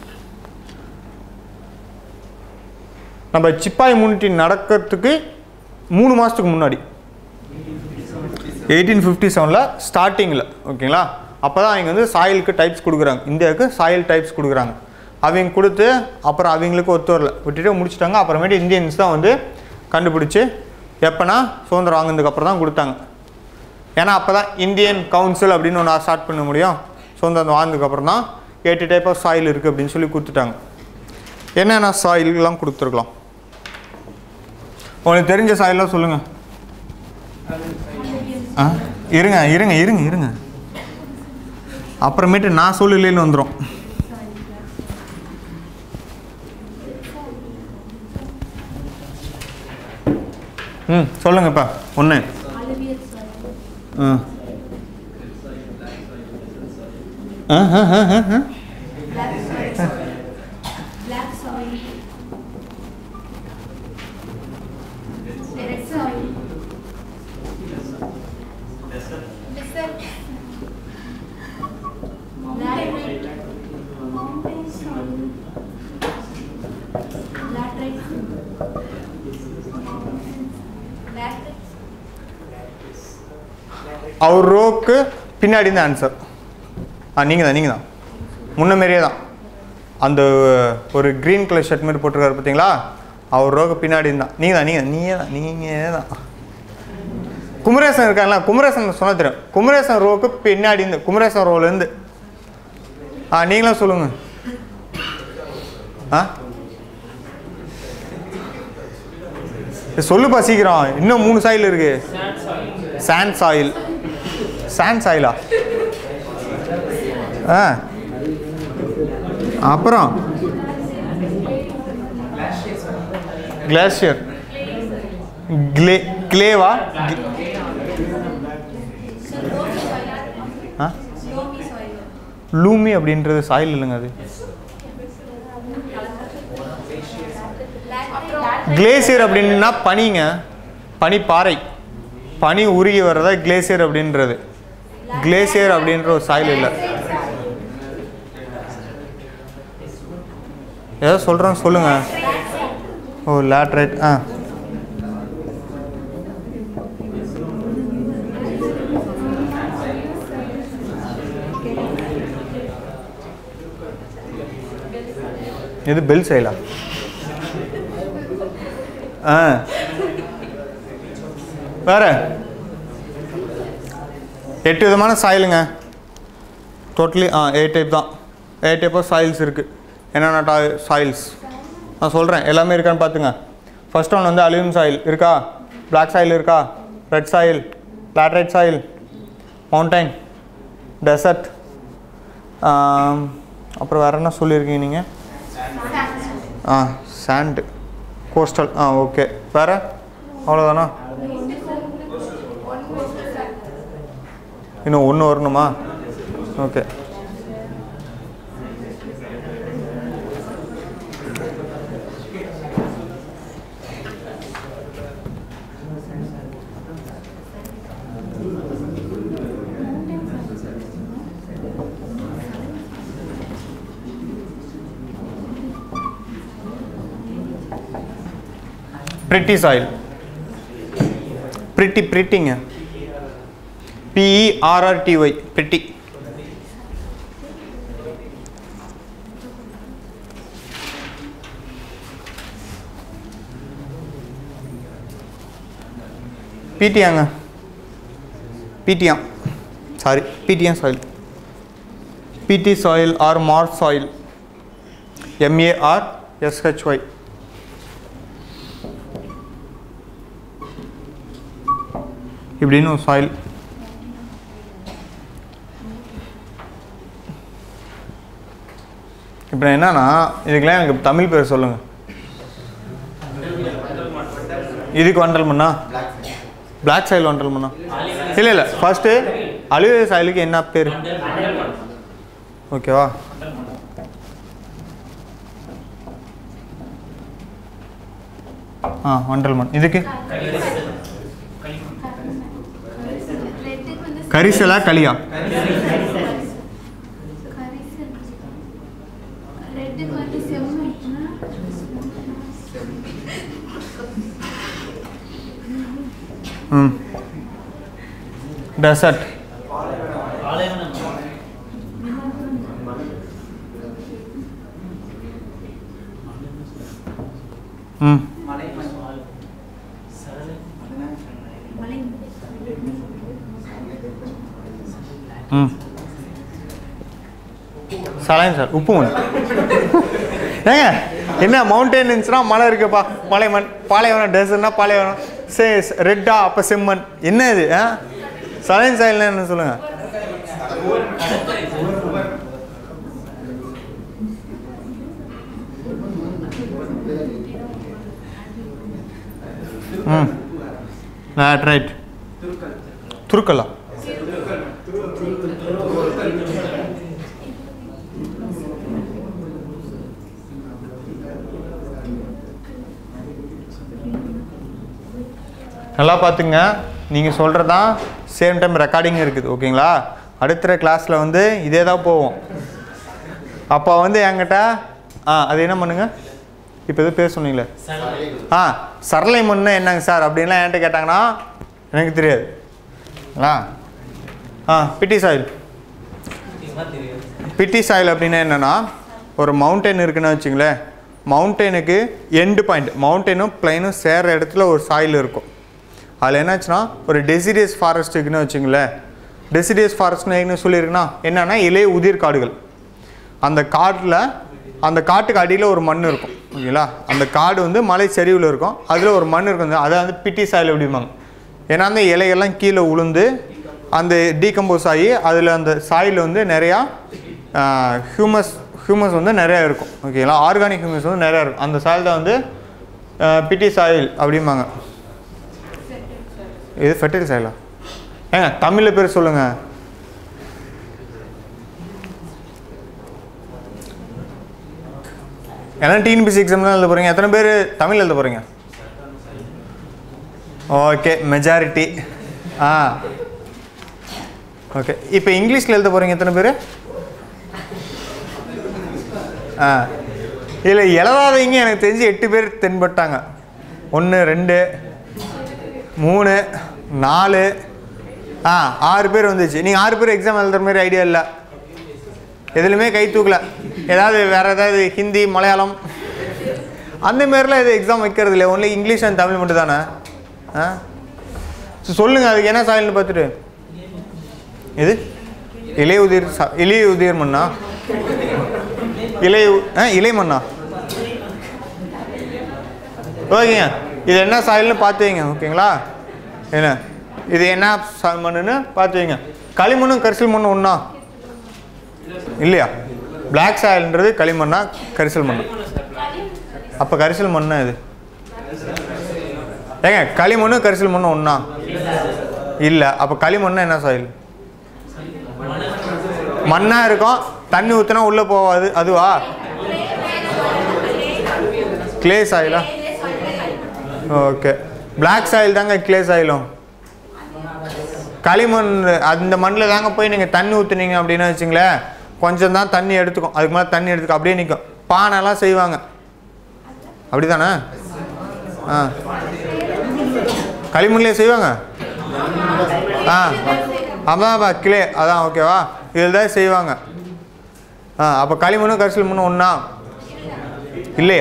நம்ம சிப்பாய் முன்னிட்டி நடக்கிறதுக்கு மூணு மாதத்துக்கு முன்னாடி எயிட்டீன் ஃபிஃப்டி செவனில் ஸ்டார்டிங்கில் ஓகேங்களா அப்போ தான் அவங்க வந்து சாயிலுக்கு டைப்ஸ் கொடுக்குறாங்க இந்தியாவுக்கு சாயில் டைப்ஸ் கொடுக்குறாங்க அவங்க கொடுத்து அப்புறம் அவங்களுக்கு ஒத்து வரல விட்டுட்டு முடிச்சிட்டாங்க அப்புறமேட்டு இந்தியன்ஸ் தான் வந்து கண்டுபிடிச்சி எப்போனா சுதந்திரம் வாங்கினதுக்கு அப்புறம் தான் கொடுத்தாங்க ஏன்னா அப்போ தான் இந்தியன் கவுன்சில் அப்படின்னு ஒன்று ஸ்டார்ட் பண்ண முடியும் சுதந்திரம் வாங்கினதுக்கப்புறம் தான் எட்டு டைப் ஆஃப் சாயில் இருக்குது அப்படின்னு சொல்லி கொடுத்துட்டாங்க என்னென்ன சாயில்லாம் கொடுத்துருக்கலாம் உங்களுக்கு தெரிஞ்ச சாயிலாம் சொல்லுங்கள் ஆ இருங்க இருங்க இருங்க இருங்க அப்புறமேட்டு நான் சொல்லலைன்னு வந்துடும் ம் சொல்லுங்கப்பா ஒன்று அலுவியல் சாயில் ஆ ஆ ஆ ஆ ஆ ஆ black soil black soil red soil desert laterite mountain soil laterite laterite அவர் ரோக்கு பின்னாடி இந்த ஆன்சர் ஆ நீங்கள் தான் நீங்கள் தான் முன்ன மாரியே தான் அந்த ஒரு க்ரீன் கலர் ஷர்ட் மாதிரி போட்டிருக்காரு பார்த்தீங்களா அவர் ரோக்கு பின்னாடி தான் நீங்கள் தான் நீங்கள் நீயே தான் நீங்கள் தான் குமரேசன் இருக்காங்களா குமரேசன் சொன்ன தெரியும் குமரேசன் ரோக்கு பின்னாடி இருந்து குமரேசன் ரோலேருந்து ஆ நீங்களும் சொல்லுங்கள் ஆ ஏய், சொல்லுப்பா சீக்கிரம் இன்னும் மூணு சாயில் இருக்கு சாண்ட் சாயில் சாண்ட் சாயிலா ஆ அப்புறம் கிளாஷியர் கிளே கிளேவா ஆ லோமி சாயில் லூமி அப்படின்றது சாயில் இல்லைங்க அது கிளேசியர் அப்படின்னா பனிங்க பனிப்பாறை பனி உருகி வர்றதா கிளேசியர் அப்படின்றது கிளேசியர் அப்படின்ற ஒரு சாயில் இல்லை ஏதோ சொல்கிறேன் சொல்லுங்க ஓ லேட்ரைட் ஆ இது பெல் சைலா ஆ வேற எட்டு விதமான சாயிலுங்க டோட்டலி ஆ எயிட் டைப் தான் எயிட் டைப் ஆஃப் சாயில்ஸ் இருக்குது என்னென்ன டா சாயில்ஸ் நான் சொல்கிறேன் எல்லாமே இருக்கான்னு பார்த்துங்க ஃபர்ஸ்ட் ஒன் வந்து அலுமினியம் சாயில் இருக்கா பிளாக் சாயில் இருக்கா red soil laterite soil mountain desert அப்புறம் வேறு என்ன சொல்லியிருக்கீங்க நீங்கள் ஆ சாண்டு கோஸ்டல் ஆ ஓகே வேறு அவ்வளோதானா இன்னும் ஒன்று வரணுமா ஓகே பிரிட்டி சாயில் பிரிட்டி பிரிட்டிங்க பிஇஆர்ஆர்டிஒய் பிரிட்டி பிடியாங்க பிடியா சாரி பிடியா soil peaty soil or marsh soil MAR S H Y இப்படின்னு ஒரு சாயில் இப்போ என்னன்னா இதுக்கெல்லாம் எனக்கு தமிழ் பேர் சொல்லுங்கள் இதுக்கு வண்டல் மண்ணா பிளாக் சாயில் வண்டல் மண்ணா இல்லை இல்லை ஃபர்ஸ்ட்டு அலுவலக சாயிலுக்கு என்ன பேர் ஓகேவா ஆ வண்டல் மண் இதுக்கு ரெட்டுக்கு வந்து கரிசலா களியா கரிசல் ரெட்டுக்கு வந்து செம்மண்னா ம் டெசர்ட் ம் மலை ம் சலாயம் சார் உப்பு மண் ஏங்க என்ன மவுண்டெயின் இருந்துச்சுன்னா மலை இருக்குப்பா மலை மண் பாலைவனம் டெசர்ட்னா பாலைவனம் சே ரெட்டா அப்போ செம்மண் என்ன இது ஆ சலாயம் சாயல்னா என்ன சொல்லுங்கள் ம் ரைட் ரைட் துருக்கலா நல்லா பார்த்துங்க நீங்கள் சொல்கிறது தான் சேம் டைம் ரெக்கார்டிங் இருக்குது ஓகேங்களா அடுத்த கிளாஸில் வந்து இதே தான் போவோம் அப்போ வந்து என்கிட்ட ஆ அது என்ன பண்ணுங்க இப்போ எதுவும் பேச சொன்னீங்களே ஆ சரளை மண்ணு என்னங்க சார் அப்படின்லாம் என்கிட்ட கேட்டாங்கன்னா எனக்கு தெரியாது ஆ ஆ பிட்டி சாயில் பிட்டி சாயில் அப்படின்னா என்னென்னா ஒரு மவுண்டெயின் இருக்குன்னு வச்சுங்களேன் மவுண்டெயினுக்கு எண்டு பாயிண்ட் மவுண்டெயினும் பிளைனும் சேர்ற இடத்துல ஒரு சாயில் இருக்கும் அதில் என்னாச்சுன்னா ஒரு டெசிடியஸ் ஃபாரஸ்ட் இருக்குன்னு வச்சுங்களேன் டெசிடியஸ் ஃபாரஸ்ட்னு என்ன சொல்லியிருக்குன்னா என்னன்னா இலைய உதிர் காடுகள் அந்த காட்டில் அந்த காட்டுக்கு அடியில் ஒரு மண் இருக்கும் ஓகேங்களா அந்த காடு வந்து மலை சரிவில் இருக்கும் அதில் ஒரு மண் இருக்கும் அதை வந்து பிட்டி சாயில் அப்படிம்பாங்க ஏன்னா அந்த இலையெல்லாம் கீழே உளுந்து அந்த டீகம்போஸ் ஆகி அதில் அந்த சாயில் வந்து நிறையா ஹியூமஸ் ஹியூமஸ் வந்து நிறையா இருக்கும் ஓகேங்களா ஆர்கானிக் ஹியூமஸ் வந்து நிறையா இருக்கும் அந்த சாயில் தான் வந்து பிட்டி சாயில் அப்படிம்பாங்க இது ஃபெர்டைல் சாயிலா ஏங்க தமிழில் பேர் சொல்லுங்கள் எல்லாம் டிஎன்பிசி எக்ஸாம் தான் எழுத போகிறீங்க எத்தனை பேர் தமிழ் எழுத போகிறீங்க ஓகே மெஜாரிட்டி ஆ ஓகே இப்போ இங்கிலீஷில் எழுத போகிறீங்க எத்தனை பேர் ஆ இல்லை எழுதாதவங்க எனக்கு தெரிஞ்சு எட்டு பேர் தென்பட்டாங்க ஒன்று ரெண்டு மூணு நாலு ஆ ஆறு பேர் வந்துச்சு நீங்கள் ஆறு பேர் எக்ஸாம் எழுதுற மாதிரி ஐடியா இல்லை எதுலையுமே கை தூக்கல ஏதாவது வேறு ஏதாவது ஹிந்தி மலையாளம் அந்த மாரிலாம் எதுவும் எக்ஸாம் வைக்கிறது இல்லை ஒன்லி இங்கிலீஷ் அண்ட் தமிழ் மட்டும் தானே ஆ ஸோ சொல்லுங்கள் அதுக்கு என்ன சாயல்னு பார்த்துட்டு எது இளைய உதிர் சா இளைய உதிர் மண்ணா இளைய உ- ஆ இலை மண்ணா ஓகேங்க இது என்ன சாயல்னு பார்த்து வைங்க ஓகேங்களா என்ன இது என்ன சா மண்ணுன்னு பார்த்து வைங்க களிமண்ணும் கரிசல் மண்ணும் ஒன்றா இல்லையா பிளாக் சாயல்ன்றது களிமண்ணா கரிசல் மண்ணா அப்போ கரிசல் மண்ணா இது ஏங்க களிமண்ணும் கரிசல் மண்ணும் ஒன்றா இல்லை அப்போ களிமண்ணா என்ன சாயில் மண்ணா இருக்கும் தண்ணி ஊற்றினா உள்ளே போகாது அதுவா கிளே சாயிலா ஓகே பிளாக் சாயில் தாங்க கிளே சாயிலும் களிமண் அந்த மண்ணில் தாங்க போய் நீங்கள் தண்ணி ஊற்றுனீங்க அப்படின்னு வச்சுங்களேன் கொஞ்சம் தான் தண்ணி எடுத்துக்கும் அதுக்கு மேலே தண்ணி எடுத்துக்கும் அப்படியே நிற்கும் பானைலாம் செய்வாங்க அப்படி தானே ஆ களிமண்லேயே செய்வாங்க ஆ ஆமாப்பா கிளே அதான் ஓகேவா இதில் தான் செய்வாங்க ஆ அப்போ களிமண்ணும் கரிசல் மண்ணும் ஒன்றா இல்லையா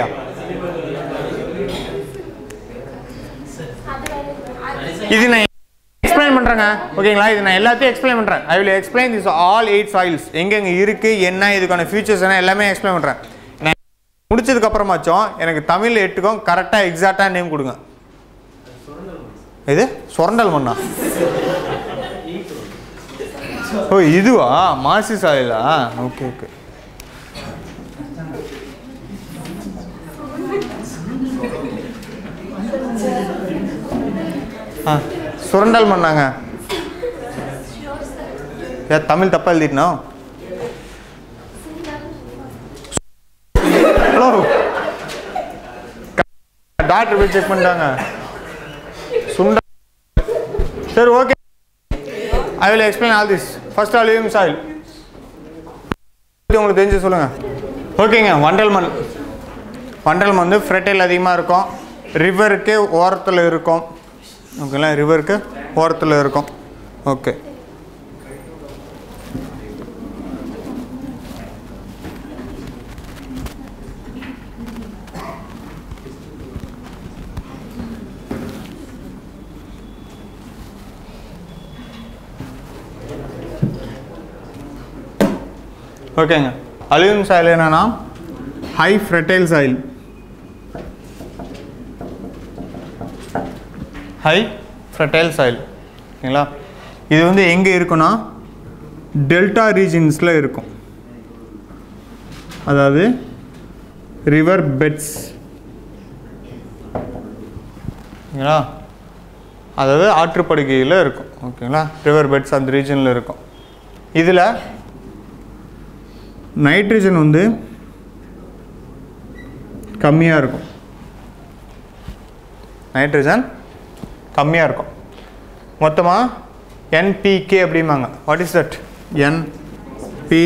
இது நான் எக்ஸ்பிளைன் பண்ணுறேங்க ஓகேங்களா இது நான் எல்லாத்தையும் எக்ஸ்பிளைன் பண்ணுறேன் I will explain this all eight soils எங்கெங்கே இருக்குது என்ன இதுக்கான ஃபியூச்சர்ஸ் என்ன எல்லாமே எக்ஸ்பிளைன் பண்ணுறேன் நான் முடிச்சதுக்கு அப்புறமாச்சும் எனக்கு தமிழ் எட்டுக்கும் கரெக்டாக எக்ஸாக்டாக நேம் கொடுங்க இது சுரண்டல் மண்ணா ஓ இதுவா மாசி சாயிலா ஓகே ஓகே ஆ சுரண்டல் மண்ணாங்க ஏ தமிழ் தப்பா எழுதிட்டனா ஹலோ டாக்டர் போய் செக் பண்ணிட்டாங்க சுண்டா சரி okay I will explain all this first all living soil உங்களுக்கு தெரிஞ்சு சொல்லுங்கள் ஓகேங்க வண்டல் மண் வண்டல் மண் வந்து ஃப்ரெட்டைல் அதிகமாக இருக்கும் ரிவருக்கு ஓரத்தில் இருக்கும் ஓகேங்களா ரிவருக்கு ஓரத்தில் இருக்கும் ஓகே ஓகேங்க அலுமினியம் சாயில் என்னன்னா high fertile soil high fertile soil ஓகேங்களா இது வந்து எங்கே இருக்குன்னா டெல்டா ரீஜன்ஸில் இருக்கும் அதாவது ரிவர் பெட்ஸ் ஓகேங்களா அதாவது ஆற்றுப்படுகையில் இருக்கும் ஓகேங்களா ரிவர் பெட்ஸ் அந்த ரீஜனில் இருக்கும் இதில் நைட்ரஜன் வந்து கம்மியாக இருக்கும் நைட்ரஜன் கம்மியாக இருக்கும் மொத்தமாக என்பிகே அப்படிம்பாங்க what is that N P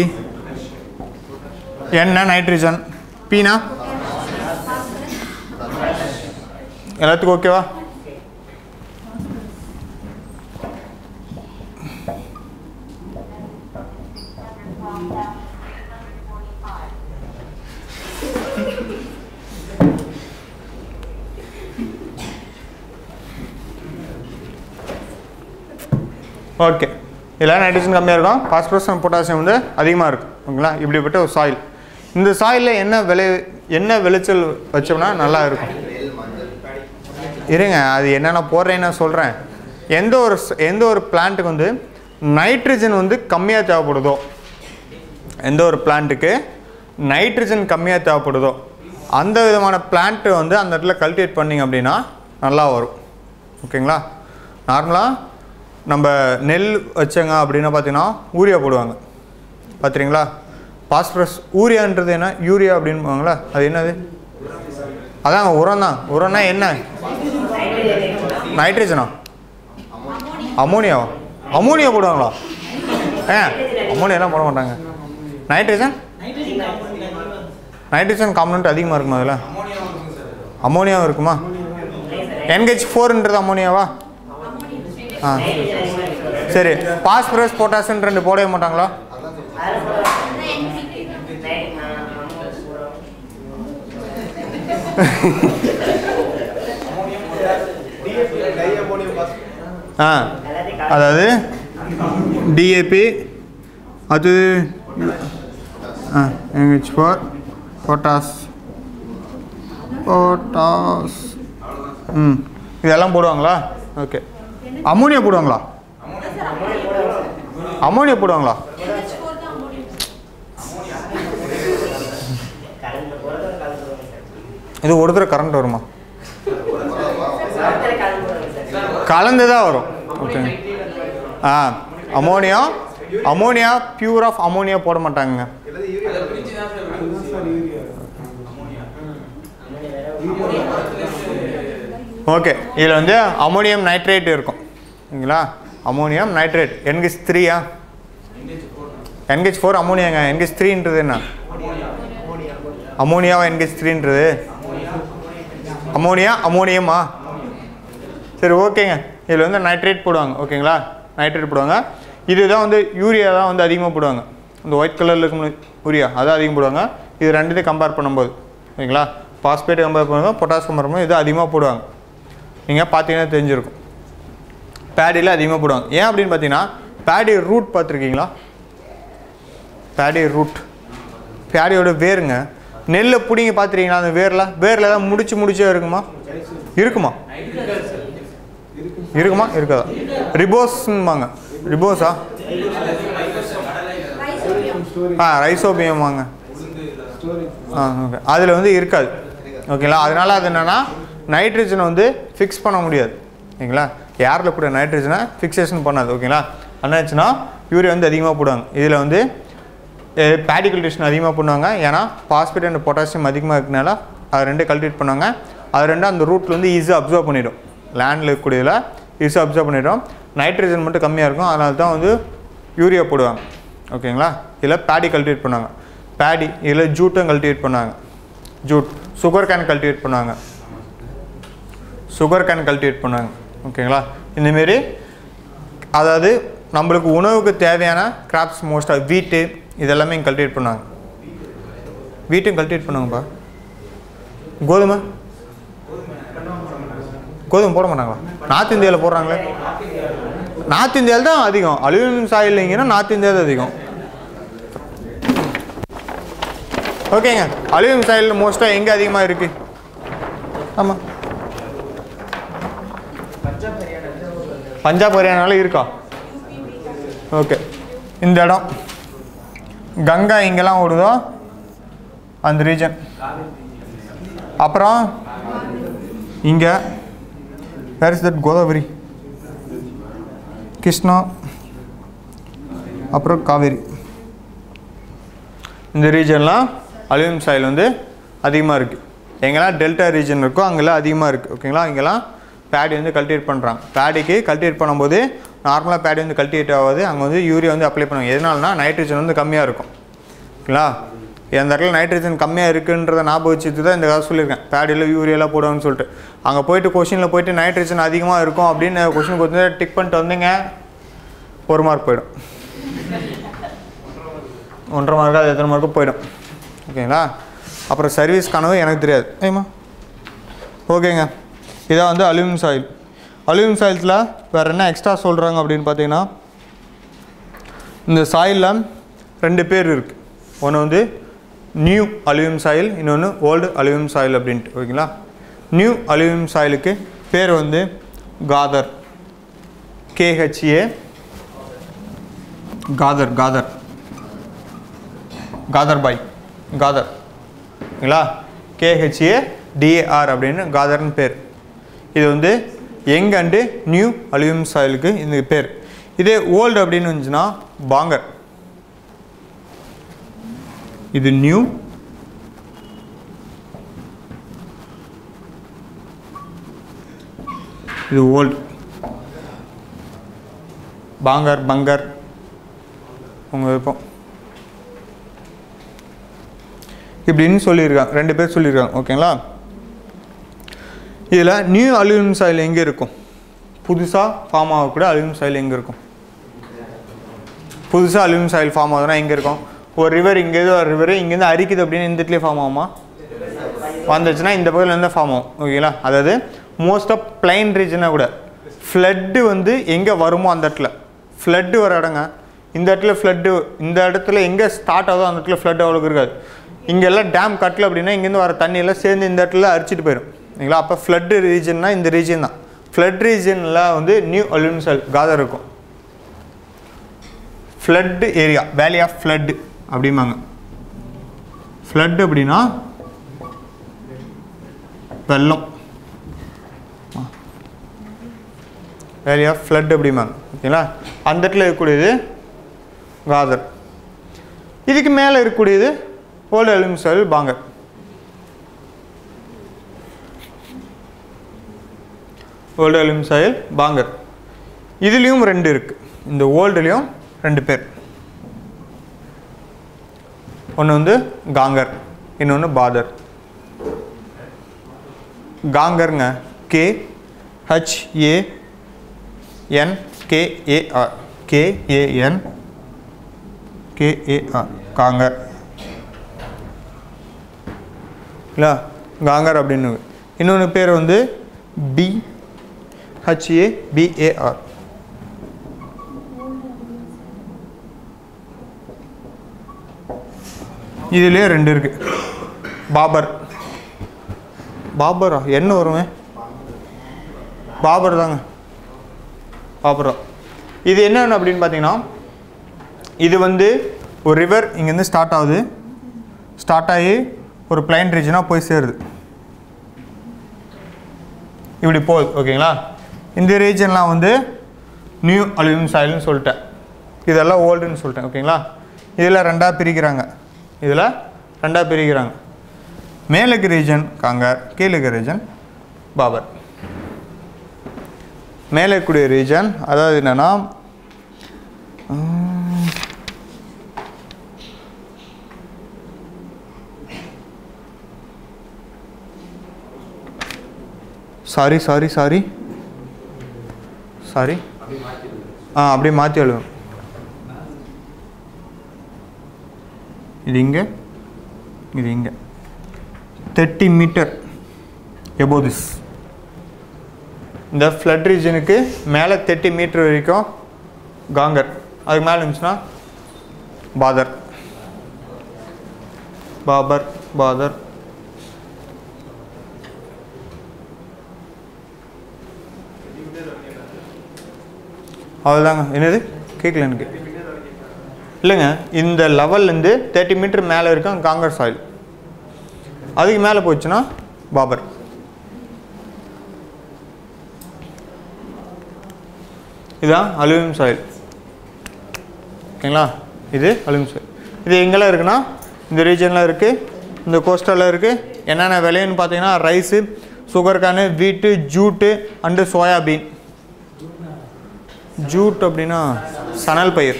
என்ன நைட்ரஜன் பீனா எல்லாத்துக்கும் ஓகேவா ஓகே இதில் நைட்ரஜன் கம்மியாக இருக்கும் பாஸ்பரஸ் பொட்டாசியம் வந்து அதிகமாக இருக்கும் ஓகேங்களா இப்படிப்பட்ட ஒரு சாயில் இந்த சாயிலில் என்ன விளை என்ன விளைச்சல் வச்சோம்னா நல்லா இருக்கும் இருங்க அது என்னென்ன போடுறேன்னு நான் சொல்கிறேன் எந்த ஒரு ஸ்- எந்த ஒரு பிளான்ட்டுக்கு வந்து நைட்ரஜன் வந்து கம்மியாக தேவைப்படுதோ எந்த ஒரு பிளான்ட்டுக்கு நைட்ரஜன் கம்மியாக தேவைப்படுதோ அந்த விதமான பிளான்ட்டு வந்து அந்த இடத்துல கல்டிவேட் பண்ணிங்க அப்படின்னா நல்லா வரும் ஓகேங்களா நார்மலாக நம்ம நெல் வச்சங்க அப்படின்னா பார்த்தீங்கன்னா ஊரியா போடுவாங்க பார்த்துறீங்களா பாஸ்பரஸ் ஊரியான்றது என்ன யூரியா அப்படின்பாங்களா அது என்னது அதாங்க உரம் தான் உரம்னா என்ன நைட்ரஜனா அமோனியாவா அமோனியா போடுவாங்களா ஏ அமோனியாலாம் போட மாட்டாங்க நைட்ரஜன் நைட்ரஜன் காம்பனண்ட் அதிகமாக இருக்குமா அதில் அமோனியாவும் இருக்குமா என்ஹெச் ஃபோர்ன்றது அமோனியாவா ஆ சரி பாஸ்பரஸ் பொட்டாசியம் ரெண்டு போடவே மாட்டாங்களா ஆ அதாவது டிஏபி அது ஆ என்ஹெச் ஃபோர் பொட்டாஸ் பொட்டாஸ் ம் இதெல்லாம் போடுவாங்களா ஓகே அமோனியா போடுவாங்களா அமோனியா போடுவாங்களா இது ஒரு தடவை கரண்ட் வருமா கலந்து தான் வரும் ஓகே ஆ ammonia ammonia pure of ammonia போட மாட்டாங்க ஓகே இதில் வந்து அமோனியம் நைட்ரேட் இருக்கும் ஓகேங்களா அமோனியம் நைட்ரேட் என்கெச் த்ரீயா என்கெச் ஃபோர் அமோனியாங்க என்கெச் த்ரீன்றது என்ன அமோனியாவா என்கெச் த்ரீன்றது அமோனியா அமோனியமா சரி ஓகேங்க இதில் வந்து நைட்ரேட் போடுவாங்க ஓகேங்களா நைட்ரேட் போடுவாங்க இதுதான் வந்து யூரியா தான் வந்து அதிகமாக போடுவாங்க இந்த ஒயிட் கலரில் இருக்கும் யூரியா அதான் அதிகம் போடுவாங்க இது ரெண்டுத்தையும் கம்பேர் பண்ணும்போது ஓகேங்களா பாஸ்பேட் கம்பேர் பண்ணும்போது பொட்டாஸ் கம்பேர் பண்ணும்போது இது அதிகமாக போடுவாங்க நீங்கள் பார்த்தீங்கன்னா தெரிஞ்சிருக்கும் பேடியில் அதிகமாக போடுவாங்க ஏன் அப்படின்னு பார்த்தீங்கன்னா பேடி ரூட் பார்த்துருக்கீங்களா பேடி ரூட் பேடியோட வேருங்க நெல்லை பிடிங்க பார்த்துருக்கீங்களா அந்த வேரில் வேரில் தான் முடிச்சு முடிச்சே இருக்குமா இருக்குமா இருக்குமா இருக்காதா ரிபோஸ்ம்பாங்க ரிபோஸா ஆ ரைசோபியமாங்க ஆ ஓகே அதில் வந்து இருக்காது ஓகேங்களா அதனால அது என்னென்னா நைட்ரஜனை வந்து ஃபிக்ஸ் பண்ண முடியாது ஓகேங்களா ஏரில் கூட நைட்ரஜனை ஃபிக்ஸேஷன் பண்ணாது ஓகேங்களா என்னாச்சுன்னா யூரியா வந்து அதிகமாக போடுவாங்க இதில் வந்து பேடி கல்டிவேஷன் அதிகமாக பண்ணுவாங்க ஏன்னா பாஸ்பேட் அண்ட் பொட்டாசியம் அதிகமாக இருக்கனால அது ரெண்டு கல்டிவேட் பண்ணுவாங்க அது ரெண்டும் அந்த ரூட்டில் வந்து ஈஸியாக அப்சர்வ் பண்ணிடும் லேண்டில் இருக்கக்கூடியதில் ஈஸியாக அப்சர்வ் பண்ணிடும் நைட்ரஜன் மட்டும் கம்மியாக இருக்கும் அதனால தான் வந்து யூரியா போடுவாங்க ஓகேங்களா இதில் பேடி கல்டிவேட் பண்ணுவாங்க பேடி இதில் ஜூட்டும் கல்டிவேட் பண்ணுவாங்க ஜூட் சுகர் கேன் கல்டிவேட் பண்ணுவாங்க சுகர் கேன் கல்டிவேட் பண்ணுவாங்க ஓகேங்களா இந்தமாரி அதாவது நம்மளுக்கு உணவுக்கு தேவையான கிராப்ஸ் மோஸ்ட்டாக வீட்டு இதெல்லாமே இங்கே கல்டிவேட் பண்ணுவாங்க வீட்டும் கல்டிவேட் பண்ணுவாங்கப்பா கோதுமை கோதுமை போட மாட்டாங்களா நார்த் இந்தியாவில் போடுறாங்களே நார்த் இந்தியாவில் தான் அதிகம் அலுமினியம் சாயில்லைங்கன்னா நார்த் இந்தியா தான் அதிகம் ஓகேங்க அலுமினியம் சாயில் மோஸ்ட்டாக எங்கே அதிகமாக இருக்குது ஆமாம் பஞ்சாப் ஹரியானால இருக்கா ஓகே இந்த இடம் கங்கா இங்கெல்லாம் ஓடுதோ அந்த ரீஜன் அப்புறம் இங்கே where is that Godavari Krishna அப்புறம் காவேரி இந்த ரீஜன்லாம் அலுமினியம் சாயில் வந்து அதிகமாக இருக்குது எங்கெல்லாம் டெல்டா ரீஜன் இருக்கோ அங்கெல்லாம் அதிகமாக இருக்குது ஓகேங்களா இங்கெல்லாம் பேடி வந்து கல்டிவேட் பண்ணுறாங்க பேடிக்கு கல்டிவேட் பண்ணும்போது நார்மலாக பேடி வந்து கல்டிவேட் ஆகாது அங்கே வந்து யூரியா வந்து அப்ளை பண்ணுவாங்க எதனாலனா நைட்ரஜன் வந்து கம்மியாக இருக்கும் ஓகேங்களா எந்த இடத்துல நைட்ரஜன் கம்மியாக இருக்குன்றதை ஞாபகம் வச்சுட்டு தான் இந்த கதை சொல்லியிருக்கேன் பேடியில் யூரியாலாம் போடுவாங்கன்னு சொல்லிட்டு அங்கே போயிட்டு கொஷினில் போயிட்டு நைட்ரஜன் அதிகமாக இருக்கும் அப்படின்னு கொஷின் வந்து டிக் பண்ணிட்டு வந்தீங்க ஒரு மார்க் போயிடும் ஒன்றரை மார்க்கு அது எத்தனை மார்க்கு போயிடும் ஓகேங்களா அப்புறம் சர்வீஸ் கனவு எனக்கு தெரியாது ஏமா ஓகேங்க இதான் வந்து அலுமினியம் சாயில் அலுமினியம் சாயில்ஸில் வேறு என்ன எக்ஸ்ட்ரா சொல்கிறாங்க அப்படின்னு பார்த்தீங்கன்னா இந்த சாயிலில் ரெண்டு பேர் இருக்குது ஒன்று வந்து நியூ அலுமினியம் சாயில் இன்னொன்று ஓல்டு அலுமினியம் சாயில் அப்படின்ட்டு ஓகேங்களா நியூ அலுமினியம் சாயிலுக்கு பேர் வந்து காதர் கேஹெச்ஏ காதர் காதர் காதர் பாய் காதர் ஓகேங்களா கேஹெச்ஏ டிஏஆர் அப்படின்னு காதர்னு பேர் இது வந்து யங் அண்டு நியூ அலுமினியம் சாயிலுக்கு இந்த பேர் இதே ஓல்டு அப்படின்னு இருந்துச்சுன்னா பாங்கர் இது நியூ இது ஓல்டு பாங்கர் பங்கர் உங்கள் விருப்பம் இப்படின்னு சொல்லியிருக்காங்க ரெண்டு பேர் சொல்லியிருக்காங்க ஓகேங்களா இதில் நியூ அலுமினியம் சாயில் எங்கே இருக்கும் புதுசாக ஃபார்ம் ஆகக்கூடிய அலுமினியம் சாயில் எங்கே இருக்கும் புதுசாக அலுமினியம் சாயில் ஃபார்ம் ஆகுதுன்னா எங்கே இருக்கும் ஒரு ரிவர் இங்கேருந்து ஒரு ரிவர் இங்கேருந்து அரிக்குது அப்படின்னு இந்த இடத்துலேயே ஃபார்ம் ஆகுமா வந்துச்சுன்னா இந்த பகுதியில் இருந்தால் ஃபார்ம் ஆகும் ஓகேங்களா அதாவது மோஸ்ட் ஆஃப் பிளைன் ரீஜனாக கூட ஃப்ளட்டு வந்து எங்கே வருமோ அந்த இடத்துல ஃப்ளட்டு வர இடங்க இந்த இடத்துல ஃப்ளட்டு இந்த இடத்துல எங்கே ஸ்டார்ட் ஆகுதோ அந்த இடத்துல ஃப்ளட் அவ்வளோக்கு இருக்காது இங்கெல்லாம் டேம் கட்டல அப்படின்னா இங்கேருந்து வர தண்ணியெல்லாம் சேர்ந்து இந்த இடத்துல அரிச்சிட்டு போயிடும் சரிங்களா அப்போ ஃப்ளட்டு ரீஜன்னா இந்த ரீஜன் தான் ஃப்ளட் ரீஜனில் வந்து நியூ அலுமினியம் சாயில் காதர் இருக்கும் flood area valley of flood அப்படிம்பாங்க ஃப்ளட் அப்படின்னா வெள்ளம் வேலி ஆஃப் ஃப்ளட் அப்படிம்பாங்க ஓகேங்களா அந்த இடத்துல இருக்கக்கூடியது காதர் இதுக்கு மேலே இருக்கக்கூடியது old aluminium soil Bhangar old aluminium soil Bhangar இதுலேயும் ரெண்டு இருக்குது இந்த ஓல்டுலேயும் ரெண்டு பேர் ஒன்று வந்து காங்கர் இன்னொன்று பாதர் காங்கருங்க K H A N K A R K A N K A R Kankar இல்லை காங்கர் அப்படின்னு இன்னொன்று பேர் வந்து பி ஹச்ஏ பிஏஆர் இதுலேயே ரெண்டு இருக்கு பாபர் பாபரா என்ன வருங்க பாபர் தாங்க பாபர் தான் இது என்னன்னு அப்படின்னு பார்த்தீங்கன்னா இது வந்து ஒரு ரிவர் இங்கேருந்து ஸ்டார்ட் ஆகுது ஸ்டார்ட் ஆகி ஒரு பிளைன் ரீஜனாக போய் சேருது இப்படி போகுது ஓகேங்களா இந்த ரீஜன்லாம் வந்து நியூ அலுமினியம் சாயில்னு சொல்லிட்டேன் இதெல்லாம் ஓல்டுன்னு சொல்லிட்டேன் ஓகேங்களா இதில் ரெண்டாக பிரிக்கிறாங்க இதில் ரெண்டாக பிரிக்கிறாங்க மேலுக்கு ரீஜன் காங்கர் கீழுக்கு ரீஜன் பாபர் மேலே இருக்கக்கூடிய ரீஜன் அதாவது என்னென்னா சாரி சாரி சாரி சாரி ஆ அப்படியே மாற்றி எழுதும் இது இங்கே இது இங்கே தேர்ட்டி மீட்டர் எபோ திஸ் இந்த ஃப்ளட் ரீஜனுக்கு மேலே தேர்ட்டி மீட்டர் வரைக்கும் காங்கர் அதுக்கு மேலே இருந்துச்சுன்னா பாதர் பாபர் பாதர் அவ்வளோதாங்க என்னது கேட்கல எனக்கு இல்லைங்க இந்த லெவல்லேருந்து தேர்ட்டி மீட்டர் மேலே இருக்கும் காங்கர் சாயில் அதுக்கு மேலே போச்சுன்னா பாபர் இதுதான் அலுமினியம் சாயில் ஓகேங்களா இது அலுமினியம் சாயில் இது எங்கெல்லாம் இருக்குன்னா இந்த ரீஜனில் இருக்குது இந்த கோஸ்டலில் இருக்குது என்னென்ன விளையுன்னு பார்த்தீங்கன்னா ரைஸு சுகர் கானு வீட்டு ஜூட்டு அண்டு சோயாபீன் ஜூட் அப்படின்னா சணல் பயிர்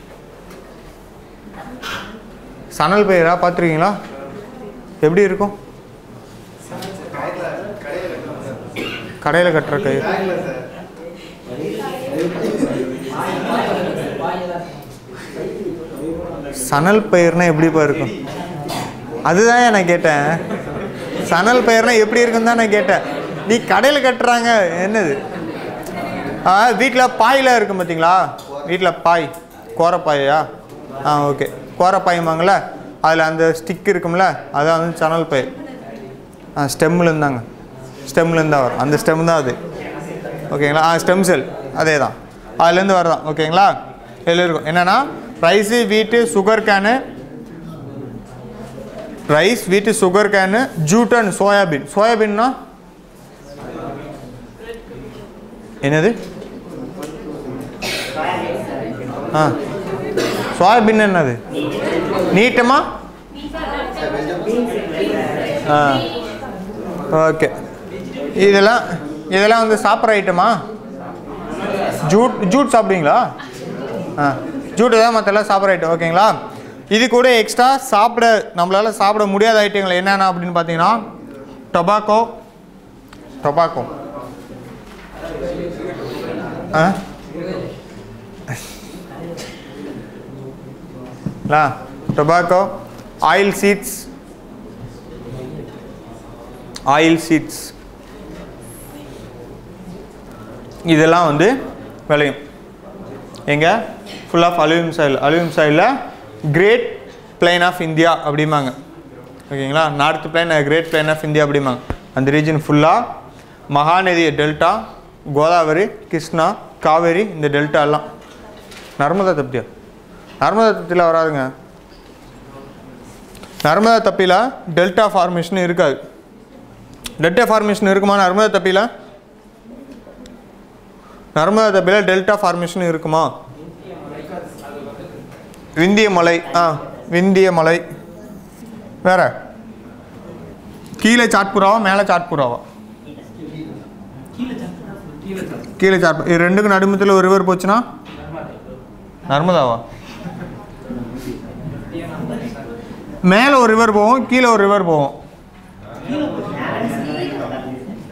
சணல் பயிரா பார்த்துருக்கீங்களா எப்படி இருக்கும் கடையில் கட்டுற கயிறு சணல் பயிர்னா எப்படிப்பா இருக்கும் அதுதான் நான் கேட்டேன் சணல் பயிர்னா எப்படி இருக்குன்னு தான் நான் கேட்டேன் நீ கடையில் கட்டுறாங்க என்னது ஆ வீட்டில் பாயில் இருக்கும் பார்த்தீங்களா வீட்டில் பாய் கோரப்பாயா ஆ ஓகே கோரப்பாயுமாங்கள அதில் அந்த ஸ்டிக் இருக்கும்ல அதான் வந்து சணல் பயிர் ஆ ஸ்டெம்மில் இருந்தாங்க ஸ்டெம்மில் இருந்தால் வரும் அந்த ஸ்டெம் தான் அது ஓகேங்களா ஆ ஸ்டெம் செல் அதே தான் அதுலேருந்து வரதான் ஓகேங்களா இதில் இருக்கும் என்னென்னா rice wheat sugar cane rice wheat sugar cane jute and soyabean சோயாபீன்னா என்னது ஆ சோயாபீன் என்னது நீட்டமா ஆ ஓகே இதெல்லாம் இதெல்லாம் வந்து சாப்பிட்ற ஐட்டமா ஜூட் ஜூட் சாப்பிடுவீங்களா ஆ ஜூட் தான் மற்றெல்லாம் சாப்பிட்ற ஐட்டம் ஓகேங்களா இது கூட எக்ஸ்ட்ரா சாப்பிட நம்மளால் சாப்பிட முடியாத ஐட்டங்கள் என்னென்ன அப்படின்னு பார்த்தீங்கன்னா டொபாக்கோ டொபாக்கோ ஆ tobacco oil seeds oil seeds இதெல்லாம் வந்து விளையும் எங்க full of aluminium soil aluminium சாயிலில் கிரேட் பிளைன் ஆஃப் இந்தியா அப்படிம்பாங்க ஓகேங்களா north plain great plain of India அப்படிம்பாங்க அந்த ரீஜன் ஃபுல்லாக மகாநதி டெல்டா கோதாவரி கிருஷ்ணா காவேரி இந்த டெல்டா எல்லாம் நர்மதா தப்பியா நர்மதா தப்பியில் வராதுங்க நர்மதா தப்பியில் டெல்டா ஃபார்மேஷன் இருக்காது டெல்டா ஃபார்மேஷன் இருக்குமா நர்மதா தப்பியில் நர்மதா தப்பியில் டெல்டா ஃபார்மேஷன் இருக்குமா விந்திய மலை ஆ விந்திய மலை வேற கீழே சாட்புராவா மேலே சாட்புராவா கீழே சாட் இது ரெண்டுக்கும் நடுமத்தில் ஒரு ரிவர் போச்சுன்னா நர்மதாவா மேலே ஒரு ரிவர் போகும் கீழே ஒரு ரிவர் போகும்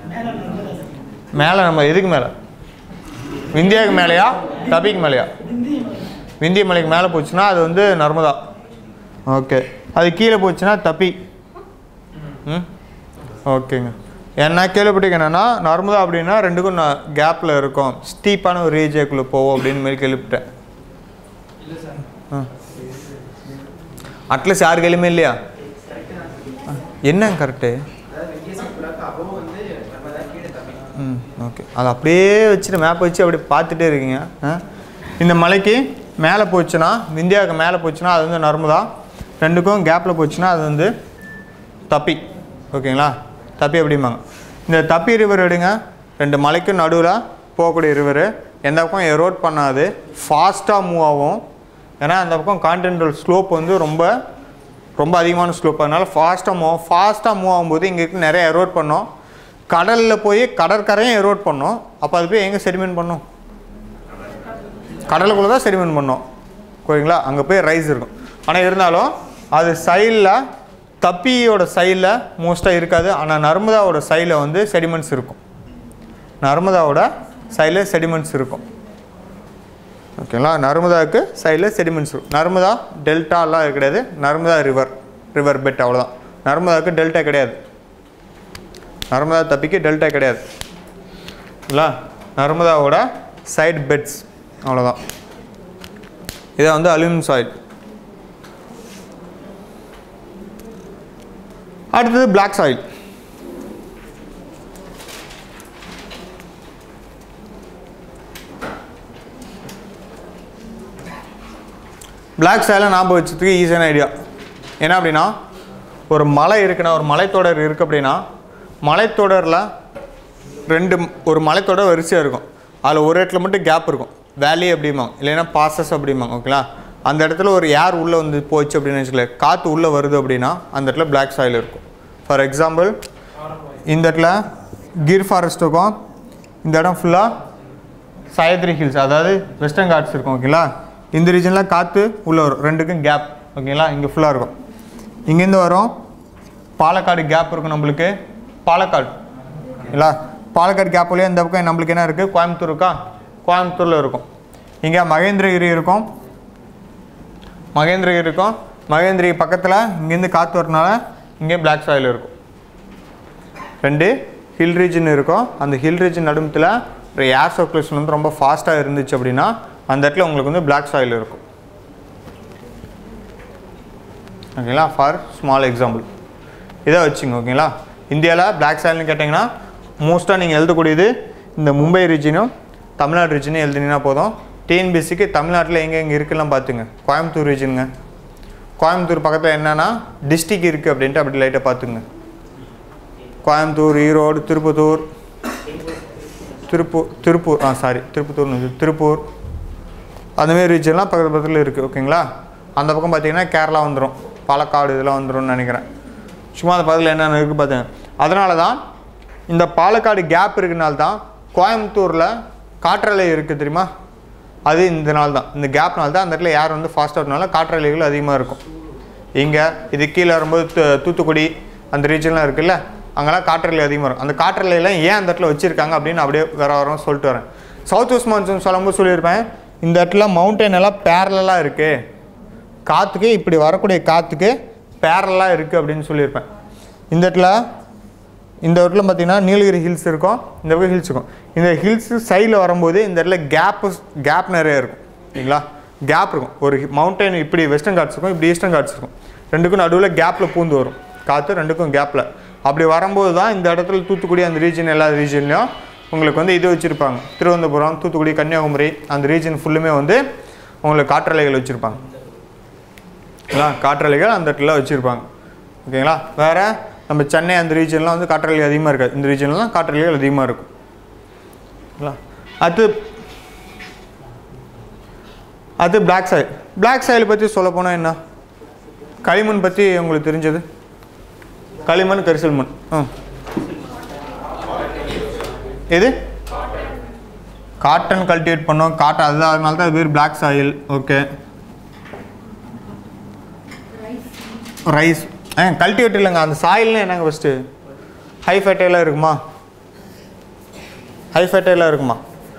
மேலே நம்ம எதுக்கு மேலே விந்தியாவுக்கு மேலேயா தபிக்கு மேலேயா விந்திய மலைக்கு மேலே போச்சுன்னா அது வந்து நர்மதா ஓகே அது கீழே போச்சுன்னா தப்பி ம் ஓகேங்க என்ன கேள்விப்பட்டிருக்கேன் என்னன்னா நர்மதா அப்படின்னா ரெண்டுக்கும் நான் கேப்பில் இருக்கும் ஸ்டீப்பான ஒரு ஏரியாக்குள்ளே போவோம் அப்படின்னு மாதிரி கேள்விப்பட்டேன் ஆ அட்லஸ் யார் கையிலுமே இல்லையா ஆ, என்னங்க கரெக்டு ம் ஓகே அது அப்படியே வச்சுட்டு மேப் வச்சு அப்படியே பார்த்துட்டே இருக்கீங்க ஆ? இந்த மலைக்கு மேலே போச்சுன்னா இந்தியாவுக்கு மேலே போச்சுன்னா அது வந்து நர்மதா ரெண்டுக்கும் கேப்பில் போச்சுன்னா அது வந்து தப்பி ஓகேங்களா தப்பி அப்படிம்பாங்க இந்த தப்பி ரிவர் எடுங்க ரெண்டு மலைக்கும் நடுவில் போகக்கூடிய ரிவர் எந்த பக்கம் எரோட் பண்ணாது ஃபாஸ்ட்டாக மூவ் ஆகும் ஏன்னா அந்த பக்கம் கான்டினென்டல் ஸ்லோப் வந்து ரொம்ப ரொம்ப அதிகமான ஸ்லோப் அதனால் ஃபாஸ்ட்டாக மூவ் ஃபாஸ்ட்டாக மூவ் ஆகும்போது இங்கே இருக்க நிறைய எரோட் பண்ணோம் கடலில் போய் கடற்கரையும் எரோட் பண்ணோம் அப்போ அது போய் எங்கே செடிமெண்ட் பண்ணும் கடலுக்குள்ளே தான் செடிமெண்ட் பண்ணோம் ஓகேங்களா அங்கே போய் ரைஸ் இருக்கும் ஆனால் இருந்தாலும் அது சைடில் தப்பியோட சைடில் மோஸ்ட்டாக இருக்காது ஆனால் நர்மதாவோட சைடில் வந்து செடிமெண்ட்ஸ் இருக்கும் நர்மதாவோட சைடில் செடிமெண்ட்ஸ் இருக்கும் ஓகேங்களா நர்மதாவுக்கு சைடில் செடிமெண்ட்ஸ் இருக்கும் நர்மதா டெல்டாலாம் கிடையாது நர்மதா ரிவர் ரிவர் பெட் அவ்வளோதான் நர்மதாவுக்கு டெல்டா கிடையாது நர்மதா தப்பிக்கு டெல்டா கிடையாது இல்லை நர்மதாவோட சைடு பெட்ஸ் அவ்வளோதான் இதை வந்து அலுமினியம் சாயில் அடுத்தது பிளாக் சாயில் பிளாக் சாயிலை ஞாபகம் வச்சதுக்கு ஈஸியான ஐடியா என்ன அப்படின்னா ஒரு மலை இருக்குன்னா ஒரு மலைத்தொடர் இருக்குது அப்படின்னா மலைத்தொடரில் ரெண்டு ஒரு மலைத்தொடர் வரிசையாக இருக்கும் அதில் ஒரு இடத்துல மட்டும் கேப் இருக்கும் வேலி அப்படிம்பாங்க இல்லைன்னா பாசஸ் அப்படிம்பாங்க ஓகேங்களா அந்த இடத்துல ஒரு ஏர் உள்ளே வந்து போச்சு அப்படின்னு வச்சுக்கல காற்று உள்ளே வருது அப்படின்னா அந்த இடத்துல பிளாக் சாயில் இருக்கும் ஃபார் எக்ஸாம்பிள் இந்த இடத்துல கிர் ஃபாரஸ்ட் இருக்கும் இந்த இடம் ஃபுல்லாக சயத்ரி ஹில்ஸ் அதாவது வெஸ்டர்ன் காட்ஸ் இருக்கும் ஓகேங்களா இந்த ரீஜனில் காற்று உள்ளே வரும் ரெண்டுக்கும் கேப் ஓகேங்களா இங்கே ஃபுல்லாக இருக்கும் இங்கேருந்து வரும் பாலக்காடு கேப் இருக்கும் நம்மளுக்கு பாலக்காடு இல்லா பாலக்காடு கேப் வழியாக இந்த பக்கம் நம்மளுக்கு என்ன இருக்குது கோயம்புத்தூர் இருக்கா கோயம்புத்தூரில் இருக்கும் இங்கே மகேந்திரகிரி இருக்கும் மகேந்திரகிரி இருக்கும் மகேந்திரகிரி பக்கத்தில் இங்கேருந்து காற்று வரனால இங்கே பிளாக் சாயில் இருக்கும் ரெண்டு ஹில் ரீஜன் இருக்கும் அந்த ஹில் ரீஜன் நடுமத்தில் ஒரு ஏர் சர்க்குலேஷன் வந்து ரொம்ப ஃபாஸ்ட்டாக இருந்துச்சு அப்படின்னா அந்த இடத்துல உங்களுக்கு வந்து பிளாக் சாயில் இருக்கும் ஓகேங்களா ஃபார் ஸ்மால் எக்ஸாம்பிள் இதை வச்சுங்க ஓகேங்களா இந்தியாவில் பிளாக் சாயில்னு கேட்டிங்கன்னா மோஸ்ட்டாக நீங்கள் எழுதக்கூடியது இந்த மும்பை ரீஜனும் தமிழ்நாடு ரீஜனும் எழுதினீங்கன்னா போதும் டிஎன்பிசிக்கு தமிழ்நாட்டில் எங்கே எங்கே இருக்குலாம் பார்த்துங்க கோயம்புத்தூர் ரீஜனுங்க கோயம்புத்தூர் பக்கத்தில் என்னென்னா டிஸ்ட்ரிக் இருக்குது அப்படின்ட்டு அப்படி லைட்டாக பார்த்துங்க கோயம்புத்தூர் ஈரோடு திருப்பத்தூர் திருப்பூர் திருப்பூர் ஆ சாரி திருப்பத்தூர்னு இது, திருப்பூர் அந்தமாரி ரீஜன்லாம் பக்கத்து பக்கத்தில் இருக்குது ஓகேங்களா அந்த பக்கம் பார்த்தீங்கன்னா கேரளா வந்துடும் பாலக்காடு இதெல்லாம் வந்துரும்னு நினைக்கிறேன் சும்மா அந்த பக்கத்தில் என்னென்ன இருக்குது பார்த்தேன் அதனால தான் இந்த பாலக்காடு கேப் இருக்கனால தான் கோயம்புத்தூரில் காற்றலை இருக்குது தெரியுமா அது இந்த நாள் தான் இந்த கேப்னால தான் அந்த இடத்துல ஏர் வந்து ஃபாஸ்ட்டாக இருக்கனால காற்றலைகள் அதிகமாக இருக்கும் இங்கே இது கீழே வரும்போது தூ- தூத்துக்குடி அந்த ரீஜன்லாம் இருக்குல்ல அங்கெல்லாம் காற்றலை அதிகமாக இருக்கும் அந்த காற்றலையெல்லாம் ஏன் அந்த இடத்துல வச்சுருக்காங்க அப்படின்னு அப்படியே வர வரோம் சொல்லிட்டு வரேன் சவுத் வெஸ்ட் மான்சூன் சொல்லும்போது சொல்லியிருப்பேன் இந்த இடத்துல மவுண்டன் எல்லாம் பேரலாக இருக்குது காற்றுக்கு இப்படி வரக்கூடிய காற்றுக்கு பேரலாக இருக்குது அப்படின்னு சொல்லியிருப்பேன் இந்த இடத்துல இந்த இடத்துல பார்த்தீங்கன்னா நீலகிரி ஹில்ஸ் இருக்கும் இந்த பக்கம் ஹில்ஸ் இருக்கும் இந்த ஹில்ஸ் சைடில் வரும்போது இந்த இடத்துல கேப்பு கேப் நிறைய இருக்கும் சரிங்களா கேப் இருக்கும் ஒரு மவுண்டன் இப்படி வெஸ்டர்ன் காட்ஸ் இருக்கும் இப்படி ஈஸ்டர்ன் காட்ஸ் இருக்கும் ரெண்டுக்கும் நடுவில் கேப்பில் பூந்து வரும் காற்று ரெண்டுக்கும் கேப்பில் அப்படி வரும்போது தான் இந்த இடத்துல தூத்துக்குடி அந்த ரீஜன் எல்லா ரீஜன்லையும் உங்களுக்கு வந்து இது வச்சுருப்பாங்க திருவனந்தபுரம் தூத்துக்குடி கன்னியாகுமரி அந்த ரீஜன் ஃபுல்லுமே வந்து உங்களுக்கு காற்றலைகள் வச்சுருப்பாங்க ஓகேங்களா காற்றலைகள் அந்த இடத்துல வச்சுருப்பாங்க ஓகேங்களா வேறு நம்ம சென்னை அந்த ரீஜன்லாம் வந்து காற்றலைகள் அதிகமாக இருக்காது இந்த ரீஜன்லாம் காற்றலைகள் அதிகமாக இருக்கும் ஓகேங்களா அது அது பிளாக் சாயில் பிளாக் சாயில் பற்றி சொல்ல போனால் என்ன களிமண் பற்றி உங்களுக்கு தெரிஞ்சது களிமண் கரிசல் மண் ஆ எது காட்டன் கல்டிவேட் பண்ணோம் காட்டன் அதுதான் அதனால தான் அது பேர் பிளாக் சாயில் ஓகே ரைஸ் ஆ கல்டிவேட் இல்லைங்க அந்த சாயில்னு என்னங்க ஃபஸ்ட்டு ஹை ஃபேட்டைலாம் இருக்குமா ஹை ஃபெர்டைலாக இருக்குமா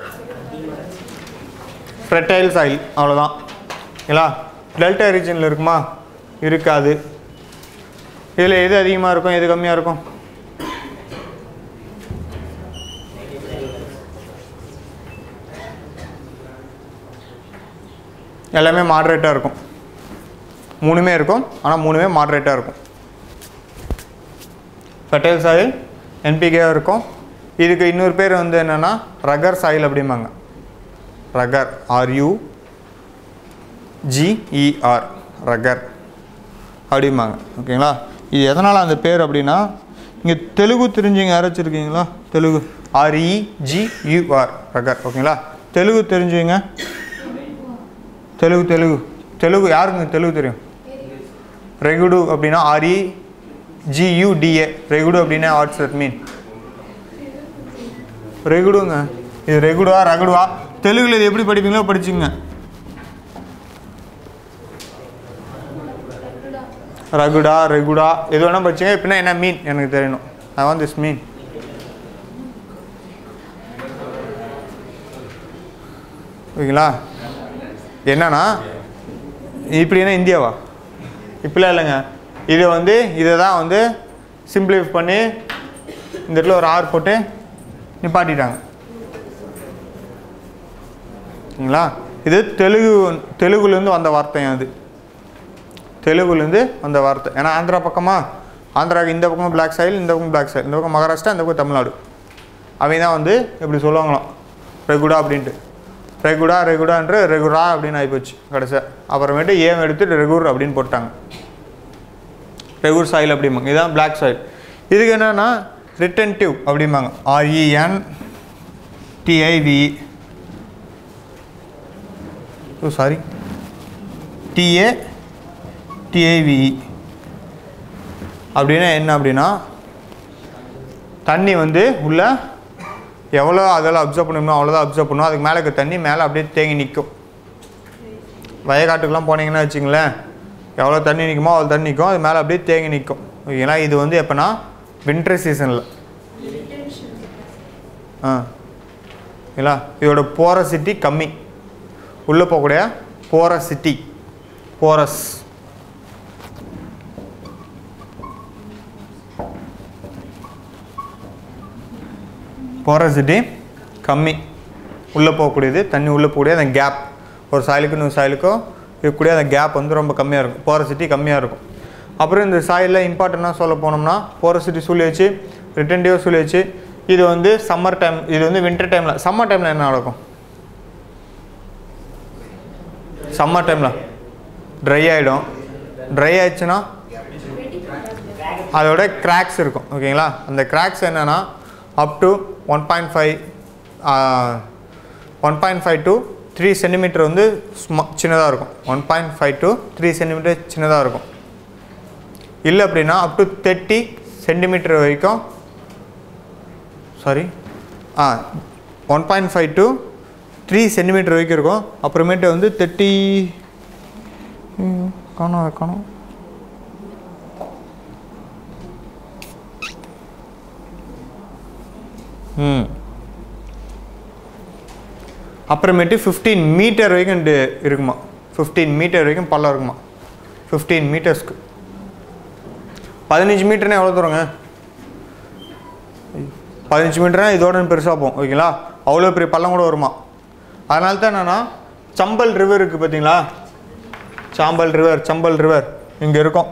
ஃபெர்டைல் சாயில் அவ்வளோதான் இல்லா டெல்டா ரீஜனில் இருக்குமா இருக்காது இதில் எது அதிகமாக இருக்கும் எது கம்மியாக இருக்கும் எல்லாமே மாட்ரேட்டாக இருக்கும் மூணுமே இருக்கும் ஆனால் மூணுமே மாட்ரேட்டாக இருக்கும் ஃபெர்டைல் சாயில் என்பிகேவாக இருக்கும் இதுக்கு இன்னொரு பேர் வந்து என்னென்னா ரகர் சாயில் அப்படிம்பாங்க ரகர் ஆர்யூ ஜிஇஆர் ரகர் அப்படிம்பாங்க ஓகேங்களா இது எதனால் அந்த பேர் அப்படின்னா இங்கே தெலுங்கு தெரிஞ்சுங்க யாராச்சும் இருக்கீங்களா தெலுங்கு ஆர்இஜியூஆர் ரகர் ஓகேங்களா தெலுங்கு தெரிஞ்சுங்க தெலுங்கு தெலுங்கு தெலுங்கு யாருங்க தெலுங்கு தெரியும் ரெகுடு அப்படின்னா ஆர்இ ஜியூடிஏ ரெகுடு அப்படின்னா வாட்ஸ் தட் மீன் ரெகுடுங்க இது ரெகுடுவா ரகுடுவா தெலுங்குல இது எப்படி படிப்பீங்களோ படிச்சுங்க ரகுடா ரெகுடா எது வேணால் படிச்சுங்க இப்படின்னா என்ன மீன் எனக்கு தெரியணும் ஐ வாண்ட் திஸ் மீன் ஓகேங்களா என்னன்னா இப்படின்னா இந்தியாவா இப்படிலாம் இல்லைங்க இது வந்து இதை தான் வந்து சிம்பிளிஃபை பண்ணி இந்த இடத்துல ஒரு ஆர் போட்டு நிப்பாட்டிட்டாங்க சரிங்களா இது தெலுங்கு தெலுங்குலேருந்து வந்த வார்த்தையும் அது தெலுங்குலேருந்து வந்த வார்த்தை ஏன்னா ஆந்திரா பக்கமா ஆந்திராவுக்கு இந்த பக்கம் பிளாக் சைல் இந்த பக்கம் பிளாக் சைல் இந்த பக்கம் மகாராஷ்டிரா இந்த பக்கம் தமிழ்நாடு அவங்க தான் வந்து இப்படி சொல்லுவாங்களாம் ரெகுடா அப்படின்ட்டு ரெகுடா ரெகுடான்ற ரெகுரா அப்படின்னு ஆகிப்போச்சு கடைசியாக அப்புறமேட்டு ஏம் எடுத்து ரெகுர் அப்படின்னு போட்டாங்க ரெகுர் சாயில் அப்படிம்பாங்க இதுதான் பிளாக் சாயில் இதுக்கு என்னன்னா ரிட்டன்டிவ் அப்படிம்பாங்க R E N T I V oh sorry T A T I V E அப்படின்னா என்ன அப்படின்னா தண்ணி வந்து உள்ள எவ்வளோ அதெல்லாம் அப்சர்வ் பண்ணணுமோ அவ்வளோதான் அப்சர்வ் பண்ணணும் அதுக்கு மேலே இருக்க தண்ணி மேலே அப்படியே தேங்கி நிற்கும் வயக்காட்டுக்கெலாம் போனீங்கன்னா வச்சுங்களேன் எவ்வளோ தண்ணி நிற்குமோ அவ்வளோ தண்ணி நிற்கும் அது மேலே அப்படியே தேங்கி நிற்கும் ஓகேங்களா இது வந்து எப்போனா வின்டர் சீசனில் ஆ ஓகேங்களா இதோட போரசிட்டி கம்மி உள்ளே போகக்கூடிய போரசிட்டி போரஸ் போரசிட்டி கம்மி உள்ளே போகக்கூடியது தண்ணி உள்ளே போகக்கூடிய அந்த கேப் ஒரு சாயிலுக்கு இன்னொரு சாயிலுக்கோ இருக்கக்கூடிய அந்த கேப் வந்து ரொம்ப கம்மியாக இருக்கும் போரசிட்டி கம்மியாக இருக்கும் அப்புறம் இந்த சாயிலில் இம்பார்ட்டண்ட்டாக சொல்ல போனோம்னா போரசிட்டி சொல்லியாச்சு ரிட்டன்டிவ் சொல்லியாச்சு இது வந்து சம்மர் டைம் இது வந்து வின்டர் டைமில் சம்மர் டைமில் என்ன நடக்கும் சம்மர் டைமில் ட்ரை ஆகிடும் ட்ரை ஆயிடுச்சுன்னா அதோட கிராக்ஸ் இருக்கும் ஓகேங்களா அந்த கிராக்ஸ் என்னென்னா up to one point five one point five to three centimetre வந்து சும்மா சின்னதாக இருக்கும் one point five to three centimetre சின்னதாக இருக்கும் இல்லை அப்படின்னா அப் டு தேர்ட்டி சென்டிமீட்டர் வரைக்கும் sorry ah one point five to three centimetre வரைக்கும் இருக்கும் அப்புறமேட்டு வந்து தேர்ட்டி காணும் காணும் ம் அப்புறமேட்டு ஃபிஃப்டீன் மீட்டர் வரைக்கும் டி- இருக்குமா ஃபிஃப்டீன் மீட்டர் வரைக்கும் பள்ளம் இருக்குமா ஃபிஃப்டீன் மீட்டர்ஸ்க்கு பதினஞ்சு மீட்டர்னா எவ்வளோ தூரங்க பதினஞ்சு மீட்டர்னா இதோட பெருசாக போகும் ஓகேங்களா அவ்வளோ பெரிய பள்ளம் கூட வருமா அதனால தான் என்னன்னா சம்பல் ரிவர் இருக்குது பார்த்தீங்களா சாம்பல் ரிவர் சம்பல் ரிவர் இங்கே இருக்கும்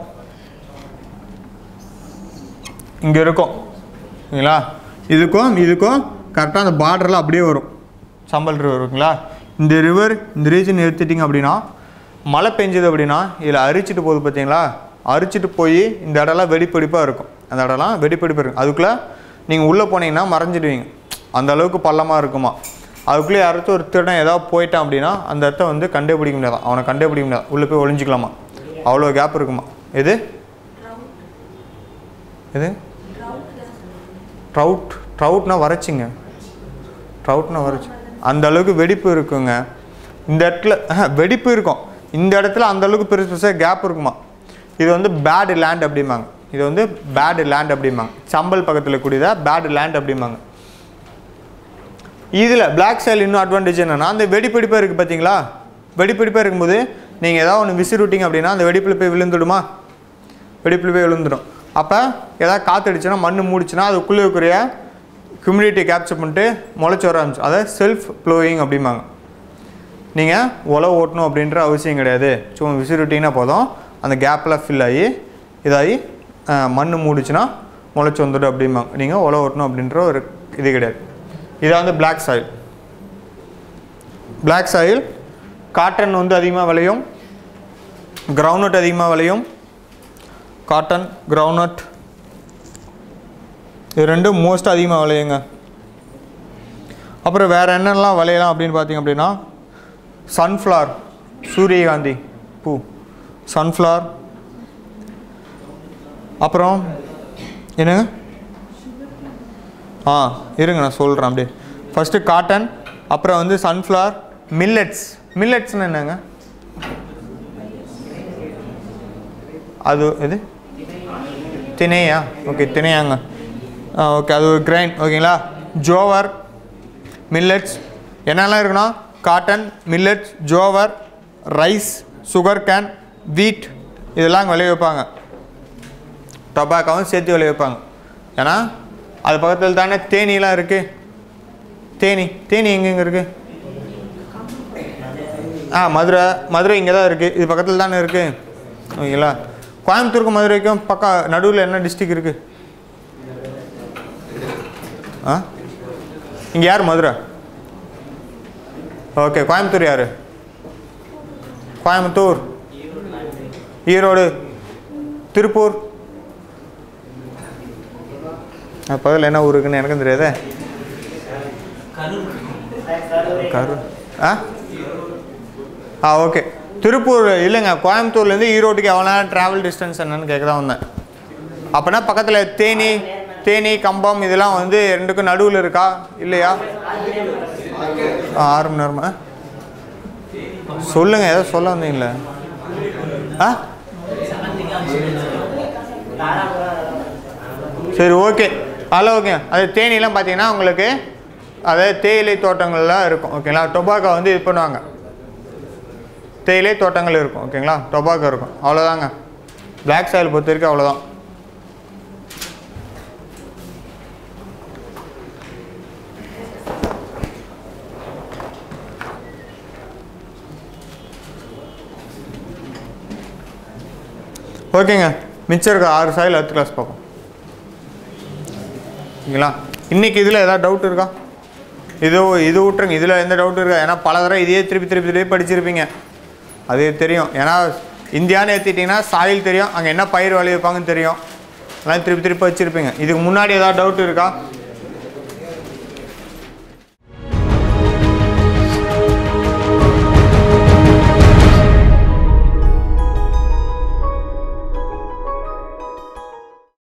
இங்கே இருக்கும் ஓகேங்களா இதுக்கும் இதுக்கும் கரெக்டாக அந்த பார்டரில் அப்படியே வரும் சம்பல் ரிவர் இருக்குங்களா இந்த ரிவர் இந்த ரீஜன் எடுத்துட்டிங்க அப்படின்னா மழை பெஞ்சது அப்படின்னா இதில் அரிச்சிட்டு போகுது பார்த்தீங்களா அரிச்சிட்டு போய் இந்த இடம்லாம் வெடிப்படிப்பாக இருக்கும் அந்த இடம்லாம் வெடிப்படிப்பாக இருக்கும் அதுக்குள்ளே நீங்கள் உள்ளே போனீங்கன்னா மறைஞ்சிடுவீங்க அந்த அளவுக்கு பள்ளமாக இருக்குமா அதுக்குள்ளே யாராச்சும் ஒரு திருடன் ஏதாவது போயிட்டான் அப்படின்னா அந்த இடத்த வந்து கண்டே பிடிக்க முடியாதான் அவனை கண்டே பிடிக்க முடியாது உள்ளே போய் ஒளிஞ்சிக்கலாமா அவ்வளோ கேப் இருக்குமா எது எது ட்ரவுட் ட்ரவுட்னா வறட்சிங்க ட்ரவுட்னா வறட்சி அந்த அளவுக்கு வெடிப்பு இருக்குங்க இந்த இடத்துல ஆஹா, வெடிப்பு இருக்கும் இந்த இடத்துல அந்த அளவுக்கு பெருசு பெருசாக கேப் இருக்குமா இது வந்து பேடு லேண்ட் அப்படிம்பாங்க இது வந்து பேடு லேண்ட் அப்படிம்பாங்க சம்பல் பக்கத்தில் கூடியதா பேடு லேண்ட் அப்படிம்பாங்க இதில் பிளாக் சாயில் இன்னும் அட்வான்டேஜ் என்னன்னா அந்த வெடிப்பிடிப்பாக இருக்குது பார்த்தீங்களா வெடிப்பிடிப்பாக இருக்கும்போது நீங்கள் ஏதாவது ஒன்று விசிறி விட்டீங்க அப்படின்னா அந்த வெடிப்பில் போய் விழுந்துடுமா வெடிப்பில் போய் விழுந்துடும் அப்போ ஏதாவது காற்றடிச்சுன்னா மண் மூடிச்சுன்னா அதுக்குள்ளே இருக்கிற ஹியூமிடிட்டி கேப்சர் பண்ணிட்டு முளைச்சி வர ஆரம்பிச்சு அதை செல்ஃப் ப்ளோயிங் அப்படிம்பாங்க நீங்கள் உழவு ஓட்டணும் அப்படின்ற அவசியம் கிடையாது சும்மா விசிறி விட்டிங்கன்னா போதும் அந்த கேப்லாம் ஃபில் ஆகி இதாகி மண் மூடிச்சுன்னா முளைச்சி வந்துடும் அப்படிம்பாங்க நீங்கள் உழவு ஓட்டணும் அப்படின்ற ஒரு இது கிடையாது இதான் வந்து black soil black soil cotton வந்து அதிகமாக விளையும் கிரவுண்ட்நட் அதிகமாக விளையும் காட்டன் கிரவுண்ட்நட் இது ரெண்டும் மோஸ்ட் அதிகமாக விளையுங்க அப்புறம் வேறு என்னெல்லாம் விளையலாம் அப்படின்னு பார்த்தீங்க அப்படின்னா சன்ஃப்ளவர் சூரியகாந்தி பூ சன்ஃப்ளவர் அப்புறம் என்னங்க ஆ இருங்க நான் சொல்கிறேன் அப்படியே ஃபஸ்ட்டு காட்டன் அப்புறம் வந்து சன்ஃப்ளவர் மில்லட்ஸ் மில்லட்ஸ்னு என்னங்க அது இது திணையா ஓகே திணையாங்க ஆ ஓகே அது ஒரு கிரைன் ஓகேங்களா ஜோவர் மில்லட்ஸ் என்னெல்லாம் இருக்குன்னா cotton millets jowar rice sugar cane wheat இதெல்லாம் அங்கே விளைய வைப்பாங்க டொபாக்காவும் சேர்த்து விளைய வைப்பாங்க ஏன்னா அது பக்கத்தில் தானே தேனிலாம் இருக்குது தேனி தேனி எங்கெங்கே இருக்குது ஆ மதுரை மதுரை இங்கே தான் இருக்குது இது பக்கத்தில் தானே இருக்குது ஓகேங்களா கோயம்புத்தூருக்கும் மதுரைக்கும் பக்கம் நடுவில் என்ன டிஸ்ட்ரிக் இருக்குது ஆ இங்கே யார் மதுரை ஓகே கோயம்புத்தூர் யார் கோயம்புத்தூர் ஈரோடு திருப்பூர் அது பக்கத்தில் என்ன ஊர் இருக்குன்னு எனக்கும் தெரியாதே கரூர் ஆ ஆ ஓகே திருப்பூர் இல்லைங்க கோயம்புத்தூர்லேருந்து ஈரோட்டுக்கு எவ்வளோ நேரம் ட்ராவல் டிஸ்டன்ஸ் என்னன்னு கேட்க தான் வந்தேன் அப்போனா பக்கத்தில் தேனி தேனி கம்பம் இதெல்லாம் வந்து ரெண்டுக்கும் நடுவில் இருக்கா இல்லையா ஆ, ஆறு மணி நேரமா சொல்லுங்க ஏதோ சொல்ல வந்தீங்களே ஆ சரி ஓகே அதில் ஓகே அது தேனிலாம் பார்த்தீங்கன்னா உங்களுக்கு அதாவது தேயிலை தோட்டங்கள்லாம் இருக்கும் ஓகேங்களா டொபாக்கோ வந்து இது பண்ணுவாங்க தேயிலை தோட்டங்கள் இருக்கும் ஓகேங்களா டொபாக்கோ இருக்கும் அவ்வளோதாங்க பிளாக் சாயில் பொறுத்த வரைக்கும் அவ்வளோதான் ஓகேங்க மிச்சம் இருக்க ஆறு சாயில் அடுத்த கிளாஸ் பார்ப்போம் ஓகேங்களா இன்னைக்கு இதில் ஏதாவது டவுட் இருக்கா இது இது விட்ருங்க இதில் எந்த டவுட் இருக்கா ஏன்னா பல தடவை இதையே திருப்பி திருப்பி திருப்பி படிச்சிருப்பீங்க அது தெரியும் ஏன்னா இந்தியான்னு ஏற்றிட்டிங்கன்னா சாயில் தெரியும் அங்கே என்ன பயிர் விளைவிப்பாங்கன்னு தெரியும் அதெல்லாம் திருப்பி திருப்பி வச்சுருப்பீங்க இதுக்கு முன்னாடி ஏதாவது டவுட் இருக்கா